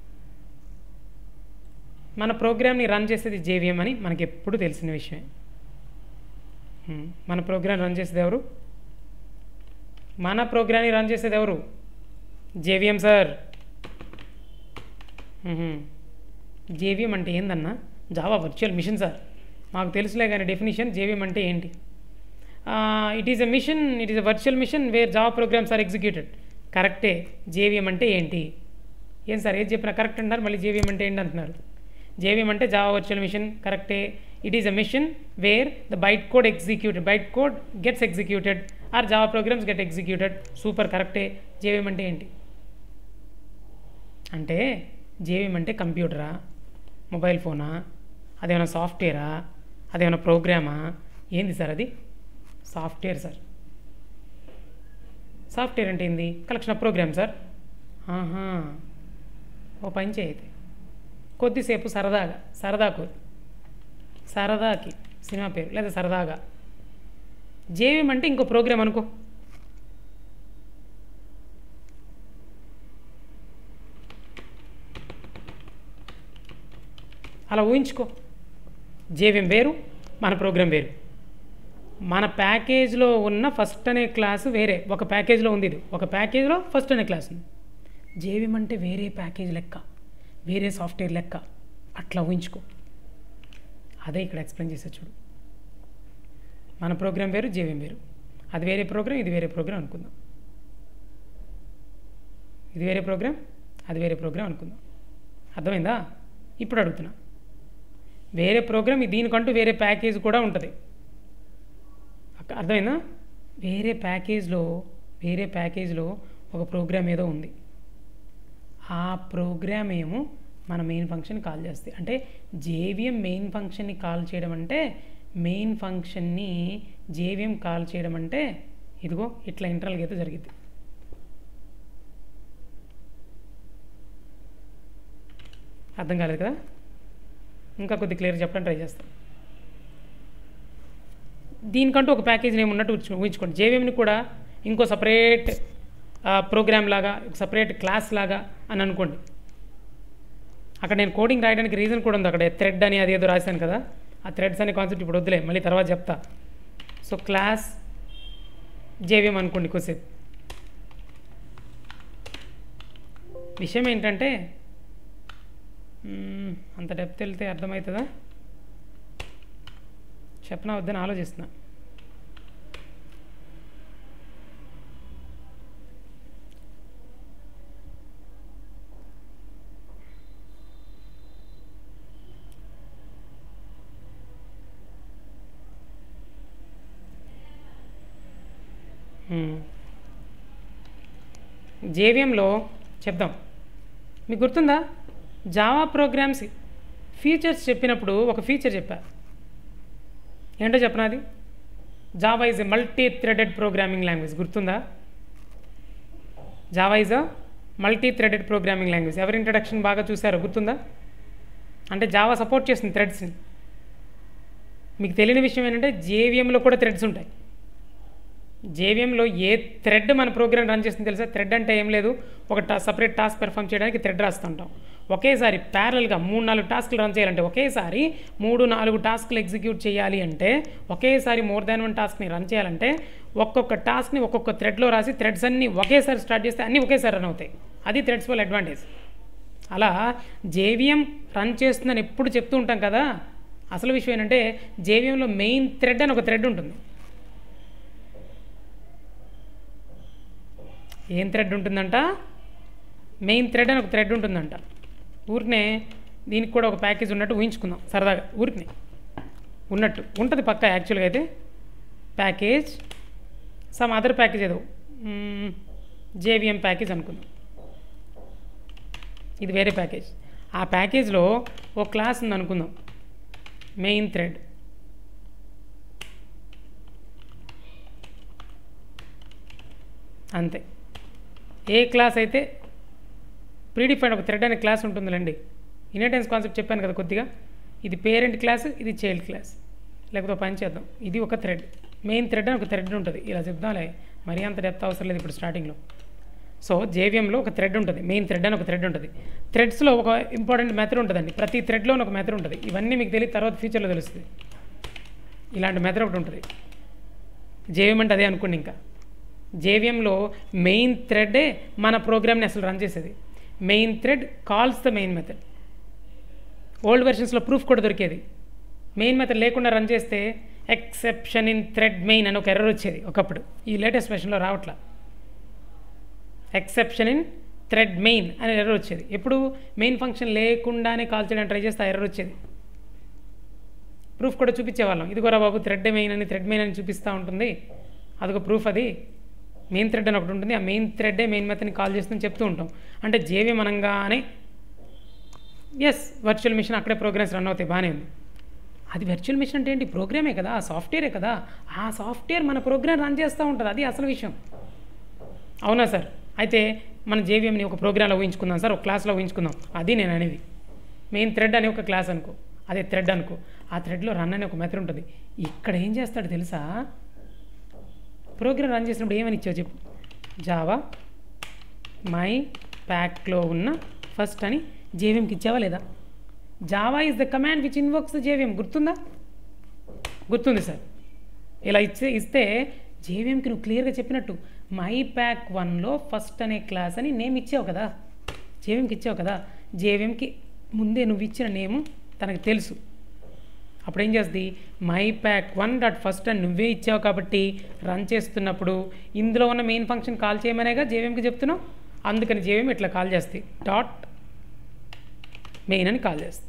మన ప్రోగ్రామ్ని రన్ చేసేది జేవిఎం అని మనకి ఎప్పుడు తెలిసిన విషయమే హ్మ్. మన ప్రోగ్రామ్ రన్ చేసేది ఎవరు మన ప్రోగ్రామ్ని రన్ చేసేది ఎవరు జేవిఎం సార్ జేవిఎం అంటే ఏందన్నా జావా వర్చువల్ మిషన్ సార్ మాకు తెలుసులే కానీ డెఫినేషన్ జేవిఎం అంటే ఏంటి it is a machine it is a virtual machine where Java programs are executed కరెక్టే జేవిఎం అంటే ఏంటి ఏం సార్ ఏది చెప్పినా కరెక్ట్ అంటారు మళ్ళీ జేవిఎం అంటే ఏంటి అంటున్నారు జేవిఎం అంటే జావా వర్చువల్ మిషన్ కరెక్టే it is a machine where the byte code executed byte code gets executed or Java programs get executed super కరెక్టే జేవిఎం అంటే ఏంటి అంటే జేవిఎం అంటే కంప్యూటరా మొబైల్ ఫోనా అదేమైనా సాఫ్ట్వేరా అదేమైనా ప్రోగ్రామా ఏంది సార్ అది సాఫ్ట్వేర్ సార్ సాఫ్ట్వేర్ అంటే ఏంది కలెక్షన్ ఆఫ్ ప్రోగ్రామ్ సార్ ఆహా ఓ పని చేయైతే కొద్దిసేపు సరదాగా సరదాకు సరదాకి సినిమా పేరు లేదా సరదాగా జేవిఎం అంటే ఇంకో ప్రోగ్రామ్ అనుకో అలా ఊహించుకో జేవిఎం వేరు మన ప్రోగ్రామ్ వేరు మన ప్యాకేజ్లో ఉన్న ఫస్ట్ అనే క్లాసు వేరే ఒక ప్యాకేజ్లో ఉంది ఇది ఒక ప్యాకేజ్లో ఫస్ట్ అనే క్లాస్ ఉంది జేవిఎం అంటే వేరే ప్యాకేజ్ లెక్క వేరే సాఫ్ట్వేర్ లెక్క అట్లా ఊహించుకో అదే ఇక్కడ ఎక్స్ప్లెయిన్ చేసే చూడు మన ప్రోగ్రామ్ వేరు జేవిఎం వేరు అది వేరే ప్రోగ్రామ్ ఇది వేరే ప్రోగ్రామ్ అనుకుందాం ఇది వేరే ప్రోగ్రామ్ అది వేరే ప్రోగ్రామ్ అనుకుందాం అర్థమైందా ఇప్పుడు అడుగుతున్నా వేరే ప్రోగ్రామ్ దీనికంటూ వేరే ప్యాకేజ్ కూడా ఉంటుంది అక్క- అర్థమైందా వేరే ప్యాకేజ్లో వేరే ప్యాకేజ్లో ఒక ప్రోగ్రామ్ ఏదో ఉంది ఆ ప్రోగ్రామ్ ఏమో మన మెయిన్ ఫంక్షన్ కాల్ చేస్తాయి అంటే జేవిఎం మెయిన్ ఫంక్షన్ని కాల్ చేయడం అంటే మెయిన్ ఫంక్షన్ని జేవిఎం కాల్ చేయడం అంటే ఇదిగో ఇట్లా ఇంటర్నల్గా అయితే జరిగింది అర్థం కాలేదు కదా ఇంకా కొద్ది క్లియర్ చెప్పడానికి ట్రై చేస్తాను దీనికంటూ ఒక ప్యాకేజ్ నేమ్ ఉన్నట్టు ఊహించు- ఊహించుకోండి జేవిఎంని కూడా ఇంకో సపరేట్ ప్రోగ్రామ్ లాగా సపరేట్ క్లాస్ లాగా అని అనుకోండి అక్కడ నేను కోడింగ్ రాయడానికి రీజన్ కూడా ఉంది అక్కడ థ్రెడ్ అని అది ఏదో రాశాను కదా ఆ థ్రెడ్స్ అనే కాన్సెప్ట్ ఇప్పుడు వద్దులే మళ్ళీ తర్వాత చెప్తా సో క్లాస్ జేవిఎం అనుకోండి కొద్దిసేపు విషయం ఏంటంటే మ్మ్, అంత డెప్త్ వెళ్తే అర్థమవుతుందా చెప్పనా వద్దని ఆలోచిస్తున్నా జేవిఎంలో చెప్దాం మీకు గుర్తుందా జావా ప్రోగ్రామ్స్ ఫీచర్స్ చెప్పినప్పుడు ఒక ఫీచర్ చెప్పా ఏంటో చెప్పనా అది Java is a multi threaded programming language గుర్తుందా Java is a multi threaded programming language ఎవరి ఇంట్రడక్షన్ బాగా చూసారో గుర్తుందా అంటే జావా సపోర్ట్ చేస్తుంది థ్రెడ్స్ని మీకు తెలియని విషయం ఏంటంటే జేవిఎంలో కూడా థ్రెడ్స్ ఉంటాయి జేవిఎంలో ఏ థ్రెడ్ మన ప్రోగ్రామ్ రన్ చేస్తుంది తెలుసా థ్రెడ్ అంటే ఏం లేదు ఒక టా సపరేట్ టాస్క్ పెర్ఫామ్ చేయడానికి థ్రెడ్ రాస్తుంటాం ఒకేసారి ప్యారల్గా మూడు నాలుగు టాస్క్లు రన్ చేయాలంటే ఒకేసారి మూడు నాలుగు టాస్క్లు ఎగ్జిక్యూట్ చేయాలి అంటే ఒకేసారి మోర్ దాన్ వన్ టాస్క్ని రన్ చేయాలంటే ఒక్కొక్క టాస్క్ని ఒక్కొక్క థ్రెడ్లో రాసి థ్రెడ్స్ అన్నీ ఒకేసారి స్టార్ట్ చేస్తే అన్నీ ఒకేసారి రన్ అవుతాయి అది థ్రెడ్స్ వల్ల అడ్వాంటేజ్ అలా జేవిఎం రన్ చేస్తుందని ఎప్పుడు చెప్తూ ఉంటాం కదా అసలు విషయం ఏంటంటే జేవిఎంలో మెయిన్ థ్రెడ్ అని ఒక థ్రెడ్ ఉంటుంది ఏం థ్రెడ్ ఉంటుందంట మెయిన్ థ్రెడ్ అని ఒక థ్రెడ్ ఉంటుందంట ఊరికనే దీనికి కూడా ఒక ప్యాకేజ్ ఉన్నట్టు ఊహించుకుందాం సరదాగా ఊరికనే ఉన్నట్టు ఉంటుంది పక్క యాక్చువల్గా అయితే ప్యాకేజ్ సమ్ అదర్ ప్యాకేజ్ ఏదో జేవిఎం ప్యాకేజ్ అనుకుందాం ఇది వేరే ప్యాకేజ్ ఆ ప్యాకేజ్లో ఒక క్లాస్ ఉంది అనుకుందాం మెయిన్ థ్రెడ్ అంతే ఏ క్లాస్ అయితే ప్రీడిఫైన్ ఒక థ్రెడ్ అనే క్లాస్ ఉంటుందిలేండి ఇన్హెరిటెన్స్ కాన్సెప్ట్ చెప్పాను కదా కొద్దిగా ఇది పేరెంట్ క్లాస్ ఇది చైల్డ్ క్లాస్ లేకపోతే పని చేద్దాం ఇది ఒక థ్రెడ్ మెయిన్ థ్రెడ్ అని ఒక థ్రెడ్ ఉంటుంది ఇలా చెప్దాంలే మరీ అంత డెప్త్ అవసరం లేదు ఇప్పుడు స్టార్టింగ్లో సో జేవిఎంలో ఒక థ్రెడ్ ఉంటుంది మెయిన్ థ్రెడ్ అని ఒక థ్రెడ్ ఉంటుంది థ్రెడ్స్లో ఒక ఇంపార్టెంట్ మెథడ్ ఉంటుందండి ప్రతి థ్రెడ్లో ఒక మెథడ్ ఉంటుంది ఇవన్నీ మీకు తెలియదు తర్వాత ఫ్యూచర్లో తెలుస్తుంది ఇలాంటి మెథడ్ ఒకటి ఉంటుంది జేవిఎం అంటే అదే అనుకోండి ఇంకా జేవిఎంలో మెయిన్ థ్రెడ్డే మన ప్రోగ్రామ్ని అసలు రన్ చేసేది main thread calls the main method old వెర్షన్స్లో ప్రూఫ్ కూడా దొరికేది మెయిన్ మెథడ్ లేకుండా రన్ చేస్తే ఎక్సెప్షన్ ఇన్ థ్రెడ్ మెయిన్ అని ఒక ఎర్రర్ వచ్చేది ఒకప్పుడు ఈ లేటెస్ట్ వెర్షన్లో రావట్లా ఎక్సెప్షన్ ఇన్ థ్రెడ్ మెయిన్ అనే ఎర్రర్ వచ్చేది ఎప్పుడు మెయిన్ ఫంక్షన్ లేకుండానే కాల్ చేయడానికి ట్రై చేస్తే ఆ ఎర్రర్ వచ్చేది ప్రూఫ్ కూడా చూపించేవాళ్ళం ఇదిగోరా బాబు థ్రెడ్ మెయిన్ అని థ్రెడ్ మెయిన్ అని చూపిస్తూ ఉంటుంది అదొక ప్రూఫ్ అది మెయిన్ థ్రెడ్ అని ఒకటి ఉంటుంది ఆ మెయిన్ థ్రెడ్డే మెయిన్ మెథడ్ని కాల్ చేస్తుందని చెప్తూ ఉంటాం అంటే జేవి మనంగానే ఎస్ వర్చువల్ మిషన్ అక్కడే ప్రోగ్రామ్స్ రన్ అవుతాయి బాగానే ఉంది అది వర్చువల్ మిషన్ అంటే ఏంటి ప్రోగ్రామే కదా ఆ సాఫ్ట్వేరే కదా ఆ సాఫ్ట్వేర్ మన ప్రోగ్రామ్ రన్ చేస్తూ ఉంటుంది అది అసలు విషయం అవునా సార్ అయితే మన జేవిఎంని ఒక ప్రోగ్రాంలో ఊహించుకుందాం సార్ ఒక క్లాస్లో ఊహించుకుందాం అది నేను అనేది మెయిన్ థ్రెడ్ అనే ఒక క్లాస్ అనుకో అదే థ్రెడ్ అనుకో ఆ థ్రెడ్లో రన్ అనే ఒక మెథడ్ ఉంటుంది ఇక్కడ ఏం చేస్తాడు తెలుసా ప్రోగ్రామ్ రన్ చేసినప్పుడు ఏమని ఇచ్చావు చెప్పు జావా మై ప్యాక్లో ఉన్న ఫస్ట్ అని జేవిఎంకి ఇచ్చావా లేదా Java is the command which invokes the JVM గుర్తుందా గుర్తుంది సార్ ఇలా ఇచ్చే ఇస్తే జేవిఎంకి నువ్వు క్లియర్గా చెప్పినట్టు మై ప్యాక్ వన్లో ఫస్ట్ అనే క్లాస్ అని నేమ్ ఇచ్చావు కదా జేవిఎంకి ఇచ్చావు కదా జేవిఎంకి ముందే నువ్వు ఇచ్చిన నేము తనకు తెలుసు అప్పుడు ఏం చేస్తుంది my pack one dot first అని నువ్వే ఇచ్చావు కాబట్టి రన్ చేస్తున్నప్పుడు ఇందులో ఉన్న మెయిన్ ఫంక్షన్ కాల్ చేయమనేగా జేవిఎంకి చెప్తున్నావు అందుకని జేవిఎం ఇట్లా కాల్ చేస్తుంది డాట్ మెయిన్ అని కాల్ చేస్తుంది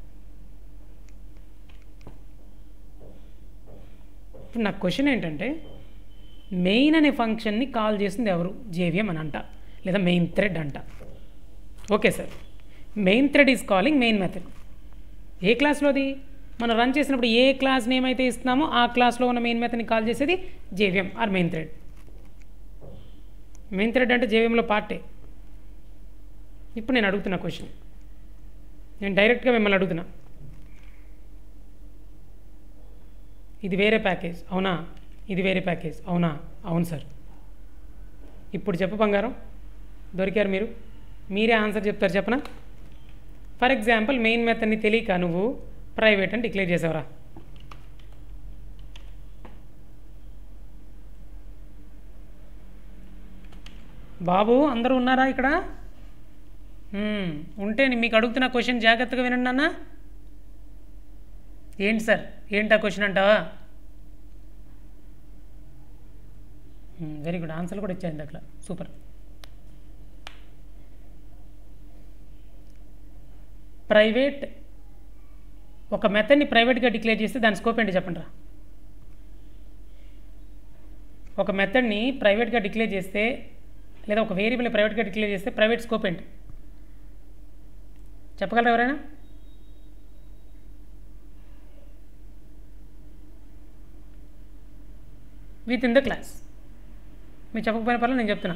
ఇప్పుడు నా క్వశ్చన్ ఏంటంటే మెయిన్ అనే ఫంక్షన్ని కాల్ చేసింది ఎవరు జేవిఎం అని అంట లేదా మెయిన్ థ్రెడ్ అంట okay sir main thread is calling main method ఏ క్లాస్లోది మనం రన్ చేసినప్పుడు ఏ క్లాస్ నేమ్ అయితే ఇస్తున్నామో ఆ క్లాస్లో ఉన్న మెయిన్ మెథడ్ని కాల్ చేసేది JVM or main thread main thread అంటే జేవిఎంలో పార్టే ఇప్పుడు నేను అడుగుతున్న క్వశ్చన్ నేను డైరెక్ట్గా మిమ్మల్ని అడుగుతున్నా ఇది వేరే ప్యాకేజ్ అవునా ఇది వేరే ప్యాకేజ్ అవునా అవును సార్ ఇప్పుడు చెప్పు బంగారం దొరికారు మీరు మీరే ఆన్సర్ చెప్తారు చెప్పనా ఫర్ ఎగ్జాంపుల్ మెయిన్ మెథడ్ని తెలియక నువ్వు ప్రైవేట్ అని డిక్లేర్ చేసావురా బాబు అందరూ ఉన్నారా ఇక్కడ మ్మ్. ఉంటే నీ- మీకు అడుగుతున్న క్వశ్చన్ జాగ్రత్తగా వినండి అన్న ఏంటి సార్ ఏంటి ఆ క్వశ్చన్ అంటావా వెరీ గుడ్ ఆన్సర్ కూడా ఇచ్చాయండి అట్లా సూపర్ ప్రైవేట్ ఒక మెథడ్ని ప్రైవేట్గా డిక్లేర్ చేస్తే దాని స్కోప్ ఏంటి చెప్పండి రా ఒక మెథడ్ని ప్రైవేట్గా డిక్లేర్ చేస్తే లేదా ఒక వేరియబుల్ని ప్రైవేట్గా డిక్లేర్ చేస్తే ప్రైవేట్ స్కోప్ ఏంటి చెప్పగలరా ఎవరైనా విత్ ఇన్ ద క్లాస్ మీరు చెప్పకపోయిన పర్లేదు నేను చెప్తున్నా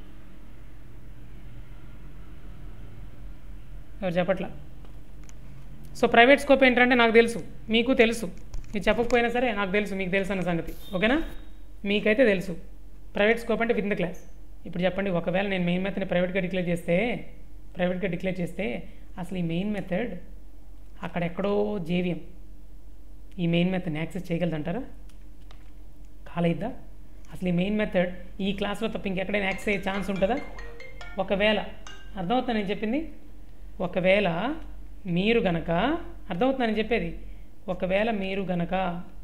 ఎవరు చెప్పట్లా సో ప్రైవేట్ స్కోప్ ఏంటంటే నాకు తెలుసు మీకు తెలుసు మీరు చెప్పకపోయినా సరే నాకు తెలుసు మీకు తెలుసు అన్న సంగతి ఓకేనా మీకైతే తెలుసు ప్రైవేట్ స్కోప్ అంటే విత్ ద క్లాస్ ఇప్పుడు చెప్పండి ఒకవేళ నేను మెయిన్ మెథడ్ని ప్రైవేట్గా డిక్లేర్ చేస్తే ప్రైవేట్గా డిక్లేర్ చేస్తే అసలు ఈ మెయిన్ మెథడ్ అక్కడెక్కడో జేవిఎం ఈ మెయిన్ మెథడ్ని యాక్సెస్ చేయగలదంటారా కాలేద్దా అసలు ఈ మెయిన్ మెథడ్ ఈ క్లాస్లో తప్ప ఇంకెక్కడైనా యాక్సెస్ అయ్యే ఛాన్స్ ఉంటుందా ఒకవేళ అర్థమవుతుందా నేను చెప్పింది ఒకవేళ మీరు గనక అర్థమవుతుందా నేను చెప్పేది ఒకవేళ మీరు గనక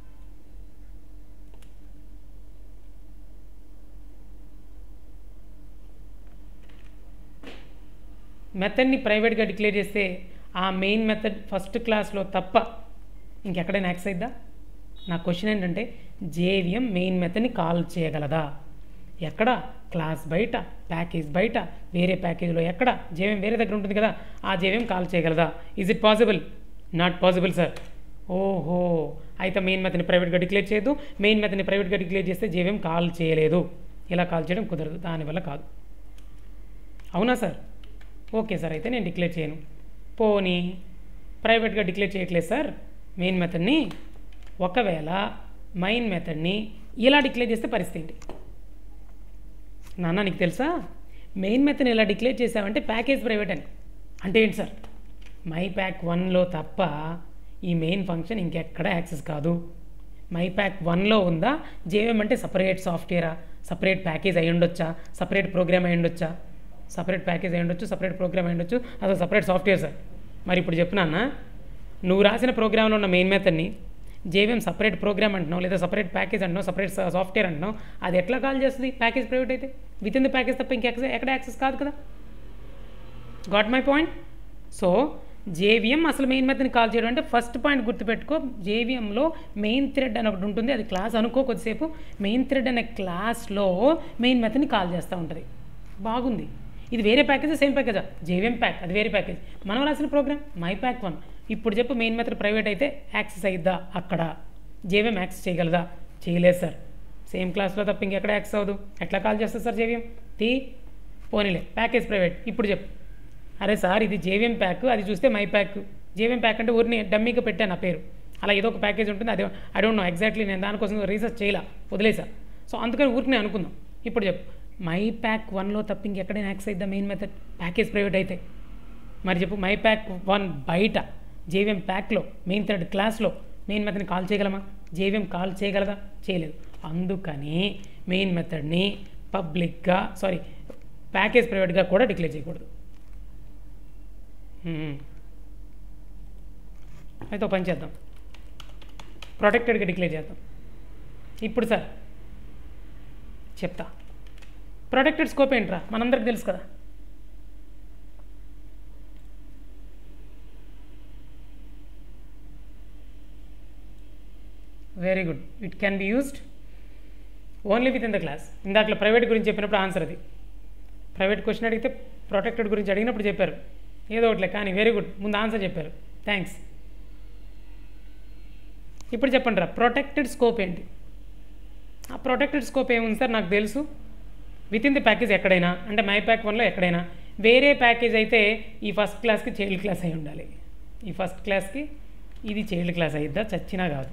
మెథడ్ని ప్రైవేట్గా డిక్లేర్ చేస్తే ఆ మెయిన్ మెథడ్ ఫస్ట్ క్లాస్లో తప్ప ఇంకెక్కడైనా యాక్సెస్ అయిద్దా నా క్వశ్చన్ ఏంటంటే జేవిఎం మెయిన్ మెథడ్ని కాల్ చేయగలదా ఎక్కడ క్లాస్ బయట ప్యాకేజ్ బయట వేరే ప్యాకేజ్లో ఎక్కడ జేవిఎం వేరే దగ్గర ఉంటుంది కదా ఆ జేవిఎం కాల్ చేయగలదా is it possible not possible sir ఓహో అయితే మెయిన్ మెథడ్ని ప్రైవేట్గా డిక్లేర్ చేయదు మెయిన్ మెథడ్ని ప్రైవేట్గా డిక్లేర్ చేస్తే జేవిఎం కాల్ చేయలేదు ఇలా కాల్ చేయడం కుదరదు దానివల్ల కాదు అవునా సార్ ఓకే సార్ అయితే నేను డిక్లేర్ చేయను పోనీ ప్రైవేట్గా డిక్లేర్ చేయట్లేదు సార్ మెయిన్ మెథడ్ని ఒకవేళ మెయిన్ మెథడ్ని ఇలా డిక్లేర్ చేస్తే పరిస్థితి ఏంటి నాన్న నీకు తెలుసా మెయిన్ మెథడ్ని ఇలా డిక్లేర్ చేసావంటే ప్యాకేజ్ ప్రైవేట్ అని అంటే ఏంటి సార్ మై ప్యాక్ వన్లో తప్ప ఈ మెయిన్ ఫంక్షన్ ఇంకెక్కడ యాక్సెస్ కాదు మై ప్యాక్ వన్లో ఉందా జేఎం అంటే సపరేట్ సాఫ్ట్వేరా సపరేట్ ప్యాకేజ్ అయి ఉండొచ్చా సపరేట్ ప్రోగ్రామ్ అయి ఉండొచ్చా సపరేట్ ప్యాకేజ్ అయి ఉండొచ్చు సపరేట్ ప్రోగ్రామ్ అయి ఉండొచ్చు అసలు సపరేట్ సాఫ్ట్వేర్ సార్ మరి ఇప్పుడు చెప్పునా నువ్వు రాసిన ప్రోగ్రాంలో ఉన్న మెయిన్ మెథడ్ని జేవిఎం సపరేట్ ప్రోగ్రామ్ అంటున్నావు లేదా సపరేట్ ప్యాకేజ్ అంటున్నావు సపరేట్ సాఫ్ట్వేర్ అంటున్నావు అది ఎట్లా కాల్ చేస్తుంది ప్యాకేజ్ ప్రైవేట్ అయితే విత్ ఇన్ ది ప్యాకేజ్ తప్ప ఇంక ఎక్కడ యాక్సెస్ కాదు కదా got my point so JVM అసలు మెయిన్ మెథడ్ని కాల్ చేయడం అంటే ఫస్ట్ పాయింట్ గుర్తుపెట్టుకో జేవిఎంలో మెయిన్ థ్రెడ్ అని ఒకటి ఉంటుంది అది క్లాస్ అనుకో కొద్దిసేపు మెయిన్ థ్రెడ్ అనే క్లాస్లో మెయిన్ మెథడ్ని కాల్ చేస్తూ ఉంటుంది బాగుంది ఇది వేరే ప్యాకేజ్ సేమ్ ప్యాకేజా జేవిఎం ప్యాక్ అది వేరే ప్యాకేజ్ మనం రాసిన ప్రోగ్రామ్ మై ప్యాక్ వన్ ఇప్పుడు చెప్పు మెయిన్ మెథడ్ ప్రైవేట్ అయితే యాక్సెస్ అయిద్దా అక్కడ జేవిఎం యాక్సెస్ చేయగలదా చేయలేదు సార్ సేమ్ క్లాస్లో తప్ప ఇంకెక్కడ యాక్సెస్ అవ్వదు ఎట్లా కాల్ చేస్తుంది సార్ జేవిఎం తీ పోనీలే ప్యాకేజ్ ప్రైవేట్ ఇప్పుడు చెప్పు అరే సార్ ఇది జేవిఎం ప్యాక్ అది చూస్తే మై ప్యాక్ జేవిఎం ప్యాక్ అంటే ఊరిని డమ్మీగా పెట్టాను నా పేరు అలా ఏదో ఒక ప్యాకేజ్ ఉంటుంది అదే ఐ డోంట్ నో ఎగ్జాక్ట్లీ నేను దానికోసం రీసెర్చ్ చేయలే వదిలేసా సో అందుకని ఊరికి నేను అనుకుందాం ఇప్పుడు చెప్పు మై ప్యాక్ వన్లో తప్ప ఇంకెక్కడైనా యాక్సెస్ అయిద్దా మెయిన్ మెథడ్ ప్యాకేజ్ ప్రైవేట్ అయితే మరి చెప్పు మై ప్యాక్ వన్ బయట జేవిఎం ప్యాక్లో మెయిన్ థర్డ్ క్లాస్లో మెయిన్ మెథడ్ని కాల్ చేయగలమా జేవిఎం కాల్ చేయగలదా చేయలేదు అందుకని మెయిన్ మెథడ్ని పబ్లిక్గా సారీ ప్యాకేజ్ ప్రైవేట్గా కూడా డిక్లేర్ చేయకూడదు మ్మ్. అయితే ఒక పని చేద్దాం ప్రొటెక్టెడ్గా డిక్లేర్ చేద్దాం ఇప్పుడు సార్ చెప్తా ప్రొటెక్టెడ్ స్కోప్ ఏంట్రా మనందరికి తెలుసు కదా very good it can be used only with in the class ఇందాకలో ప్రైవేట్ గురించి చెప్పినప్పుడు ఆన్సర్ అది ప్రైవేట్ క్వశ్చన్ అడిగితే ప్రొటెక్టెడ్ గురించి అడిగినప్పుడు చెప్పారు ఏదో ఒకటిలే కానీ వెరీ గుడ్ ముందు ఆన్సర్ చెప్పారు థ్యాంక్స్ ఇప్పుడు చెప్పండి రా ప్రొటెక్టెడ్ స్కోప్ ఏంటి ఆ ప్రొటెక్టెడ్ స్కోప్ ఏముంది సార్ నాకు తెలుసు విత్ ఇన్ ది ప్యాకేజ్ ఎక్కడైనా అంటే మై ప్యాక్ వన్లో ఎక్కడైనా వేరే ప్యాకేజ్ అయితే ఈ ఫస్ట్ క్లాస్కి చైల్డ్ క్లాస్ అయి ఉండాలి ఈ ఫస్ట్ క్లాస్కి ఇది చైల్డ్ క్లాస్ అయిద్దా చచ్చినా కాదు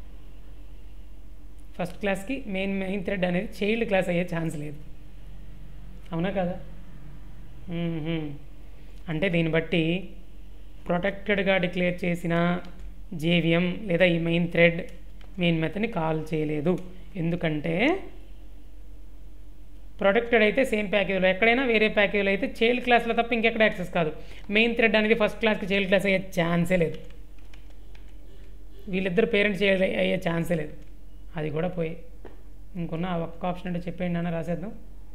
ఫస్ట్ క్లాస్కి మెయిన్ మెయిన్ థ్రెడ్ అనేది చైల్డ్ క్లాస్ అయ్యే ఛాన్స్ లేదు అవునా కదా మ్మ్హ్మ్. అంటే దీన్ని బట్టి ప్రొటెక్టెడ్గా డిక్లేర్ చేసిన జేవిఎం లేదా ఈ మెయిన్ థ్రెడ్ మెయిన్ మెథడ్ని కాల్ చేయలేదు ఎందుకంటే ప్రొటెక్టెడ్ అయితే సేమ్ ప్యాకేజ్లో ఎక్కడైనా వేరే ప్యాకేజ్లో అయితే చైల్డ్ క్లాస్లో తప్ప ఇంకెక్కడ యాక్సెస్ కాదు మెయిన్ థ్రెడ్ అనేది ఫస్ట్ క్లాస్కి చైల్డ్ క్లాస్ అయ్యే ఛాన్సే లేదు వీళ్ళిద్దరు పేరెంట్స్ అయ్యే ఛాన్సే లేదు అది కూడా పోయి ఇంకొన్న ఆ ఒక్క ఆప్షన్ అంటే చెప్పేయండి అన్న రాసేద్దాం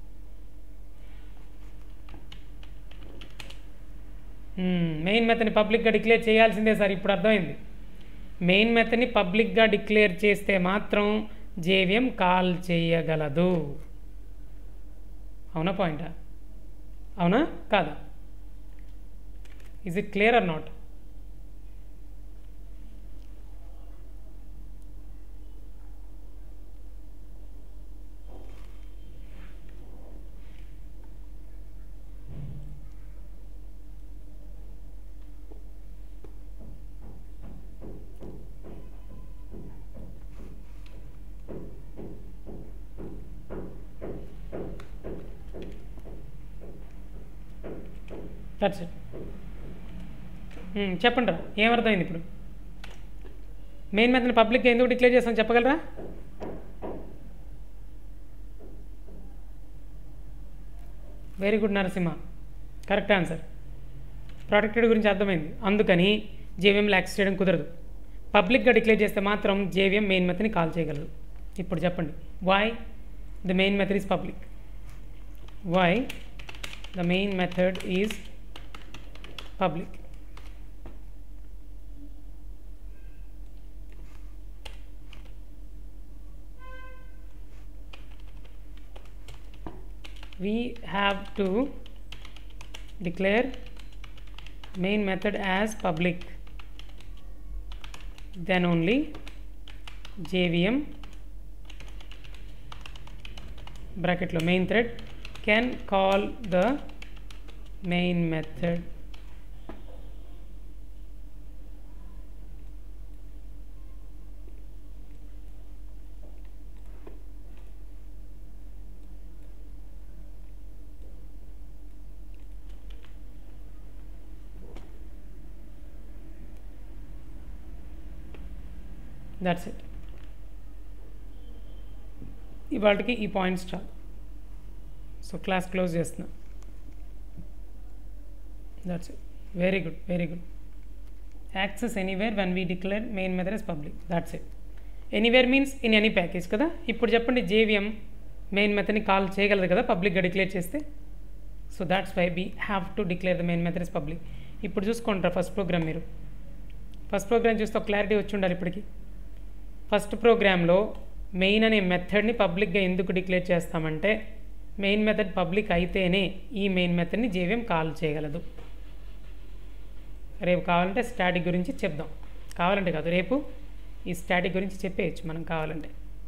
మెయిన్ మెథడ్ని పబ్లిక్గా డిక్లేర్ చేయాల్సిందే సార్ ఇప్పుడు అర్థమైంది మెయిన్ మెథడ్ని పబ్లిక్గా డిక్లేర్ చేస్తే మాత్రం జేవిఎం కాల్ చేయగలదు అవునా పాయింటా అవునా కాదా is it clear or not that's it చెప్పండి రా ఏమర్థమైంది ఇప్పుడు మెయిన్ మెథడ్ పబ్లిక్గా ఎందుకు డిక్లేర్ చేస్తాం చెప్పగలరా very good Narasimha correct answer protected గురించి అర్థమైంది అందుకని జేవిఎంలో యాక్సెస్ చేయడం కుదరదు పబ్లిక్గా డిక్లేర్ చేస్తే మాత్రం జేవిఎం మెయిన్ మెథడ్ని కాల్ చేయగలదు ఇప్పుడు చెప్పండి why the main method is public why the main method is public we have to declare main method as public then only jvm bracket lo main thread can call the main method that's it ఇవాళకి ఈ points చాలు so class close చేస్తున్నా that's it very good very good access anywhere one we declare main method is public that's it anywhere means in any package కదా ఇప్పుడు చెప్పండి JVM main మెథడ్ని call చేయగలదు కదా పబ్లిక్గా డిక్లేర్ చేస్తే so that's why we have to declare the main method is public ఇప్పుడు చూసుకుంటారా ఫస్ట్ ప్రోగ్రామ్ మీరు ఫస్ట్ ప్రోగ్రామ్ చూస్తే ఒక క్లారిటీ వచ్చి ఉండాలి ఇప్పటికి ఫస్ట్ ప్రోగ్రాంలో మెయిన్ అనే మెథడ్ని పబ్లిక్గా ఎందుకు డిక్లేర్ చేస్తామంటే మెయిన్ మెథడ్ పబ్లిక్ అయితేనే ఈ మెయిన్ మెథడ్ని జేవిఎం కాల్ చేయగలదు రేపు కావాలంటే స్టాటిక్ గురించి చెప్దాం కావాలంటే కాదు రేపు ఈ స్టాటిక్ గురించి చెప్పేయచ్చు మనం కావాలంటే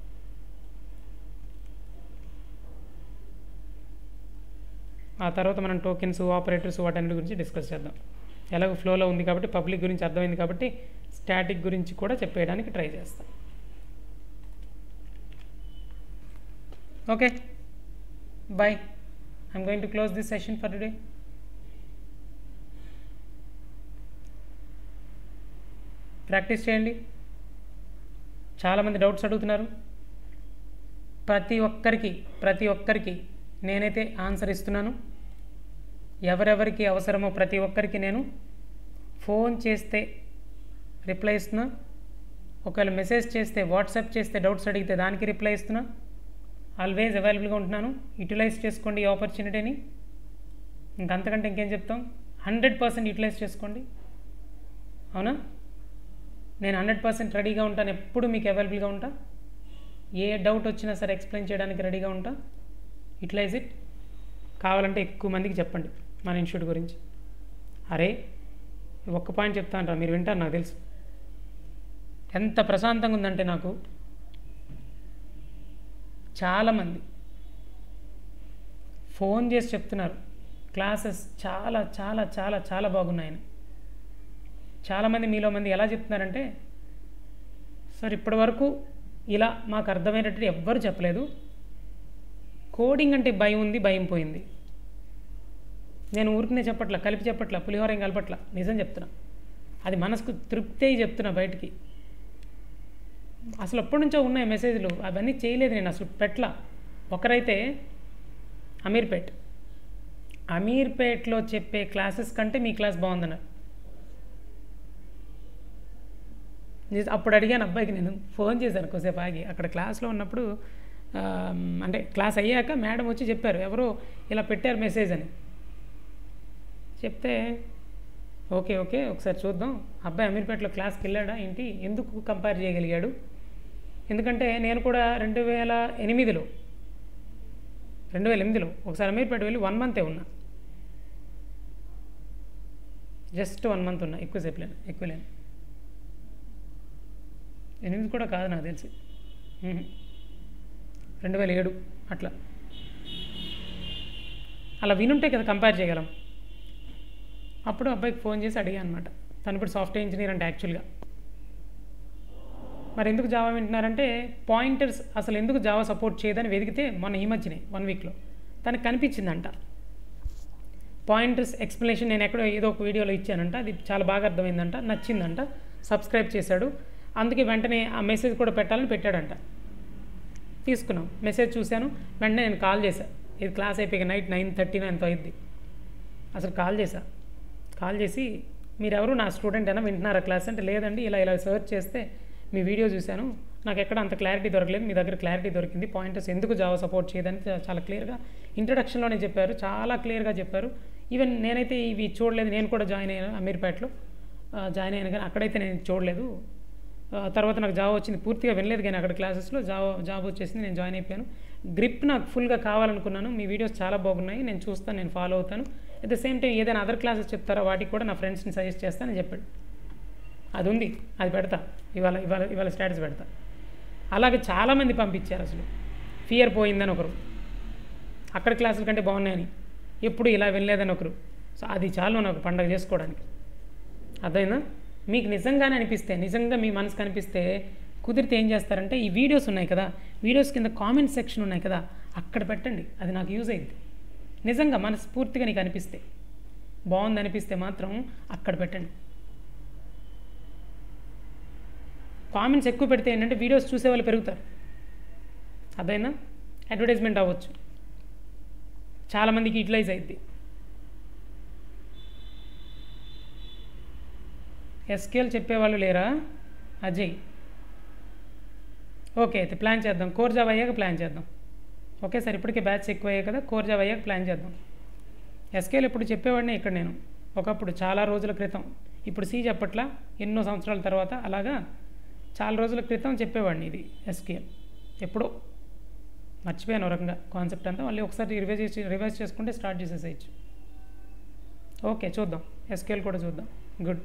ఆ తర్వాత మనం టోకెన్స్ ఆపరేటర్స్ వాటన్నిటి గురించి డిస్కస్ చేద్దాం ఎలాగో ఫ్లోలో ఉంది కాబట్టి పబ్లిక్ గురించి అర్థమైంది కాబట్టి స్టాటిక్ గురించి కూడా చెప్పేయడానికి ట్రై చేస్తాం okay bye I'm going to close this session for today practice చేయండి చాలామంది డౌట్స్ అడుగుతున్నారు ప్రతి ఒక్కరికి ప్రతి ఒక్కరికి నేనైతే ఆన్సర్ ఇస్తున్నాను ఎవరెవరికి అవసరమో ప్రతి ఒక్కరికి నేను ఫోన్ చేస్తే రిప్లై ఇస్తున్నా ఒకవేళ మెసేజ్ చేస్తే వాట్సాప్ చేస్తే డౌట్స్ అడిగితే దానికి రిప్లై ఇస్తున్నా ఆల్వేజ్ అవైలబుల్గా ఉంటున్నాను యూటిలైజ్ చేసుకోండి ఈ ఆపర్చునిటీని ఇంకంతకంటే ఇంకేం చెప్తాం హండ్రెడ్ పర్సెంట్ యూటిలైజ్ చేసుకోండి అవునా నేను హండ్రెడ్ పర్సెంట్ రెడీగా ఉంటాను ఎప్పుడు మీకు అవైలబుల్గా ఉంటా ఏ డౌట్ వచ్చినా సరే ఎక్స్ప్లెయిన్ చేయడానికి రెడీగా ఉంటా యూటిలైజ్ ఇట్ కావాలంటే ఎక్కువ మందికి చెప్పండి మన ఇన్స్టిట్యూట్ గురించి అరే ఒక్క పాయింట్ చెప్తాను రా మీరు వింటారు నాకు తెలుసు ఎంత ప్రశాంతంగా ఉందంటే నాకు చాలామంది ఫోన్ చేసి చెప్తున్నారు క్లాసెస్ చాలా చాలా చాలా చాలా బాగున్నాయని చాలామంది మీలో మంది ఎలా చెప్తున్నారంటే సార్ ఇప్పటి వరకు ఇలా మాకు అర్థమైనట్టు ఎవ్వరు చెప్పలేదు కోడింగ్ అంటే భయం ఉంది భయం పోయింది నేను ఊరికనే చెప్పట్లా కలిపి చెప్పట్లా పులిహోర ఏం కలపట్లా నిజం చెప్తున్నా అది మనసుకు తృప్తి అయి చెప్తున్నా బయటికి అసలు ఎప్పటి నుంచో ఉన్నాయి మెసేజ్లు అవన్నీ చేయలేదు నేను అసలు పెట్ల ఒకరైతే అమీర్పేట్ అమీర్పేట్లో చెప్పే క్లాసెస్ కంటే మీ క్లాస్ బాగుందన్నారు నిజ- అప్పుడు అడిగాను అబ్బాయికి నేను ఫోన్ చేశాను కొద్దిసేపు ఆగి అక్కడ క్లాస్లో ఉన్నప్పుడు ఆ, అంటే క్లాస్ అయ్యాక మేడం వచ్చి చెప్పారు ఎవరో ఇలా పెట్టారు మెసేజ్ అని చెప్తే ఓకే ఓకే ఒకసారి చూద్దాం అబ్బాయి అమీర్పేటలో క్లాస్కి వెళ్ళాడా ఏంటి ఎందుకు కంపేర్ చేయగలిగాడు ఎందుకంటే నేను కూడా రెండు వేల ఎనిమిదిలో రెండు వేల ఎనిమిదిలో ఒకసారి అమీర్పేట వెళ్ళి వన్ మంతే ఉన్నా జస్ట్ వన్ మంత్ ఉన్నా ఎక్కువసేపు లేను ఎక్కువ లేను ఎనిమిది కూడా కాదు నాకు తెలిసి మ్మ్. రెండు వేల ఏడు అట్లా అలా వినుంటే కదా కంపేర్ చేయగలం అప్పుడు అబ్బాయికి ఫోన్ చేసి అడిగా అనమాట తను ఇప్పుడు సాఫ్ట్వేర్ ఇంజనీర్ అంటే యాక్చువల్గా మరి ఎందుకు జావా వింటున్నారంటే పాయింటర్స్ అసలు ఎందుకు జావా సపోర్ట్ చేయదని వెతికితే మొన్న ఈ మధ్యనే వన్ వీక్లో తనకు కనిపించిందంట పాయింటర్స్ ఎక్స్ప్లెనేషన్ నేను ఎక్కడో ఏదో ఒక వీడియోలో ఇచ్చానంట అది చాలా బాగా అర్థమైందంట నచ్చిందంట సబ్స్క్రైబ్ చేశాడు అందుకే వెంటనే ఆ మెసేజ్ కూడా పెట్టాలని పెట్టాడంట తీసుకున్నాం మెసేజ్ చూశాను వెంటనే నేను కాల్ చేశా ఇది క్లాస్ అయిపోయి నైట్ నైన్ థర్టీ ఎంత అయింది అసలు కాల్ చేశా కాల్ చేసి మీరెవరు నా స్టూడెంట్ అయినా వింటున్నారా క్లాస్ అంటే లేదండి ఇలా ఇలా సెర్చ్ చేస్తే మీ వీడియో చూశాను నాకు ఎక్కడ అంత క్లారిటీ దొరకలేదు మీ దగ్గర క్లారిటీ దొరికింది పాయింటర్స్ ఎందుకు జావా సపోర్ట్ చేయదని చా- చాలా క్లియర్గా ఇంట్రడక్షన్లోనే చెప్పారు చాలా క్లియర్గా చెప్పారు ఈవెన్ నేనైతే ఇవి చూడలేదు నేను కూడా జాయిన్ అయ్యాను అమీర్పేటలో ఆ, జాయిన్ అయ్యాను కానీ అక్కడైతే నేను చూడలేదు ఆ, తర్వాత నాకు జాబ్ వచ్చింది పూర్తిగా వినలేదు కానీ అక్కడ క్లాసెస్లో జాబ్ జాబ్ వచ్చేసింది నేను జాయిన్ అయిపోయాను గ్రిప్ నాకు ఫుల్గా కావాలనుకున్నాను మీ వీడియోస్ చాలా బాగున్నాయి నేను చూస్తాను నేను ఫాలో అవుతాను అట్ ద సేమ్ టైం ఏదైనా అదర్ క్లాసెస్ చెప్తారో వాటికి కూడా నా ఫ్రెండ్స్ని సజెస్ట్ చేస్తానని చెప్పాడు అది ఉంది అది పెడతా ఇవాళ ఇవాళ ఇవాళ స్టేటస్ పెడతా అలాగే చాలామంది పంపించారు అసలు ఫియర్ పోయిందని ఒకరు అక్కడ క్లాసుల కంటే బాగున్నాయని ఎప్పుడు ఇలా వెళ్ళలేదని ఒకరు సో అది చాలు నాకు పండగ చేసుకోవడానికి అర్థమైందా మీకు నిజంగానే అనిపిస్తే నిజంగా మీ మనసు కనిపిస్తే కుదిరితే ఏం చేస్తారంటే ఈ వీడియోస్ ఉన్నాయి కదా వీడియోస్ కింద కామెంట్ సెక్షన్ ఉన్నాయి కదా అక్కడ పెట్టండి అది నాకు యూజ్ అయింది నిజంగా మనస్ఫూర్తిగా నీకు అనిపిస్తే బాగుంది అనిపిస్తే మాత్రం అక్కడ పెట్టండి కామెంట్స్ ఎక్కువ పెడితే ఏంటంటే వీడియోస్ చూసే వాళ్ళు పెరుగుతారు అదైనా అడ్వర్టైజ్మెంట్ అవ్వచ్చు చాలామందికి యూటిలైజ్ అయింది ఎస్కేల్ చెప్పేవాళ్ళు లేరా అజయ్ ఓకే అయితే ప్లాన్ చేద్దాం కోర్ జాబ్ అయ్యాక ప్లాన్ చేద్దాం ఓకే సార్ ఇప్పటికే బ్యాచ్ ఎక్కువ అయ్యాయి కదా కోర్ జాబ్ అయ్యాక ప్లాన్ చేద్దాం ఎస్కేల్ ఇప్పుడు చెప్పేవాడినే ఇక్కడ నేను ఒకప్పుడు చాలా రోజుల క్రితం ఇప్పుడు సి చెప్పట్లా ఎన్నో సంవత్సరాల తర్వాత అలాగా చాలా రోజుల క్రితం చెప్పేవాడిని ఇది ఎస్కేఎల్ ఎప్పుడో మర్చిపోయాను ఒక రకంగా కాన్సెప్ట్ అంతా మళ్ళీ ఒకసారి రివైజ్ చేసి రివైజ్ చేసుకుంటే స్టార్ట్ చేసేసేయచ్చు ఓకే చూద్దాం ఎస్కేఎల్ కూడా చూద్దాం గుడ్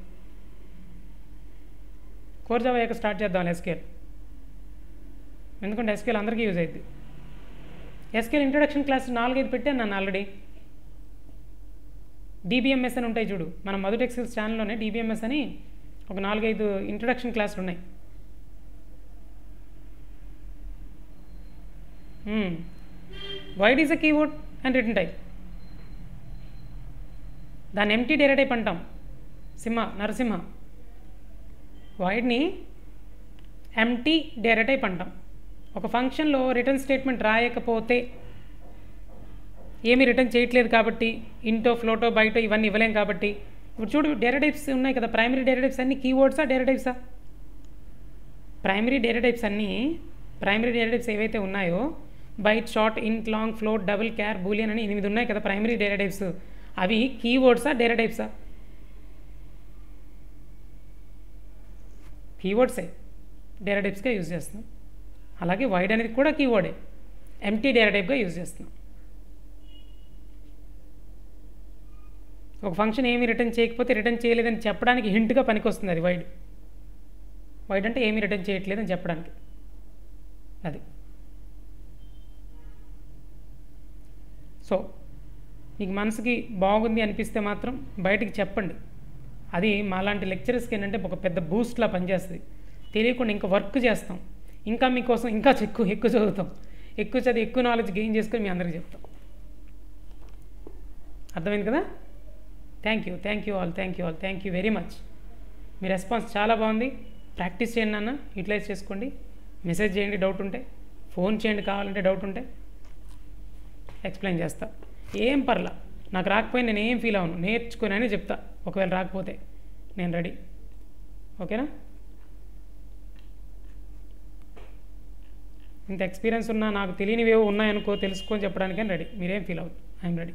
కోర్ జావా అయ్యాక స్టార్ట్ చేద్దాం ఎస్కేఎల్ ఎందుకంటే ఎస్కేఎల్ అందరికీ యూజ్ అయింది ఎస్కేఎల్ ఇంట్రడక్షన్ క్లాస్ నాలుగైదు పెట్టాను నన్ను ఆల్రెడీ డిబిఎంఎస్ అని ఉంటాయి చూడు మన మధు టెక్స్టైల్స్ ఛానల్లోనే డిబిఎంఎస్ అని ఒక నాలుగైదు ఇంట్రడక్షన్ క్లాసులు ఉన్నాయి void is a keyword and return type దాన్ని ఎంటీ డేటా టైప్ అంటాం సింహ నరసింహ వైడ్ని ఎంటీ డేటా టైప్ అంటాం ఒక ఫంక్షన్లో రిటర్న్ స్టేట్మెంట్ రాయకపోతే ఏమీ రిటర్న్ చేయట్లేదు కాబట్టి ఇంటో ఫ్లోటో బయట ఇవన్నీ ఇవ్వలేం కాబట్టి ఇప్పుడు చూడు డేటా టైప్స్ ఉన్నాయి కదా ప్రైమరీ డేటా టైప్స్ అన్ని కీవర్డ్సా డేటా టైప్సా ప్రైమరీ డేటా టైప్స్ అన్నీ ప్రైమరీ డేటా టైప్స్ ఏవైతే ఉన్నాయో byte short int long float double char boolean అని ఎనిమిది ఉన్నాయి కదా ప్రైమరీ డేటా టైప్స్ అవి కీవర్డ్సా డేటా టైప్సా కీవర్డ్సే డేటా టైప్స్గా యూజ్ చేస్తున్నాం అలాగే వైడ్ అనేది కూడా కీవర్డే ఎంటీ డేటా టైప్గా యూజ్ చేస్తున్నాం ఒక ఫంక్షన్ ఏమీ రిటర్న్ చేయకపోతే రిటర్న్ చేయలేదని చెప్పడానికి హింట్గా పనికొస్తుంది అది వైడ్ వైడ్ అంటే ఏమీ రిటర్న్ చేయట్లేదని చెప్పడానికి అది సో మీకు మనసుకి బాగుంది అనిపిస్తే మాత్రం బయటికి చెప్పండి అది మాలాంటి లెక్చరర్స్కి ఏంటంటే ఒక పెద్ద బూస్ట్లా పనిచేస్తుంది తెలియకుండా ఇంకా వర్క్ చేస్తాం ఇంకా మీకోసం ఇంకా ఎక్కువ ఎక్కువ చదువుతాం ఎక్కువ చదివి ఎక్కువ నాలెడ్జ్ గెయిన్ చేసుకొని మీ అందరికీ చెప్తాం అర్థమైంది కదా thank you thank you all thank you all thank you very much మీ రెస్పాన్స్ చాలా బాగుంది ప్రాక్టీస్ చేయండి నాన్న యూటిలైజ్ చేసుకోండి మెసేజ్ చేయండి డౌట్ ఉంటే ఫోన్ చేయండి కావాలంటే డౌట్ ఉంటే ఎక్స్ప్లెయిన్ చేస్తా ఏం పర్లా నాకు రాకపోయి నేను ఏం ఫీల్ అవును నేర్చుకుని అని చెప్తా ఒకవేళ రాకపోతే నేను రెడీ ఓకేనా ఇంత ఎక్స్పీరియన్స్ ఉన్నా నాకు తెలియనివేవో ఉన్నాయనుకో తెలుసుకొని చెప్పడానికని రెడీ మీరేం ఫీల్ అవ్వదు ఐఎమ్ రెడీ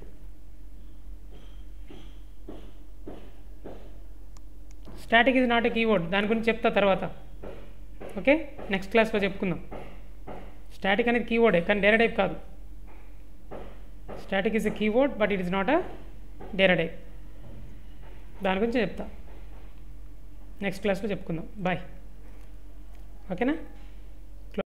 స్టాటిక్ ఇది నాట్ ఏ కీవర్డ్ దాని గురించి చెప్తా తర్వాత ఓకే నెక్స్ట్ క్లాస్లో చెప్పుకుందాం స్టాటిక్ అనేది కీవర్డే కానీ డేటా టైప్ కాదు static is a keyword but it is not a data type దాని గురించి చెప్తా నెక్స్ట్ క్లాస్లో చెప్పుకుందాం బాయ్ ఓకేనా